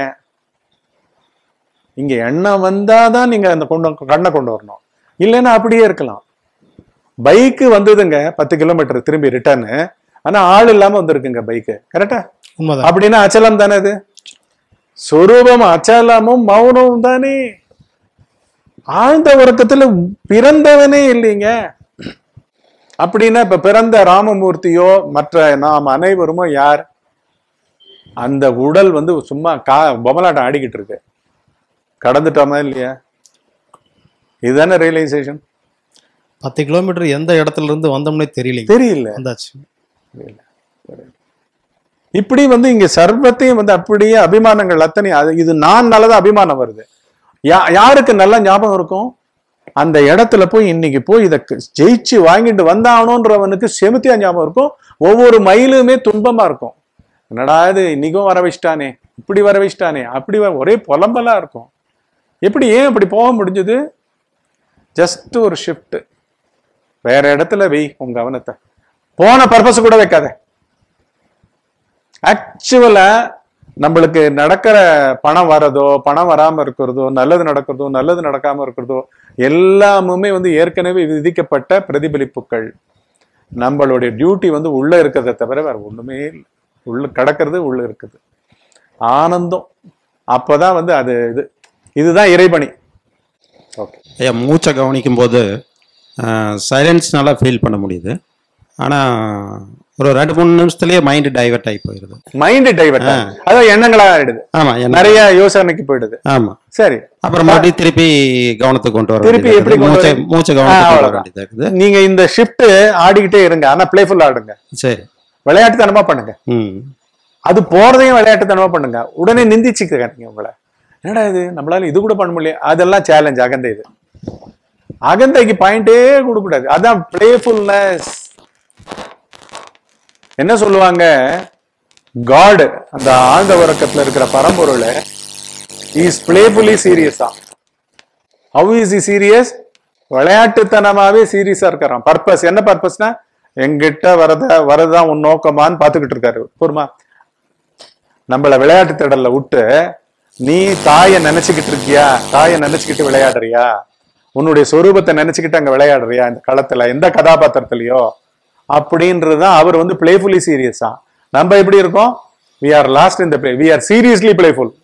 இங்க எண்ணம் வந்தாதான் நீங்க அந்த கொண்டு கண்ணை கொண்டு வரணும் இல்லைன்னா அப்படியே இருக்கலாம் பைக்கு வந்ததுங்க பத்து கிலோமீட்டர் திரும்பி ரிட்டர்னு ஆனா ஆள் இல்லாம வந்திருக்குங்க பைக்கு கரெக்டா உண்மைதான் அப்படின்னா அச்சலம் தானே அது சொரூபம் அச்சலமும் மௌனமும் தானே ஆழ்ந்த உறக்கத்துல பிறந்தவனே இல்லைங்க அப்படின்னா இப்ப பிறந்த ராமமூர்த்தியோ மற்ற நாம் அனைவருமோ யார் அந்த உடல் வந்து சும்மா கா பொம்மலாட்டம் ஆடிக்கிட்டு இருக்கு கடந்துட்டோமா இல்லையா இதுதானே ரியலைசேஷன் பத்து கிலோமீட்டர் எந்த இடத்துல இருந்து வந்தோம்னே தெரியல தெரியல வந்தாச்சு இப்படி வந்து இங்க சர்வத்தையும் வந்து அப்படியே அபிமானங்கள் அத்தனை அது இது நான் நல்லதா அபிமானம் வருது யா யாருக்கு நல்ல ஞாபகம் இருக்கும் அந்த இடத்துல போய் இன்னைக்கு போய் இதை க- ஜெயிச்சு வாங்கிட்டு வந்தாகணுன்றவனுக்கு செமித்தியா ஞாபகம் இருக்கும் ஒவ்வொரு மைலுமே துன்பமா இருக்கும் என்னடா இது இன்னைக்கும் வர வச்சிட்டானே இப்படி வர வச்சிட்டானே அப்படி வ- ஒரே புலம்பலா இருக்கும் எப்படி ஏன் இப்படி போக முடிஞ்சது ஜஸ்ட் ஒரு ஷிஃப்ட் வேற இடத்துல வை உங்க கவனத்தை போன பர்பஸ் கூட வைக்காத ஆக்சுவலா நம்மளுக்கு நடக்கிற பணம் வரதோ பணம் வராம இருக்கிறதோ நல்லது நடக்கிறதோ நல்லது நடக்காம இருக்கிறதோ எல்லாமுமே வந்து ஏற்கனவே விதிக்கப்பட்ட பிரதிபலிப்புகள் நம்மளுடைய டியூட்டி வந்து உள்ள இருக்கிறத தவிர வேற ஒண்ணுமே இல்லை உள்ள கடக்கிறது உள்ள இருக்குது ஆனந்தம் அப்பதான் வந்து அது இது இதுதான் இறைபணி ஓகே ஐயா மூச்சை கவனிக்கும் போது சைலன்ஸ் நல்லா ஃபீல் பண்ண முடியுது ஆனால் ஒரு ரெண்டு மூணு நிமிஷத்துலயே மைண்ட் டைவர்ட் ஆகி போயிடுது மைண்ட் டைவர்ட் அதாவது எண்ணங்களா ஆயிடுது ஆமா என்ன நிறைய யோசனைக்கு போயிடுது ஆமா சரி அப்புறம் மறுபடியும் திருப்பி கவனத்தை கொண்டு வர திருப்பி வேண்டியதா எப்படி இருக்குது. கொண்டு மூச்சை வர- மூச்சை ஆ, கவனத்தை கொண்டு வர அவ்வளவுதான். வேண்டியதா இருக்குது நீங்க இந்த ஷிஃப்ட் ஆடிக்கிட்டே இருங்க ஆனா பிளேஃபுல் ஆடுங்க சரி விளையாட்டுத்தனமா பண்ணுங்க ம் அது போறதையும் விளையாட்டுத்தனமா பண்ணுங்க உடனே நிந்திச்சுக்காதீங்க உங்களை என்னடா இது நம்மளால இது கூட பண்ண முடியல அதெல்லாம் சேலஞ்ச் அகந்தை இது அகந்தைக்கு பாயிண்டே கொடுக்க கூடாது அதான் பிளேஃபுல்னஸ் என்ன சொல்லுவாங்க காட் அந்த ஆழ்ந்த உறக்கத்துல இருக்கிற பரம்பொருள் இஸ் பிளேஃபுல்லி சீரியஸா ஹவு இஸ் இ சீரியஸ் விளையாட்டுத்தனமாவே சீரியஸா இருக்கிறான் பர்பஸ் என்ன பர்பஸ்னா எங்கிட்ட வரத வரதான் உன் நோக்கமான்னு பார்த்துக்கிட்டு இருக்காரு பொறுமா நம்மள விளையாட்டு திடல்ல விட்டு நீ தாயை நினைச்சுக்கிட்டு இருக்கியா தாயை நினைச்சுக்கிட்டு விளையாடுறியா உன்னுடைய சொரூபத்தை நினைச்சுக்கிட்டு அங்க விளையாடுறியா இந்த களத்துல எந்த கதாபாத்திரத்திலயோ அப்படின்றதுதான் அவர் வந்து பிளேஃபுல்லி சீரியஸா நம்ம எப்படி இருக்கோம் வி ஆர் லாஸ்ட் இந்த play we are seriously playful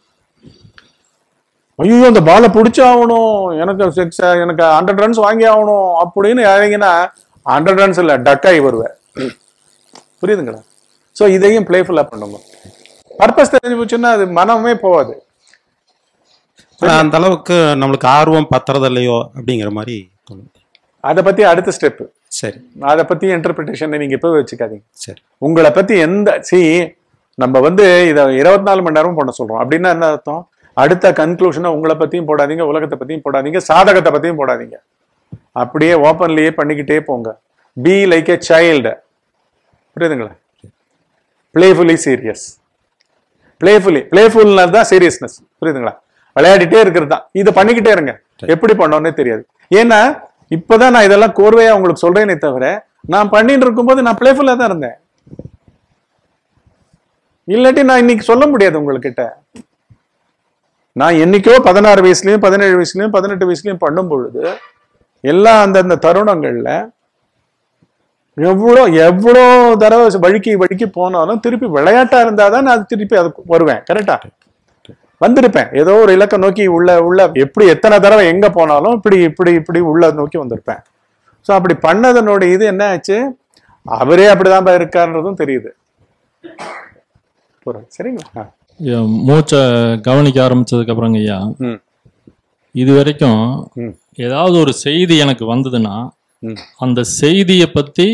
ஐயோ அந்த பாலை பிடிச்சாகணும் எனக்கு சிக்ஸ் எனக்கு ஹண்ட்ரட் ரன்ஸ் வாங்கி ஆகணும் அப்படின்னு இறங்கினா ஹண்ட்ரட் ரன்ஸ் இல்ல டக்காகி வருவேன் புரியுதுங்களா ஸோ இதையும் பிளேஃபுல்லா பண்ணுங்க பர்பஸ் தெரிஞ்சு போச்சுன்னா அது மனமே போகாது ஆனா, அந்த அளவுக்கு நம்மளுக்கு ஆர்வம் பத்துறது இல்லையோ அப்படிங்கிற மாதிரி தோணுது அதை பத்தி அடுத்த ஸ்டெப் சரி அதை பத்தி இன்டர்பிரிட்டேஷன் நீங்க இப்போ வச்சுக்காதீங்க சரி உங்களை பத்தி எந்த சி நம்ம வந்து இதை இருபத்தி நாலு மணி நேரமும் பண்ண சொல்றோம் அப்படின்னா என்ன அர்த்தம் அடுத்த கன்க்ளூஷனை உங்களை பத்தியும் போடாதீங்க உலகத்தை பத்தியும் போடாதீங்க சாதகத்தை பத்தியும் போடாதீங்க அப்படியே ஓப்பன்லயே பண்ணிக்கிட்டே போங்க பி லைக் எ சைல்டு புரியுதுங்களா பிளேஃபுல்லி சீரியஸ் பிளேஃபுல்லி பிளேஃபுல்னா தான் சீரியஸ்னஸ் புரியுதுங்களா விளையாடிட்டே இருக்கிறது தான் இதை பண்ணிக்கிட்டே இருங்க எப்படி பண்ணோன்னே தெரியாது ஏன்னா இப்பதான் நான் இதெல்லாம் கோர்வையா உங்களுக்கு சொல்றேனே தவிர நான் பண்ணிட்டு இருக்கும்போது நான் பிளேஃபுல்லா தான் இருந்தேன் இல்லாட்டி நான் இன்னைக்கு சொல்ல முடியாது உங்ககிட்ட நான் என்னைக்கோ பதினாறு வயசுலயும் பதினேழு வயசுலயும் பதினெட்டு வயசுலயும் பண்ணும் பொழுது எல்லா அந்தந்த தருணங்கள்ல எவ்வளோ எவ்வளோ தடவை வழுக்கி வழுக்கி போனாலும் திருப்பி விளையாட்டா இருந்தாதான் நான் அது திருப்பி அதுக்கு வருவேன் கரெக்டா வந்திருப்பேன் ஏதோ ஒரு இலக்கை நோக்கி உள்ள உள்ள எப்படி எத்தனை தடவை எங்க போனாலும் இப்படி இப்படி இப்படி உள்ள நோக்கி வந்திருப்பேன் ஸோ அப்படி பண்ணதனோட இது என்ன ஆச்சு அவரே அப்படிதான் இருக்காருன்றதும் தெரியுது புரியுது. சரிங்களா ஆ. ஐயா, மூச்சை கவனிக்க ஆரம்பிச்சதுக்கு அப்புறங்க ஐயா ம். இது வரைக்கும் ஏதாவது ஒரு செய்தி எனக்கு வந்ததுன்னா அந்த செய்தியை பத்தி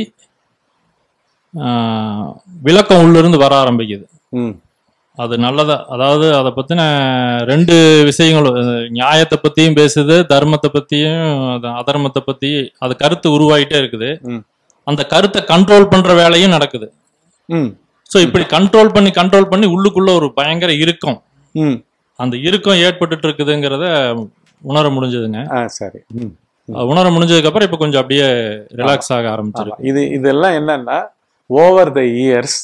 ஆஹ், விளக்கம் உள்ள இருந்து வர ஆரம்பிக்குது ம். அது நல்லதா அதாவது அதை பத்தின ரெண்டு விஷயங்கள் அஹ், நியாயத்தை பத்தியும் பேசுது தர்மத்தை பத்தியும் அது அதர்மத்தை பத்தி அது கருத்து உருவாயிட்டே இருக்குது அந்த கருத்தை கண்ட்ரோல் பண்ற வேலையும் நடக்குது ம் ஸோ இப்படி கண்ட்ரோல் பண்ணி கண்ட்ரோல் பண்ணி உள்ளுக்குள்ள ஒரு பயங்கர இறுக்கம் ம் அந்த இறுக்கம் ஏற்பட்டுட்டு இருக்குதுங்கிறத உணர முடிஞ்சதுங்க சரி ம் அது உணர முடிஞ்சதுக்கு அப்புறம் இப்போ கொஞ்சம் அப்படியே ரிலாக்ஸ் ஆக ஆரம்பிச்சிருக்கு இது இதெல்லாம் என்னன்னா ஓவர் த இயர்ஸ்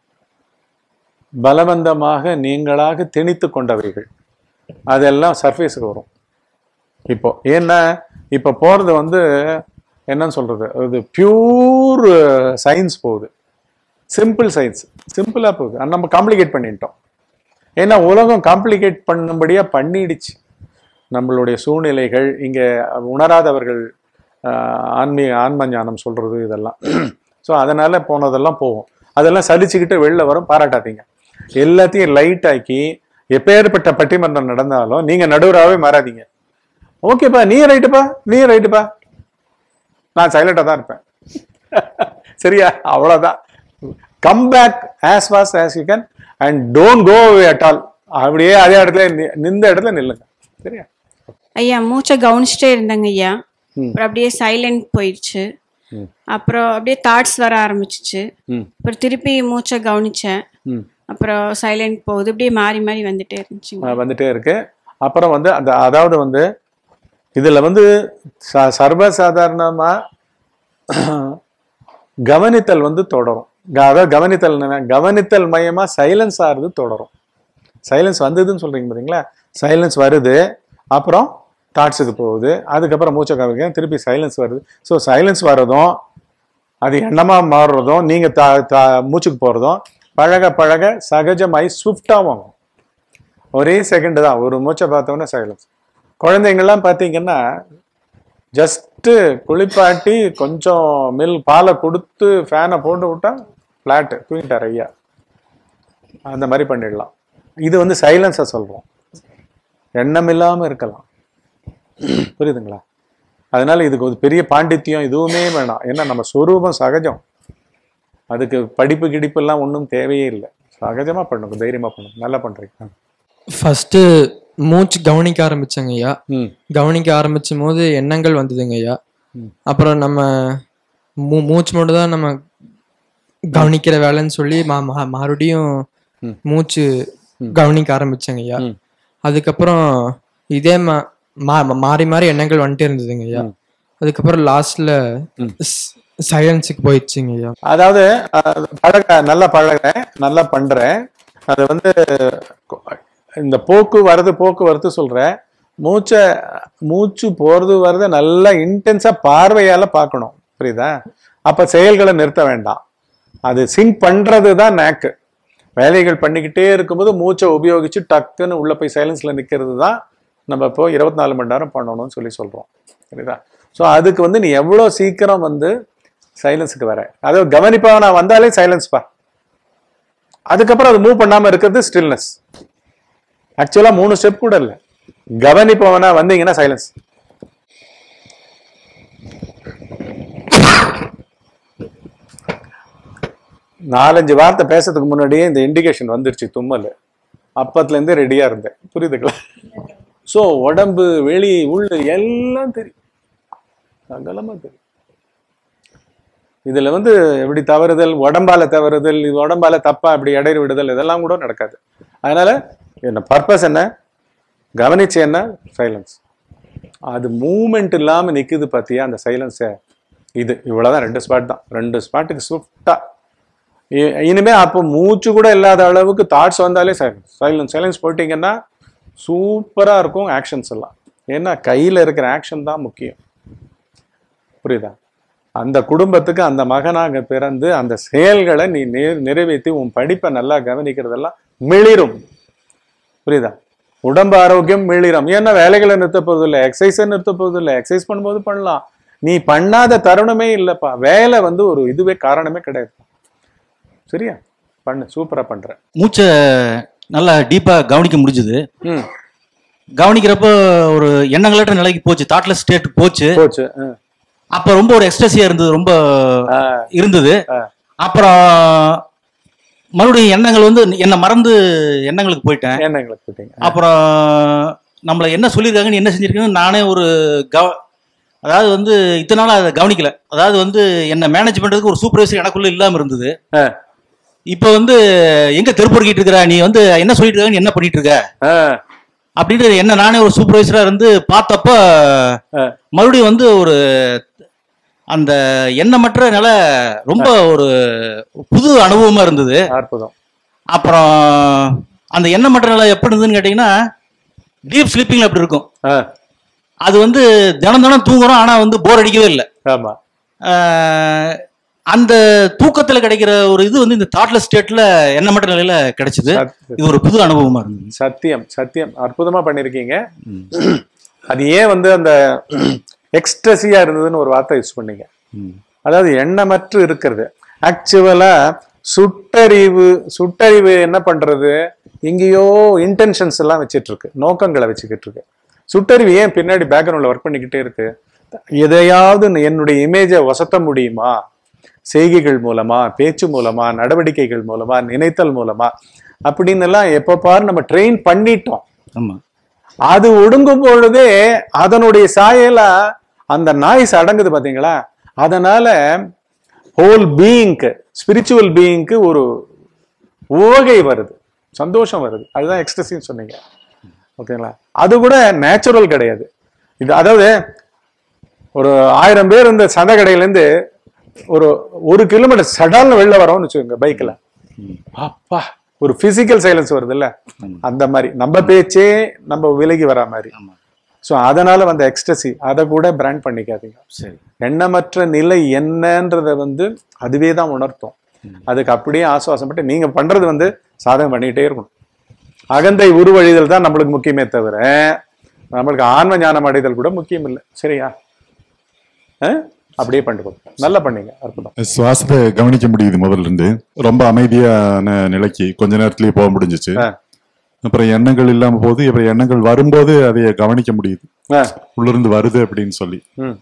பலவந்தமாக நீங்களாக திணித்து கொண்டவைகள் அதெல்லாம் சர்ஃபேஸுக்கு வரும் இப்போ ஏன்னா இப்போ போறது வந்து என்னன்னு சொல்றது அது பியூர் சயின்ஸ் போகுது சிம்பிள் சயின்ஸ் சிம்பிளா போகுது ஆனா நம்ம காம்ப்ளிகேட் பண்ணிட்டோம் ஏன்னா உலகம் காம்ப்ளிகேட் பண்ணும்படியா பண்ணிடுச்சு நம்மளுடைய சூழ்நிலைகள் இங்க உணராதவர்கள் ஆஹ், ஆன்மீக ஆன்ம ஞானம் சொல்றது இதெல்லாம் ஸோ அதனால போனதெல்லாம் போகும் அதெல்லாம் சலிச்சுக்கிட்டு வெளில வரும் பாராட்டாதீங்க எல்லாத்தையும் லைட் ஆக்கி எப்பேற்பட்ட பட்டிமன்றம் நடந்தாலும் நீங்க நடுவராகவே மாறாதீங்க ஓகேப்பா நீ ரைட்டுப்பா நீ ரைட்டுப்பா நான் சைலண்டா தான் இருப்பேன் சரியா அவ்வளவுதான் come back as fast as you can and don't go at all அப்படியே அதே இடத்துல நி- நின்ற இடத்துல நில்லுங்க சரியா ஐயா மூச்சை கவனிச்சுட்டே இருந்தேங்க ஐயா ம். அப்புறம் அப்படியே சைலண்ட் போயிடுச்சு ம். அப்புறம் அப்படியே தாட்ஸ் வர ஆரம்பிச்சிச்சு ம். அப்புறம் திருப்பி மூச்சை கவனிச்சேன் ம். அப்புறம் சைலண்ட் போகுது இப்படியே மாறி மாறி வந்துட்டே இருந்துச்சு அஹ் வந்துட்டே இருக்கு அப்புறம் வந்து அந்த அதாவது வந்து இதுல வந்து ச- சர்வசாதாரணமா கவனித்தல் வந்து தொடரும் க- அதாவது கவனித்தல் என்னன்னா, கவனித்தல் மையமா சைலன்ஸ் ஆறுது தொடரும் சைலன்ஸ் வந்ததுன்னு சொல்றீங்க பாத்தீங்களா சைலன்ஸ் வருது அப்புறம் தாட்ஸுக்கு போகுது அதுக்கப்புறம் மூச்சை கவனிக்க திருப்பி சைலன்ஸ் வருது ஸோ சைலன்ஸ் வர்றதும் அது எண்ணமா மாறுறதும் நீங்க தா தா மூச்சுக்கு போறதும் பழக பழக சகஜமாய் ஸ்விஃப்டாகும் ஒரே செகண்ட் தான் ஒரு மூச்சை பார்த்தோன்னே சைலன்ஸ் குழந்தைங்கள்லாம் பார்த்தீங்கன்னா ஜஸ்ட்டு குளிப்பாட்டி கொஞ்சம் மில் பாலை கொடுத்து ஃபேனை போட்டு விட்டா ஃப்ளாட்டு தூங்கிட்டார் ஐயா அந்த மாதிரி பண்ணிடலாம் இது வந்து சைலன்ஸை சொல்றோம் எண்ணம் இல்லாம இருக்கலாம் புரியுதுங்களா அதனால இதுக்கு ஒரு பெரிய பாண்டித்யம் எதுவுமே வேணாம் ஏன்னா நம்ம சொரூபம் சகஜம் அதுக்கு படிப்பு கிடிப்பு எல்லாம் ஒன்றும் தேவையே இல்லை சகஜமா பண்ணுங்க தைரியமா பண்ணுங்க நல்லா பண்றீங்க ஃபர்ஸ்ட் மூச்சு கவனிக்க ஆரம்பிச்சேங்க ஐயா கவனிக்க ஆரம்பிச்சும் போது எண்ணங்கள் வந்ததுங்க ஐயா அப்புறம் நம்ம மூ மூச்சு மட்டும் தான் நம்ம கவனிக்கிற வேலைன்னு சொல்லி மா- மா- மறுபடியும் மூச்சு கவனிக்க ஆரம்பிச்சேங்க ஐயா அதுக்கப்புறம் இதே மா- மா- மாறி மாறி எண்ணங்கள் வந்துட்டே இருந்ததுங்க ஐயா அதுக்கப்புறம் லாஸ்ட்ல சைலன்ஸுக்கு போயிடுச்சுங்க ஐயா அதாவது அஹ், பழக நல்லா பழகிறேன் நல்லா பண்றேன் அது வந்து இந்த போக்கு வரது போக்கு வரது சொல்றேன் மூச்சை மூச்சு போறது வரத நல்லா இன்டென்ஸா பார்வையால பார்க்கணும் புரியுதா அப்ப செயல்களை நிறுத்த வேண்டாம் அது சிங்க் பண்றது தான் நேக்கு வேலைகள் பண்ணிக்கிட்டே இருக்கும்போது மூச்சை உபயோகிச்சு டக்குன்னு உள்ள போய் சைலன்ஸ்ல நிக்கிறது தான் நம்ம இப்போ இருபத்தி நாலு மணி நேரம் பண்ணணும்னு சொல்லி சொல்றோம் புரியுதா ஸோ அதுக்கு வந்து நீ எவ்வளோ சீக்கிரம் வந்து சைலன்ஸுக்கு வர அதாவது கவனிப்பா நான் வந்தாலே சைலன்ஸ் பா அதுக்கப்புறம் அது மூவ் பண்ணாம இருக்கிறது ஸ்டில்னஸ் ஆக்சுவலா மூணு ஸ்டெப் கூட இல்லை கவனிப்பவனா வந்தீங்கன்னா சைலன்ஸ் நாலஞ்சு வார்த்தை பேசுறதுக்கு முன்னாடியே இந்த இண்டிகேஷன் வந்துருச்சு தும்மல் அப்பத்துலேருந்தே ரெடியாக இருந்தேன் புரியுதுங்களா ஸோ உடம்பு வெளி உள்ள எல்லாம் தெரியும் சகலமாக தெரியும் இதுல வந்து எப்படி தவறுதல் உடம்பால தவறுதல் இது உடம்பால தப்பா அப்படி இடையிறு விடுதல் இதெல்லாம் கூட நடக்காது அதனால என்ன பர்பஸ் என்ன கவனிச்சு என்ன சைலன்ஸ் அது மூமெண்ட் இல்லாம நிக்குது பாத்தியா அந்த சைலன்ஸை இது இவ்வளவுதான் ரெண்டு ஸ்பாட் தான் ரெண்டு ஸ்பாட்டுக்கு சுட்டா இனிமே அப்போ மூச்சு கூட இல்லாத அளவுக்கு தாட்ஸ் வந்தாலே சைலன்ஸ் சைலன்ஸ் சைலன்ஸ் போயிட்டீங்கன்னா சூப்பரா இருக்கும் ஆக்ஷன்ஸ் எல்லாம் ஏன்னா கையில இருக்கிற ஆக்ஷன் தான் முக்கியம் புரியுதா அந்த குடும்பத்துக்கு அந்த மகனாக பிறந்து அந்த செயல்களை நீ நே- நிறைவேற்றி உன் படிப்பை நல்லா கவனிக்கிறதெல்லாம் மிளிரும் புரியுதா உடம்பு ஆரோக்கியம் மிளிரும் ஏன்னா வேலைகளை நிறுத்த போறது இல்லை எக்ஸசைஸை நிறுத்த போறது இல்லை எக்ஸசைஸ் பண்ணும்போது பண்ணலாம் நீ பண்ணாத தருணமே இல்லைப்பா வேலை வந்து ஒரு இதுவே காரணமே கிடையாது சரியா பண்ணு சூப்பரா பண்ற மூச்சை நல்லா டீப்பாக கவனிக்க முடிஞ்சுது ம் கவனிக்கிறப்போ ஒரு எண்ணங்களற்ற நிலைக்கு போச்சு தாட்லெஸ் ஸ்டேட் போச்சு போச்சு அப்போ ரொம்ப ஒரு எக்ஸ்ட்ரஸியா இருந்தது ரொம்ப இருந்தது அப்புறம் மறுபடியும் எண்ணங்கள் வந்து என்ன மறந்து எண்ணங்களுக்கு போயிட்டேன் எண்ணங்களுக்கு போயிட்டீங்க அப்புறம் நம்மள என்ன சொல்லியிருக்காங்க நீ என்ன செஞ்சிருக்கேன்னு நானே ஒரு கவ அதாவது வந்து இத்தனை நாள் அதை கவனிக்கல அதாவது வந்து என்ன மேனேஜ் பண்றதுக்கு ஒரு சூப்பர்வைசர் எனக்குள்ள இல்லாம இருந்தது இப்போ வந்து எங்க தெருப்பொறுக்கிட்டு இருக்கிற நீ வந்து என்ன சொல்லிட்டு இருக்க நீ என்ன பண்ணிட்டு இருக்க அப்படின்னு என்ன நானே ஒரு சூப்பர்வைசரா இருந்து பார்த்தப்ப மறுபடியும் வந்து ஒரு அந்த எண்ணமற்ற நிலை ரொம்ப ஒரு புது அனுபவமா இருந்தது அற்புதம் அப்புறம் அந்த எண்ணமற்ற நிலை எப்படி இருந்ததுன்னு கேட்டீங்கன்னா டீப் ஸ்லீப்பிங்ல அப்படி இருக்கும் அது வந்து தினம் தினம் தூங்குறோம் ஆனா வந்து போர் அடிக்கவே இல்லை ஆமா ஆஹ் அந்த தூக்கத்துல கிடைக்கிற ஒரு இது வந்து இந்த தாட்லெஸ் ஸ்டேட்ல எண்ணமற்ற நிலையில கிடைச்சது இது ஒரு புது அனுபவமா இருந்தது சத்தியம் சத்தியம் அற்புதமா பண்ணிருக்கீங்க அது ஏன் வந்து அந்த எக்ஸ்ட்ரஸியா இருந்ததுன்னு ஒரு வார்த்தை யூஸ் பண்ணீங்க அதாவது எண்ணமற்று இருக்கிறது ஆக்சுவலா சுட்டறிவு சுட்டறிவு என்ன பண்றது எங்கேயோ இன்டென்ஷன்ஸ் எல்லாம் வச்சிட்டு இருக்கு நோக்கங்களை வச்சுக்கிட்டு இருக்கு சுட்டறிவு ஏன் பின்னாடி பேக்ரவுண்ட்ல ஒர்க் பண்ணிக்கிட்டே இருக்கு எதையாவது என்னுடைய இமேஜை வசத்த முடியுமா செய்கைகள் மூலமா பேச்சு மூலமா நடவடிக்கைகள் மூலமா நினைத்தல் மூலமா அப்படின்னு எல்லாம் எப்ப பாரு நம்ம ட்ரெயின் பண்ணிட்டோம் ஆமா அது ஒடுங்கும் பொழுதே அதனுடைய சாயலா அந்த நாய்ஸ் அடங்குது பாத்தீங்களா அதனால ஹோல் பீயிங்க்கு ஸ்பிரிச்சுவல் பீயிங்க்கு ஒரு ஓகை வருது சந்தோஷம் வருது அதுதான் எக்ஸ்ட்ரஸின்னு சொன்னீங்க ஓகேங்களா அது கூட நேச்சுரல் கிடையாது இது அதாவது ஒரு ஆயிரம் பேர் இந்த சந்தை கடையிலேருந்து ஒரு ஒரு கிலோமீட்டர் சடால்னு வெளில வரோம்னு வச்சுக்கோங்க பைக்கில் அப்பா ஒரு பிசிக்கல் சைலன்ஸ் வருது இல்ல அந்த மாதிரி நம்ம பேச்சே நம்ம விலகி வரா மாதிரி ஸோ அதனால வந்த எக்ஸ்டசி அதை கூட பிராண்ட் பண்ணிக்காதீங்க சரி எண்ணமற்ற நிலை என்னன்றத வந்து அதுவே தான் உணர்த்தும் அதுக்கு அப்படியே ஆசுவாசப்பட்டு நீங்க பண்றது வந்து சாதகம் பண்ணிக்கிட்டே இருக்கணும் அகந்தை உருவழிதல் தான் நம்மளுக்கு முக்கியமே தவிர நம்மளுக்கு ஆன்ம ஞானம் அடைதல் கூட முக்கியம் இல்லை சரியா அஹ்? அப்படியே பண்ணிட்டு போங்க. நல்லா பண்ணீங்க அற்புதம் சுவாசத்தை கவனிக்க முடியுது முதல்ல இருந்து ரொம்ப அமைதியான நிலைக்கு கொஞ்ச நேரத்திலேயே போக முடிஞ்சிச்சு அப்புறம் எண்ணங்கள் இல்லாம போது அப்புறம் எண்ணங்கள் வரும்போது அதை கவனிக்க முடியுது உள்ளிருந்து வருது அப்படின்னு சொல்லி ம்.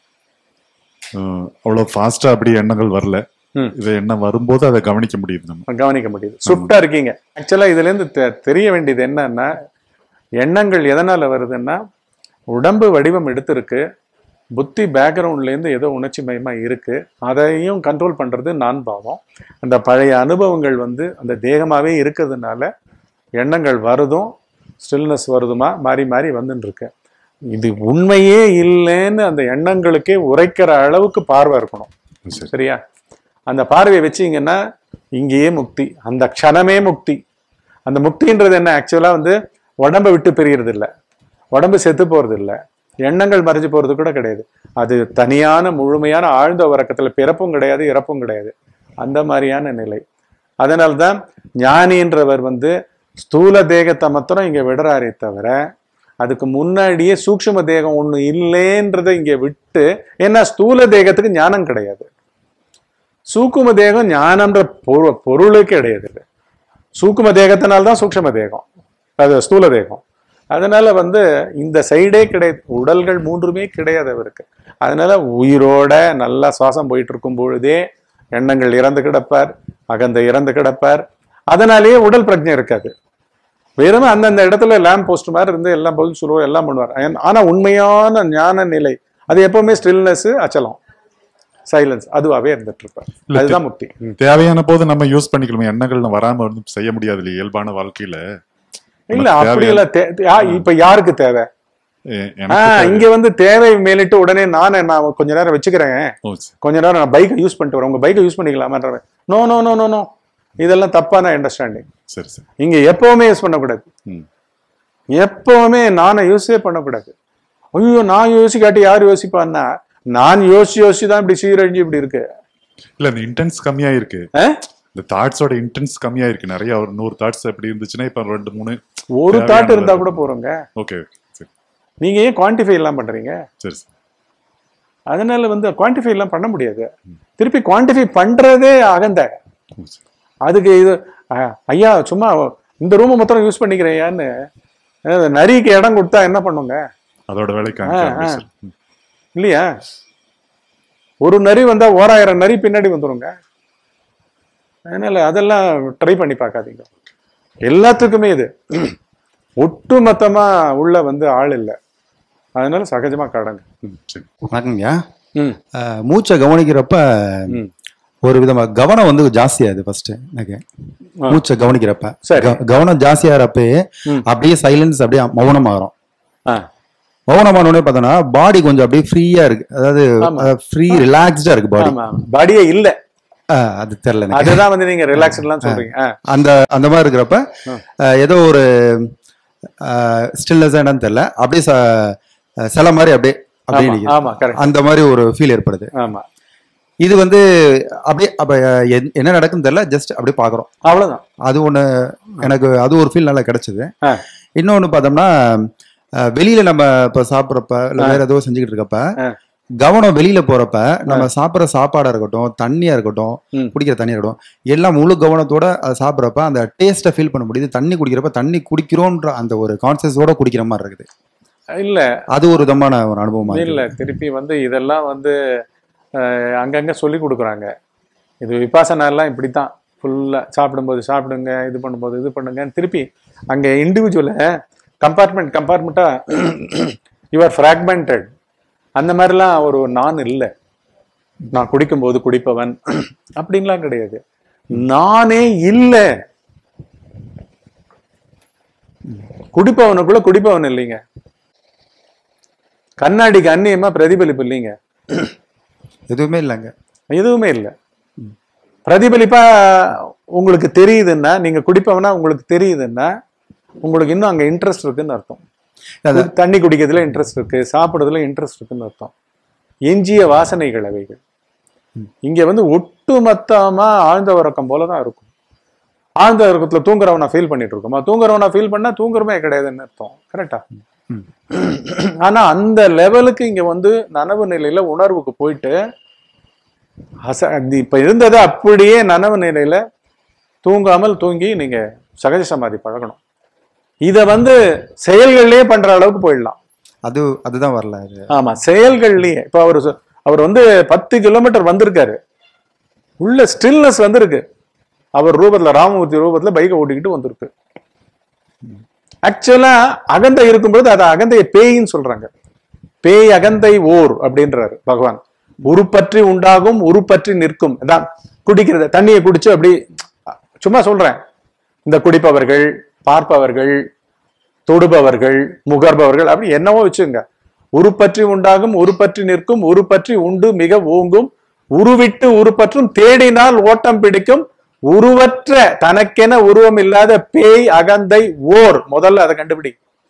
அஹ் அவ்வளவு ஃபாஸ்டா அப்படி எண்ணங்கள் வரல ம். இது எண்ணம் வரும்போது அதை கவனிக்க முடியுது நம்ம கவனிக்க முடியுது ஸ்விஃப்டா இருக்கீங்க ஆக்சுவலா இதுல இருந்து தெ- தெரிய வேண்டியது என்னன்னா எண்ணங்கள் எதனால வருதுன்னா உடம்பு வடிவம் எடுத்திருக்கு புத்தி பேக்ரவுண்ட்ல இருந்து ஏதோ உணர்ச்சி மயமா இருக்கு அதையும் கண்ட்ரோல் பண்றது நான் பாவம் அந்த பழைய அனுபவங்கள் வந்து அந்த தேகமாவே இருக்கிறதுனால எண்ணங்கள் வருதும் ஸ்டில்னஸ் வருதுமா மாறி மாறி வந்துன்னு இருக்கு இது உண்மையே இல்லைன்னு அந்த எண்ணங்களுக்கே உரைக்கிற அளவுக்கு பார்வை இருக்கணும் சரியா அந்த பார்வையை வச்சீங்கன்னா இங்கேயே முக்தி அந்த க்ஷணமே முக்தி அந்த முக்தின்றது என்ன ஆக்சுவலா வந்து உடம்பை விட்டு பிரியறது இல்ல உடம்பு செத்து போறது இல்ல எண்ணங்கள் மறைஞ்சு போறது கூட கிடையாது அது தனியான முழுமையான ஆழ்ந்த உறக்கத்துல பிறப்பும் கிடையாது இறப்பும் கிடையாது அந்த மாதிரியான நிலை அதனால்தான் ஞானின்றவர் வந்து ஸ்தூல தேகத்தை மாத்திரம் இங்க விடுறாரே தவிர அதுக்கு முன்னாடியே சூக்ஷ்ம தேகம் ஒண்ணு இல்லைன்றதை இங்க விட்டு ஏன்னா ஸ்தூல தேகத்துக்கு ஞானம் கிடையாது சூக்கும தேகம் ஞானம்ன்ற பொரு- பொருளே கிடையாது இது. சூக்கும தேகத்தினால்தான் சூக்ஷ்ம தேகம் அது ஸ்தூல தேகம் அதனால வந்து இந்த சைடே கிடையாது உடல்கள் மூன்றுமே கிடையாது அவருக்கு அதனால உயிரோட நல்லா சுவாசம் போயிட்டு இருக்கும் பொழுதே எண்ணங்கள் இறந்து கிடப்பார் அகந்த இறந்து கிடப்பார் அதனாலேயே உடல் பிரஜை இருக்காது வெறும் அந்தந்த இடத்துல லேம்ப் போஸ்ட் மாதிரி இருந்து எல்லாம் பதில் சொல்லுவார் எல்லாம் பண்ணுவார் ஆனா- ஆனா உண்மையான ஞான நிலை அது எப்பவுமே ஸ்டில்னஸ் அச்சலம் சைலன்ஸ் அதுவாவே இருந்துட்டு இருப்பார் இல்ல, அதுதான் முக்தி தேவையான போது நம்ம யூஸ் பண்ணிக்கலாமே எண்ணங்கள் வராம வந்து செய்ய முடியாது இல்லையா இயல்பான வாழ்க்கையில இல்ல நமக்கு அப்படி தேவையான- இல்ல தே- யா- இப்ப யாருக்கு தேவை எ- ஆ, எனக்கு தேவை. இங்க வந்து தேவை மேலிட்டு உடனே நானே நான் கொஞ்ச நேரம் வச்சுக்கிறேன் ஓ, கொஞ்ச நேரம் நான் பைக்கை யூஸ் பண்ணிட்டு வரேன் உங்க பைக்கை யூஸ் பண்ணிக்கலாமான்ற no no no no no இதெல்லாம் தப்பான அண்டர்ஸ்டாண்டிங் சரி சரி இங்க எப்பவுமே யூஸ் பண்ணக்கூடாது ம். எப்பவுமே நானை யூஸே பண்ணக்கூடாது ஐயோ நான் யோசிக்காட்டி யார் யோசிப்பான்னா நான் யோசிச்சு யோசிச்சு தான் இப்படி சீரழிஞ்சு இப்படி இருக்கு இல்ல இந்த இன்டென்ஸ் கம்மியா இருக்கு இந்த தாட்ஸோட இன்டென்ஸ் கம்மியா இருக்கு நிறைய ஒரு நூறு தாட்ஸ் எப்படி இருந்துச்சுன்னா இப்ப ரெண்டு மூணு ஒரு தாட் இருந்தா கூட போறோங்க ஓகே சரி நீங்க ஏன் குவான்டிஃபை எல்லாம் பண்றீங்க சரி சரி அதனால வந்து குவான்டிஃபை எல்லாம் பண்ண முடியாது திருப்பி குவான்டிஃபை பண்றதே அகந்த அதுக்கு இது அஹ், ஐயா சும்மா இந்த ரூம் மொத்தம் யூஸ் பண்ணிக்கிறேயான்னு அஹ், நரிக்கு இடம் கொடுத்தா என்ன பண்ணுங்க அதோட வேலைக்கு ஆ, காமிக்க ஆ. ஆரம்பிச்சிரு. இல்லையா ஒரு நரி வந்தா ஓராயிரம் நரி பின்னாடி வந்துருங்க அதனால அதெல்லாம் ட்ரை பண்ணி பார்க்காதீங்க எல்லாத்துக்குமே இது ஒட்டு மொத்தமா உள்ள வந்து ஆள் இல்லை அதனால சகஜமா கடங்க வணக்கங்கய்யா ம். அஹ், மூச்சை கவனிக்கிறப்ப ஒரு விதமா கவனம் வந்து ஜாஸ்தியாகுது ஃபர்ஸ்ட் எனக்கு ஆ. மூச்சை கவனிக்கிறப்ப சரி. க- கவனம் ஜாஸ்தியாகிறப்பயே அப்படியே சைலன்ஸ் அப்படியே மௌனம் ஆகிறோம் ஆ. மௌனமான உடனே பார்த்தோன்னா பாடி கொஞ்சம் அப்படியே ஃப்ரீயா இருக்கு அதாவது ஆமா. ஃப்ரீ ரிலாக்ஸ்டா இருக்கு பாடி ஆமா பாடியே இல்ல அது தெரியல எனக்கு. அதுதான் வந்து நீங்க ரிலாக்ஸ் எல்லாம் சொல்றீங்க ஆ. அந்த அந்த மாதிரி இருக்கிறப்ப அஹ், ஏதோ ஒரு ஸ்டில்னஸ் என்னன்னு தெரியல அப்படியே ச- சில மாதிரி அப்படியே அப்படியே ஆமா, நிக்குது. ஆமா, correct. அந்த மாதிரி ஒரு ஃபீல் ஏற்படுது ஆமா இது வந்து அப்படியே அப்ப அஹ், என்- என்ன நடக்குன்னு தெரியல ஜஸ்ட் அப்படியே பாக்குறோம் அவ்வளவுதான் அது ஒண்ணு எனக்கு அது ஒரு ஃபீல் நல்லா கிடைச்சது ஆ. இன்னொன்னு பார்த்தோம்னா அஹ், வெளியில நம்ம இப்ப சாப்பிட்றப்ப இல்ல வேற ஏதோ செஞ்சுக்கிட்டு இருக்கப்ப கவனம் வெளியில போறப்ப நம்ம சாப்பிட்ற சாப்பாடா இருக்கட்டும் தண்ணியா இருக்கட்டும் குடிக்கிற தண்ணியா இருக்கட்டும் எல்லாம் முழு கவனத்தோட அதை சாப்பிட்றப்ப அந்த டேஸ்ட்டை ஃபீல் பண்ண முடியுது தண்ணி குடிக்கிறப்ப தண்ணி குடிக்கிறோன்ற அந்த ஒரு கான்சியஸோட குடிக்கிற மாதிரி இருக்குது இல்ல அது ஒரு விதமான ஒரு அனுபவமா இல்ல இருக்கு திருப்பி வந்து இதெல்லாம் வந்து அஹ், அங்கங்க சொல்லி கொடுக்குறாங்க இது விபாசனா எல்லாம் இப்படித்தான் ஃபுல்லா சாப்பிடும்போது சாப்பிடுங்க இது பண்ணும்போது இது பண்ணுங்க திருப்பி அங்க இண்டிவிஜுவல கம்பார்ட்மெண்ட் கம்பார்ட்மெண்ட்டா யுவர் ஃப்ராக்மெண்டட் அந்த மாதிரிலாம் ஒரு நான் இல்லை நான் குடிக்கும்போது குடிப்பவன் அப்படின்லாம் கிடையாது நானே இல்லை குடிப்பவனுக்குள்ள குடிப்பவன் இல்லைங்க கண்ணாடிக்கு அந்நியமா பிரதிபலிப்பு இல்லைங்க எதுவுமே இல்லைங்க எதுவுமே இல்லை பிரதிபலிப்பா உங்களுக்கு தெரியுதுன்னா நீங்க குடிப்பவனா உங்களுக்கு தெரியுதுன்னா உங்களுக்கு இன்னும் அங்க இன்ட்ரெஸ்ட் இருக்குன்னு அர்த்தம் தண்ணி குடிக்கிறதுல இன்ட்ரெஸ்ட் இருக்கு சாப்பிடுறதுல இன்ட்ரெஸ்ட் இருக்குன்னு அர்த்தம் எஞ்சிய வாசனைகள் அவைகள் இங்க வந்து ஒட்டுமொத்தமா ஆழ்ந்த உறக்கம் போலதான் இருக்கும் ஆழ்ந்த உறக்கத்துல தூங்குறவனா ஃபீல் பண்ணிட்டு இருக்கோமா தூங்குறவனா ஃபீல் பண்ணா தூங்குறமே கிடையாதுன்னு அர்த்தம் கரெக்டா ஆனா அந்த லெவலுக்கு இங்க வந்து நனவு நிலையில உணர்வுக்கு போயிட்டு அச அது இப்ப இருந்ததை அப்படியே நனவு நிலையில தூங்காமல் தூங்கி நீங்க சகஜ சமாதி பழகணும் இத வந்து செயல்கள்லயே பண்ற அளவுக்கு போயிடலாம் அது அதுதான் வரல அது ஆமா செயல்கள்லயே இப்ப அவர் சொ- அவர் வந்து பத்து கிலோமீட்டர் வந்திருக்காரு உள்ள ஸ்டில்னஸ் வந்திருக்கு அவர் ரூபத்துல ராமமூர்த்தி ரூபத்துல பைக்கை ஓட்டிக்கிட்டு வந்திருக்கு ஆக்சுவலா அகந்தை இருக்கும்போது அதை அகந்தையை பேயின்னு சொல்றாங்க பேய் அகந்தை ஓர் அப்படின்றாரு பகவான் உருப்பற்றி உண்டாகும் உருப்பற்றி நிற்கும் அதான் குடிக்கிறது தண்ணியை குடிச்சு அப்படி சும்மா சொல்றேன் இந்த குடிப்பவர்கள் பார்ப்பவர்கள் தொடுபவர்கள் முகர்பவர்கள் அப்படி என்னவோ வச்சுங்க உருப்பற்றி உண்டாகும் உருப்பற்றி நிற்கும் உருப்பற்றி உண்டு மிக ஓங்கும் உருவிட்டு உருப்பற்றும் தேடினால் ஓட்டம் பிடிக்கும் உருவற்ற தனக்கென உருவம் இல்லாத பேய் அகந்தை ஓர் முதல்ல அதை கண்டுபிடி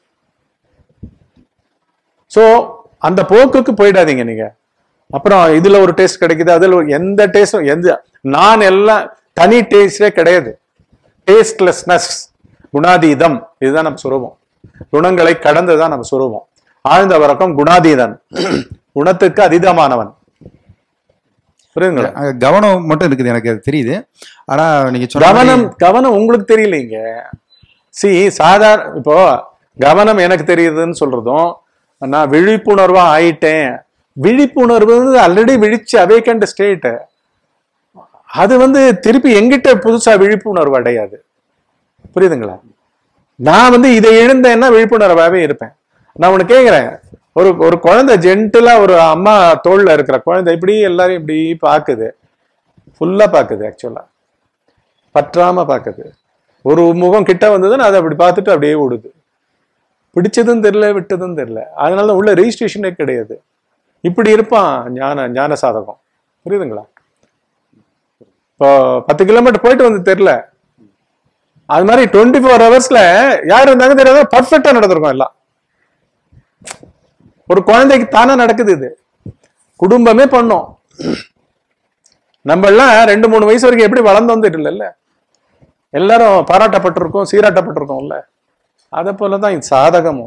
சோ அந்த போக்குக்கு போயிடாதீங்க நீங்க அப்புறம் இதுல ஒரு டேஸ்ட் கிடைக்குது அதுல ஒரு எந்த டேஸ்டும் எந்த நான் எல்லாம் தனி டேஸ்டே கிடையாது டேஸ்ட்லெஸ்னஸ் குணாதீதம் இதுதான் நம்ம சுரூபம் குணங்களை கடந்துதான் நம்ம சுரூபம் ஆழ்ந்த வரக்கம் குணாதீதன் குணத்துக்கு அதீதமானவன் புரியுதுங்களா அங்க கவனம் மட்டும் இருக்குது எனக்கு அது தெரியுது ஆனா நீங்க சொன்ன கவனம் மாதிரி- கவனம் உங்களுக்கு தெரியலைங்க சி சாதாரண இப்போ கவனம் எனக்கு தெரியுதுன்னு சொல்றதும் நான் விழிப்புணர்வா ஆயிட்டேன் விழிப்புணர்வு ஆல்ரெடி விழிச்சு அவேக்கண்ட் ஸ்டேட் அது வந்து திருப்பி எங்கிட்ட புதுசா விழிப்புணர்வு அடையாது புரியுதுங்களா நான் வந்து இதை இழந்தேன்னா விழிப்புணர்வாவே இருப்பேன் நான் உனக்கு கேக்குறேன் ஒரு ஒரு குழந்தை ஜென்டிலா ஒரு அம்மா தோல்ல இருக்கிற குழந்தை இப்படி எல்லாரையும் இப்படி பாக்குது ஃபுல்லா பாக்குது ஆக்சுவலா பற்றாம பாக்குது ஒரு முகம் கிட்ட வந்ததுன்னா அதை அப்படி பார்த்துட்டு அப்படியே ஓடுது பிடிச்சதும் தெரியல விட்டதும் தெரியல அதனால உள்ள ரெஜிஸ்ட்ரேஷனே கிடையாது இப்படி இருப்பான் ஞான ஞான சாதகம் புரியுதுங்களா இப்போ பத்து கிலோமீட்டர் போயிட்டு வந்து தெரியல அது மாதிரி டுவெண்ட்டி ஃபோர் ஹவர்ஸ்ல யார் இருந்தாங்க தெரியாத பர்ஃபெக்டா நடந்திருக்கும் எல்லாம் ஒரு குழந்தைக்கு தானே நடக்குது இது குடும்பமே பண்ணோம் நம்ம எல்லாம் ரெண்டு மூணு வயசு வரைக்கும் எப்படி வளர்ந்து வந்துட்டு இல்லைல்ல எல்லாரும் பாராட்டப்பட்டிருக்கோம் சீராட்டப்பட்டிருக்கோம்ல அதை போல தான் இது சாதகமும்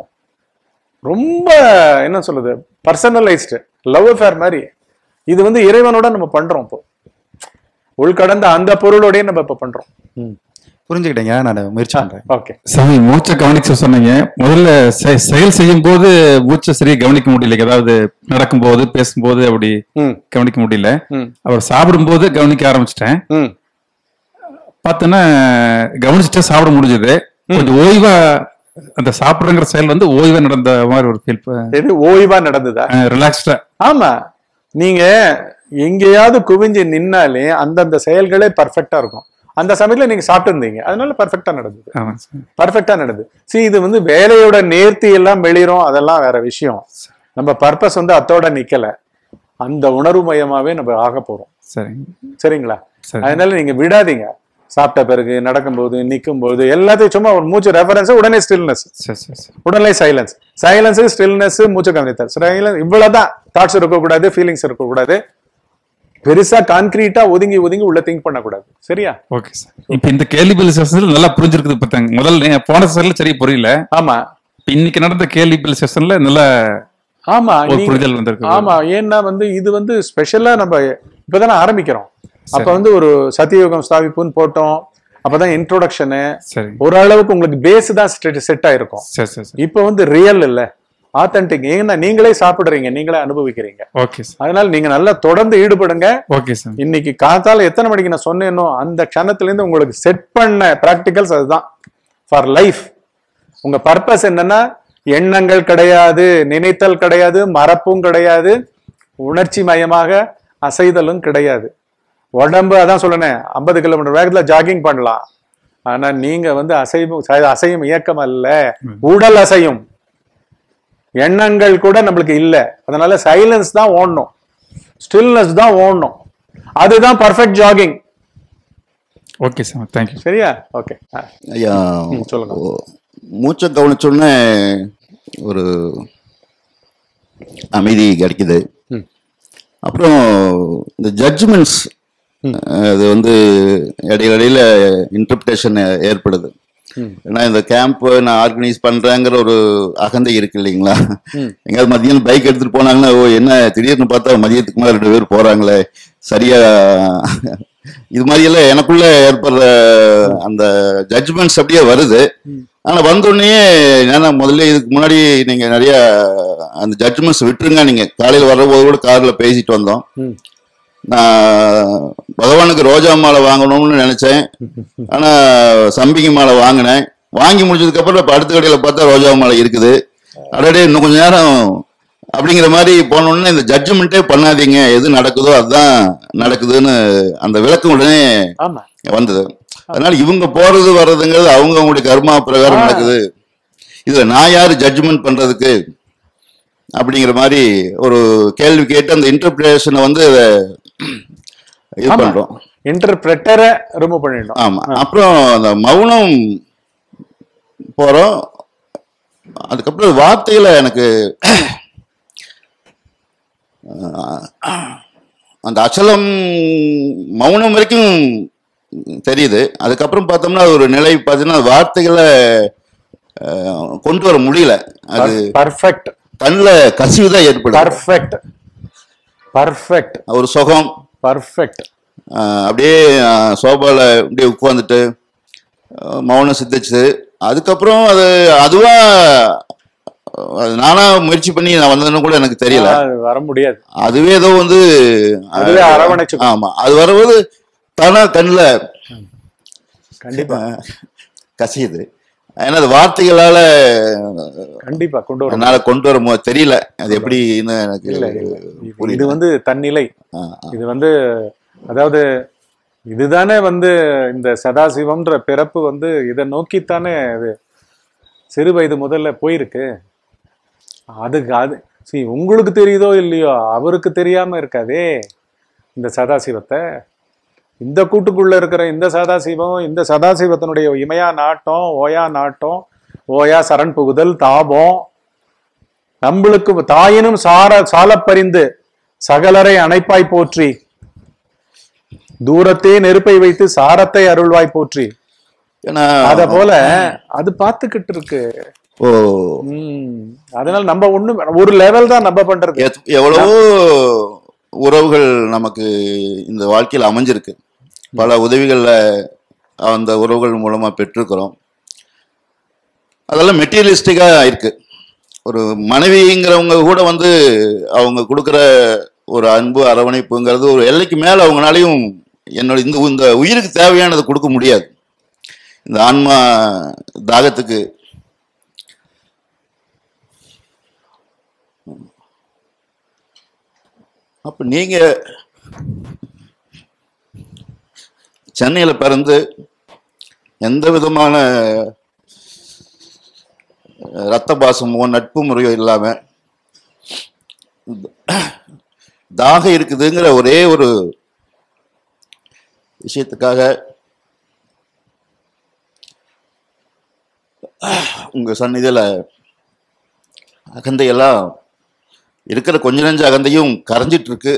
ரொம்ப என்ன சொல்லுது பர்சனலைஸ்டு லவ் அஃபேர் மாதிரி இது வந்து இறைவனோட நம்ம பண்றோம் இப்போ உள்கடந்த அந்த பொருளோடய நம்ம இப்போ பண்றோம் புரிஞ்சுக்கிட்டேங்க நான் முயற்சி பண்றேன் ஓகே சாமி மூச்சை கவனிக்க சொன்னீங்க முதல்ல செ- செயல் செய்யும் போது மூச்சை சரியா கவனிக்க முடியல ஏதாவது நடக்கும்போது பேசும்போது அப்படி கவனிக்க முடியல ம். அப்புறம் சாப்பிடும்போது கவனிக்க ஆரம்பிச்சிட்டேன் ம். பார்த்தோன்னா கவனிச்சுட்டா சாப்பிட முடிஞ்சது கொஞ்சம் ஓய்வா அந்த சாப்பிடுங்கிற செயல் வந்து ஓய்வா நடந்த மாதிரி ஒரு ஃபீல் எது ஓய்வா நடந்ததா ரிலாக்ஸ்டா ஆமா நீங்க எங்கேயாவது குவிஞ்சு நின்னாலே அந்தந்த செயல்களே பர்ஃபெக்டா இருக்கும் அந்த சமயத்துல நீங்க சாப்பிட்டு இருந்தீங்க அதனால பர்ஃபெக்டா நடந்தது ஆமா சார் பர்ஃபெக்டா நடந்தது see இது வந்து வேலையோட நேர்த்தி எல்லாம் வெளிரும் அதெல்லாம் வேற விஷயம் நம்ம பர்பஸ் வந்து அத்தோட நிக்கல அந்த உணர்வு மயமாவே நம்ம ஆக போறோம் சரிங்க சரிங்களா சரி. அதனால நீங்க விடாதீங்க சாப்பிட்ட பிறகு நடக்கும்போது நிக்கும்போது எல்லாத்தையும் சும்மா ஒரு மூச்சு ரெஃபரன்ஸ் உடனே ஸ்டில்னஸ் சரி சரி சரி உடனே சைலன்ஸ் சைலன்ஸ் ஸ்டில்னஸ் மூச்சு கவனித்தல் சைலன்ஸ் இவ்வளவுதான் தாட்ஸ் இருக்கக்கூடாது ஃபீலிங்ஸ் இருக்கக்கூடாது பெருசா கான்கிரீட்டா ஒதுங்கி ஒதுங்கி உள்ள திங்க் பண்ணக்கூடாது சரியா ஓகே சார் இப்போ இந்த கேள்வி பதில் செஷன்ல நல்லா புரிஞ்சிருக்குது பார்த்தாங்க முதல்ல நீங்க போன செஷன்ல சரி புரியல ஆமா இப்ப இன்னைக்கு நடந்த கேள்வி பதில் செஷன்ல நல்லா ஆமா ஒரு நீங்க- புரிதல் வந்திருக்கு ஆமா ஏன்னா வந்து இது வந்து ஸ்பெஷலா நம்ம இப்பதானே ஆரம்பிக்கிறோம் அப்ப வந்து ஒரு சத்தியுகம் ஸ்தாபிப்புன்னு போட்டோம் அப்பதான் இன்ட்ரோடக்ஷனு சரி ஓரளவுக்கு உங்களுக்கு பேஸ் தான் செட் ஆயிருக்கும் சரி சரி சரி இப்போ வந்து ரியல் இல்ல ஆத்தென்டிக் ஏன்னா நீங்களே சாப்பிடுறீங்க நீங்களே அனுபவிக்கிறீங்க ஓகே சார் அதனால நீங்க நல்லா தொடர்ந்து ஈடுபடுங்க ஓகே சார் இன்னைக்கு காத்தால எத்தனை மணிக்கு நான் சொன்னேனோ அந்த க்ஷணத்துல இருந்து உங்களுக்கு செட் பண்ண ப்ராக்டிகல்ஸ் அதுதான் ஃபார் லைஃப் உங்க பர்பஸ் என்னன்னா எண்ணங்கள் கிடையாது நினைத்தல் கிடையாது மறப்பும் கிடையாது உணர்ச்சி மயமாக அசைதலும் கிடையாது உடம்பு அதான் சொல்லுனேன் ஐம்பது கிலோமீட்டர் வேகத்துல ஜாகிங் பண்ணலாம் ஆனா நீங்க வந்து அசைவும் அசையும் இயக்கம் அல்ல உடல் அசையும் எண்ணங்கள் கூட நம்மளுக்கு இல்ல அதனால சைலன்ஸ் தான் ஓடணும் ஸ்டில்னஸ் தான் ஓடணும் அதுதான் perfect jogging okay sir thank you சரியா ஓகே ஐயா ம், சொல்லுங்க. ஓ- மூச்சை கவனிச்சோடனே ஒரு அமைதி கிடைக்குது ம். அப்புறம் இந்த ஜட்ஜ்மெண்ட்ஸ் அது வந்து இடையில இடையில இன்டர்பிரேஷன் ஏற்படுது ம். ஏன்னா இந்த கேம்ப் நான் ஆர்கனைஸ் பண்றேங்கிற ஒரு அகந்தை இருக்கு இல்லைங்களா ம். எங்கேயாவது மதியம் பைக் எடுத்துட்டு போனாங்கன்னா ஓ என்ன திடீர்னு பார்த்தா மதியத்துக்கு மேல ரெண்டு பேர் போறாங்களே சரியா இது மாதிரி எல்லாம் எனக்குள்ள ஏற்படுற அந்த ஜட்ஜ்மெண்ட்ஸ் அப்படியே வருது ஆனா வந்தோடனே ஏன்னா முதல்ல இதுக்கு முன்னாடி நீங்க நிறைய அந்த ஜட்ஜ்மெண்ட்ஸ் விட்டுருங்க நீங்க காலையில வர்றபோது கூட கார்ல பேசிட்டு வந்தோம் ம். நான் பகவானுக்கு ரோஜா மாலை வாங்கணும்னு நினைச்சேன் ஆனா சம்பிங்கி மாலை வாங்கினேன் வாங்கி முடிச்சதுக்கு அப்புறம் இப்ப அடுத்த கடையில பார்த்தா ரோஜா மாலை இருக்குது அடடே இன்னும் கொஞ்ச நேரம் அப்படிங்கிற மாதிரி போனோடனே இந்த ஜட்ஜ்மெண்ட்டே பண்ணாதீங்க எது நடக்குதோ அதுதான் நடக்குதுன்னு அந்த விளக்கம் உடனே ஆமா வந்தது அதனால இவங்க போறது வர்றதுங்கிறது அவங்க அவங்களுடைய கர்மா பிரகாரம் நடக்குது இதுல நான் யாரு ஜட்ஜ்மெண்ட் பண்றதுக்கு அப்படிங்கிற மாதிரி ஒரு கேள்வி கேட்டு அந்த இன்டர்பிரேஷனை வந்து இத இது ஆமா. பண்றோம் இன்டர்பிரட்டரை ரிமூவ் பண்ணிடணும் ஆமா அப்புறம் அந்த மௌனம் போறோம் அதுக்கப்புறம் வார்த்தையில எனக்கு அஹ், அந்த அச்சலம் மௌனம் வரைக்கும் தெரியுது அதுக்கப்புறம் பார்த்தோம்னா அது ஒரு நிலை பார்த்தீங்கன்னா வார்த்தைகளை அஹ், கொண்டு வர முடியல அது பர்ஃபெக்ட் கண்ணுல கசிவு தான் ஏற்படுது பர்ஃபெக்ட் பர்ஃபெக்ட் ஒரு சுகம் பர்ஃபெக்ட் அப்படியே சோபால அப்படியே உட்காந்துட்டு அஹ், மௌனம் சித்திச்சு அதுக்கப்புறம் அது அதுவா அது நானா முயற்சி பண்ணி நான் வந்ததுன்னு கூட எனக்கு தெரியல வர முடியாது அதுவே ஏதோ வந்து அதுவே அஹ், அரவணைச்சுக்கும். ஆமா அது வரும்போது தானா கண்ணில் கண்டிப்பா கசியுது ஏன்னா அது வார்த்தைகளால கண்டிப்பா கொண்டு வர என்னால கொண்டு வர மு- தெரியல அது எப்படின்னு எனக்கு இல்ல, இல்ல. இது புரியல வந்து தன்னிலை இது வந்து அதாவது இதுதானே வந்து இந்த சதாசிவம்ன்ற பிறப்பு வந்து இதை நோக்கித்தானே இது சிறு வயது முதல்ல போயிருக்கு அதுக்கு அது see உங்களுக்கு தெரியுதோ இல்லையோ அவருக்கு தெரியாம இருக்காதே இந்த சதாசிவத்தை இந்த கூட்டுக்குள்ள இருக்கிற இந்த சதாசிவம் இந்த சதாசிவத்தினுடைய இமையா நாட்டம் ஓயா நாட்டம் ஓயா சரண் புகுதல் தாபம் நம்மளுக்கு தாயினும் சார சாலப்பறிந்து சகலரை அணைப்பாய் போற்றி தூரத்தே நெருப்பை வைத்து சாரத்தை அருள்வாய் போற்றி ஏன்னா அத போல அது பார்த்துக்கிட்டு இருக்கு ஓ உம் அதனால நம்ம ஒண்ணு ஒரு லெவல் தான் நம்ம பண்றது எத்- எவ்வளவோ உறவுகள் நமக்கு இந்த வாழ்க்கையில் அமைஞ்சிருக்கு பல உதவிகள்ல அந்த உறவுகள் மூலமா பெற்றிருக்கிறோம் அதெல்லாம் மெட்டீரியலிஸ்டிக்கா இருக்கு ஒரு மனைவிங்கிறவங்க கூட வந்து அவங்க கொடுக்குற ஒரு அன்பு அரவணைப்புங்கிறது ஒரு எல்லைக்கு மேல அவங்களாலையும் என்னோட இந்த இந்த உயிருக்கு தேவையானதை கொடுக்க முடியாது இந்த ஆன்மா தாகத்துக்கு அப்ப நீங்க சென்னையில பிறந்து எந்த விதமான அஹ், ரத்த பாசமோ நட்பு முறையோ இல்லாம தாகம் இருக்குதுங்கிற ஒரே ஒரு விஷயத்துக்காக உங்க சந்நிதியில அகந்தையெல்லாம் இருக்கிற கொஞ்ச நெஞ்ச அகந்தையும் கரைஞ்சிட்டு இருக்கு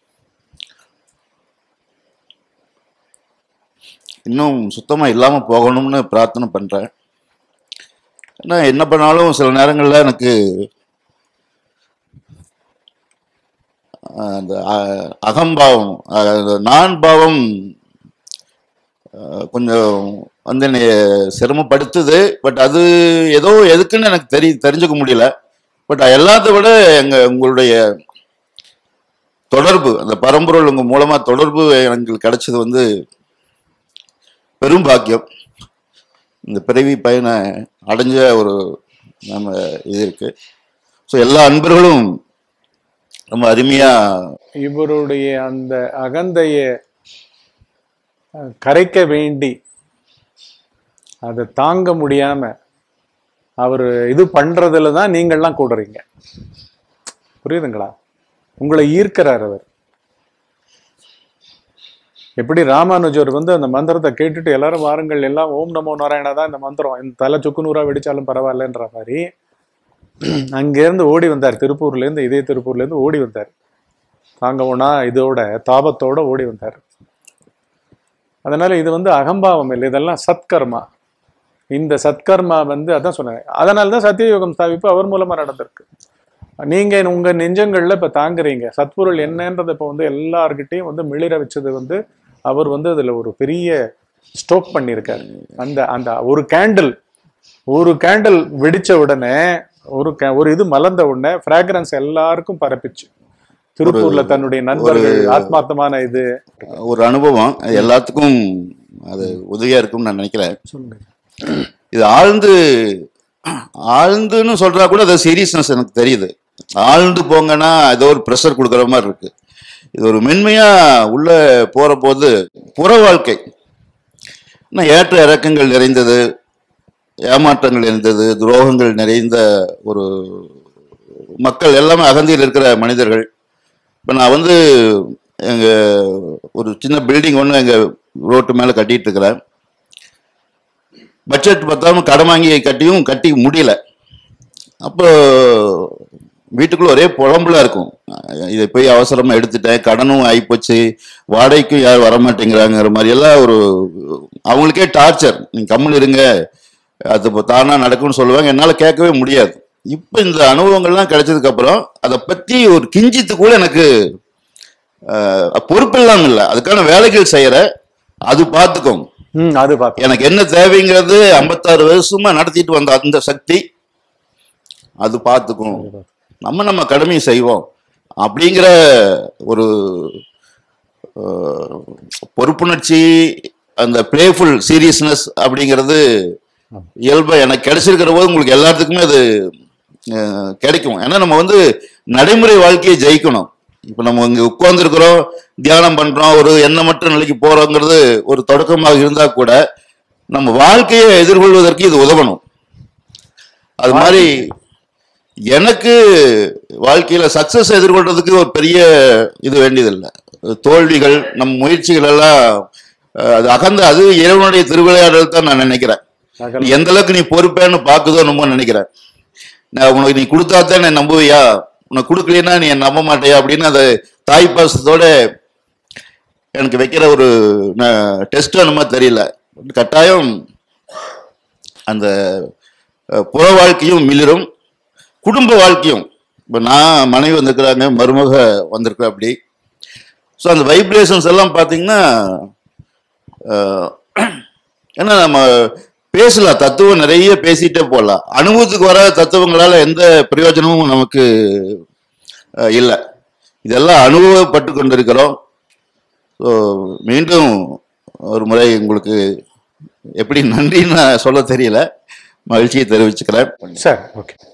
இன்னும் சுத்தமா இல்லாம போகணும்னு பிரார்த்தனை பண்றேன் ஏன்னா என்ன பண்ணாலும் சில நேரங்கள்ல எனக்கு அஹ், அந்த அஹ், அகம்பாவம் அஹ், அந்த நான் பாவம் அஹ், கொஞ்சம் வந்து என்னைய சிரமப்படுத்துது பட் அது ஏதோ எதுக்குன்னு எனக்கு தெரி தெரிஞ்சுக்க முடியல பட் எல்லாத்த விட எங்க உங்களுடைய தொடர்பு அந்த பரம்பொருள் உங்க மூலமா தொடர்பு எனக்கு கிடைச்சது வந்து பெரும் பாக்கியம் இந்த பிறவி பயனை அடைஞ்ச ஒரு நம்ம இது இருக்கு ஸோ எல்லா அன்பர்களும் ரொம்ப அருமையா இவருடைய அந்த அகந்தைய அஹ், கரைக்க வேண்டி அதை தாங்க முடியாம அவர் இது பண்றதுல தான் நீங்கள்லாம் கூடுறீங்க புரியுதுங்களா உங்களை ஈர்க்கிறார் அவர் எப்படி ராமானுஜர் வந்து அந்த மந்திரத்தை கேட்டுட்டு எல்லாரும் வாருங்கள் எல்லாம் ஓம் நமோ நாராயணா தான் இந்த மந்திரம் இந்த தலை சுக்குநூறா வெடிச்சாலும் பரவாயில்லன்ற மாதிரி அங்கேருந்து ஓடி வந்தார் திருப்பூர்ல இருந்து இதே திருப்பூர்ல இருந்து ஓடி வந்தார் தாங்கவுனா இதோட தாபத்தோட ஓடி வந்தார் அதனால இது வந்து அகம்பாவம் இல்லை இதெல்லாம் சத்கர்மா இந்த சத்கர்மா வந்து அதான் சொன்னேன் அதனால தான் சத்தியயோகம் ஸ்தாபிப்பு அவர் மூலமா நடந்திருக்கு நீங்க உங்க நெஞ்சங்கள்ல இப்ப தாங்குறீங்க சத்பொருள் என்னன்றதை இப்ப வந்து எல்லார்கிட்டையும் வந்து மிளிர வச்சது வந்து அவர் வந்து அதுல ஒரு பெரிய ஸ்டோக் பண்ணியிருக்காரு அந்த அந்த ஒரு கேண்டில் ஒரு கேண்டில் வெடிச்ச உடனே ஒரு ca- ஒரு இது மலர்ந்த உடனே ஃப்ராக்ரன்ஸ் எல்லாருக்கும் பரப்பிச்சு திருப்பூர்ல தன்னுடைய நண்பர்கள் ஆத்மார்த்தமான இது ஒரு அனுபவம் அது எல்லாத்துக்கும் அது உதவியா இருக்கும்னு நான் நினைக்கிறேன் சொல்லுங்க இது ஆழ்ந்து ஆழ்ந்துன்னு சொல்றா கூட அது சீரியஸ்னஸ் எனக்கு தெரியுது ஆழ்ந்து போங்கன்னா ஏதோ ஒரு ப்ரெஷர் கொடுக்குற மாதிரி இருக்கு இது ஒரு மென்மையா உள்ள போற போது புற வாழ்க்கை இன்னும் ஏற்ற இறக்கங்கள் நிறைந்தது ஏமாற்றங்கள் நிறைந்தது துரோகங்கள் நிறைந்த ஒரு மக்கள் எல்லாமே அகந்தியில் இருக்கிற மனிதர்கள் இப்போ நான் வந்து எங்க ஒரு சின்ன பில்டிங் ஒன்று எங்க ரோட்டு மேலே கட்டிட்டு இருக்கிறேன் பட்ஜெட் பத்தாம கடன் வாங்கி கட்டியும் கட்டி முடியல அப்போ வீட்டுக்குள்ள ஒரே புலம்புல இருக்கும் இதை போய் அவசரமா எடுத்துட்டேன் கடனும் ஆயிப்போச்சு வாடகைக்கும் யாரும் வரமாட்டேங்கிறாங்கிற மாதிரி எல்லாம் ஒரு அவங்களுக்கே டார்ச்சர் நீங்க கம்முன்னு இருங்க அது இப்போ தானா நடக்கும்னு சொல்லுவாங்க என்னால கேட்கவே முடியாது இப்போ இந்த அனுபவங்கள்லாம் கிடைச்சதுக்கு அப்புறம் அதை பத்தி ஒரு கிஞ்சித்து கூட எனக்கு அஹ், பொறுப்பெல்லாம் இல்லை அதுக்கான வேலைகள் செய்யற அது பார்த்துக்கோங்க ம் அது பார்த்து எனக்கு என்ன தேவைங்கிறது ஐம்பத்தாறு வருஷமா நடத்திட்டு வந்த அந்த சக்தி அது பார்த்துக்கும் நம்ம நம்ம கடமையை செய்வோம் அப்படிங்கிற ஒரு அஹ், பொறுப்புணர்ச்சி அந்த பிளேஃபுல் சீரியஸ்னஸ் அப்படிங்கிறது இயல்பா எனக்கு கிடைச்சிருக்கிற போது உங்களுக்கு எல்லாத்துக்குமே அது அஹ், கிடைக்கும் ஏன்னா நம்ம வந்து நடைமுறை வாழ்க்கையை ஜெயிக்கணும் இப்போ நம்ம இங்கே உட்கார்ந்துருக்கிறோம் தியானம் பண்றோம் ஒரு எண்ணமற்ற நிலைக்கு போறோங்கிறது ஒரு தொடக்கமாக இருந்தா கூட நம்ம வாழ்க்கையை எதிர்கொள்வதற்கு இது உதவணும் அது மாதிரி எனக்கு வாழ்க்கையில சக்சஸ் எதிர்கொள்றதுக்கு ஒரு பெரிய இது வேண்டியதில்லை தோல்விகள் நம் முயற்சிகள் எல்லாம் அஹ், அது அகந்த அது இறைவனுடைய திருவிளையாடல் தான் நான் நினைக்கிறேன் நீ எந்த அளவுக்கு நீ பொறுப்பேன்னு பாக்குதோ நம்ம நினைக்கிறேன் நான் உனக்கு நீ கொடுத்தா தான் நீ நம்புவியா உனக்கு கொடுக்கலைன்னா நீ என்னை நம்ப மாட்டியா அப்படின்னு அந்த தாய் பாசத்தோட எனக்கு வைக்கிற ஒரு டெஸ்ட் என்னமோ தெரியல கட்டாயம் அந்த அஹ், புற வாழ்க்கையும் மிளிரும் குடும்ப வாழ்க்கையும் இப்போ நான் மனைவி வந்திருக்கிறாங்க மருமக வந்திருக்கிறா அப்படி ஸோ அந்த வைப்ரேஷன்ஸ் எல்லாம் பார்த்தீங்கன்னா அஹ், ஏன்னா நம்ம பேசலாம் தத்துவம் நிறைய பேசிட்டே போகலாம் அனுபவத்துக்கு வர தத்துவங்களால எந்த பிரயோஜனமும் நமக்கு இல்லை இதெல்லாம் அனுபவப்பட்டு கொண்டிருக்கிறோம் ஸோ மீண்டும் ஒரு முறை உங்களுக்கு எப்படி நன்றின்னு நான் சொல்ல தெரியல மகிழ்ச்சியை தெரிவிச்சுக்கிறேன் சார் ஓகே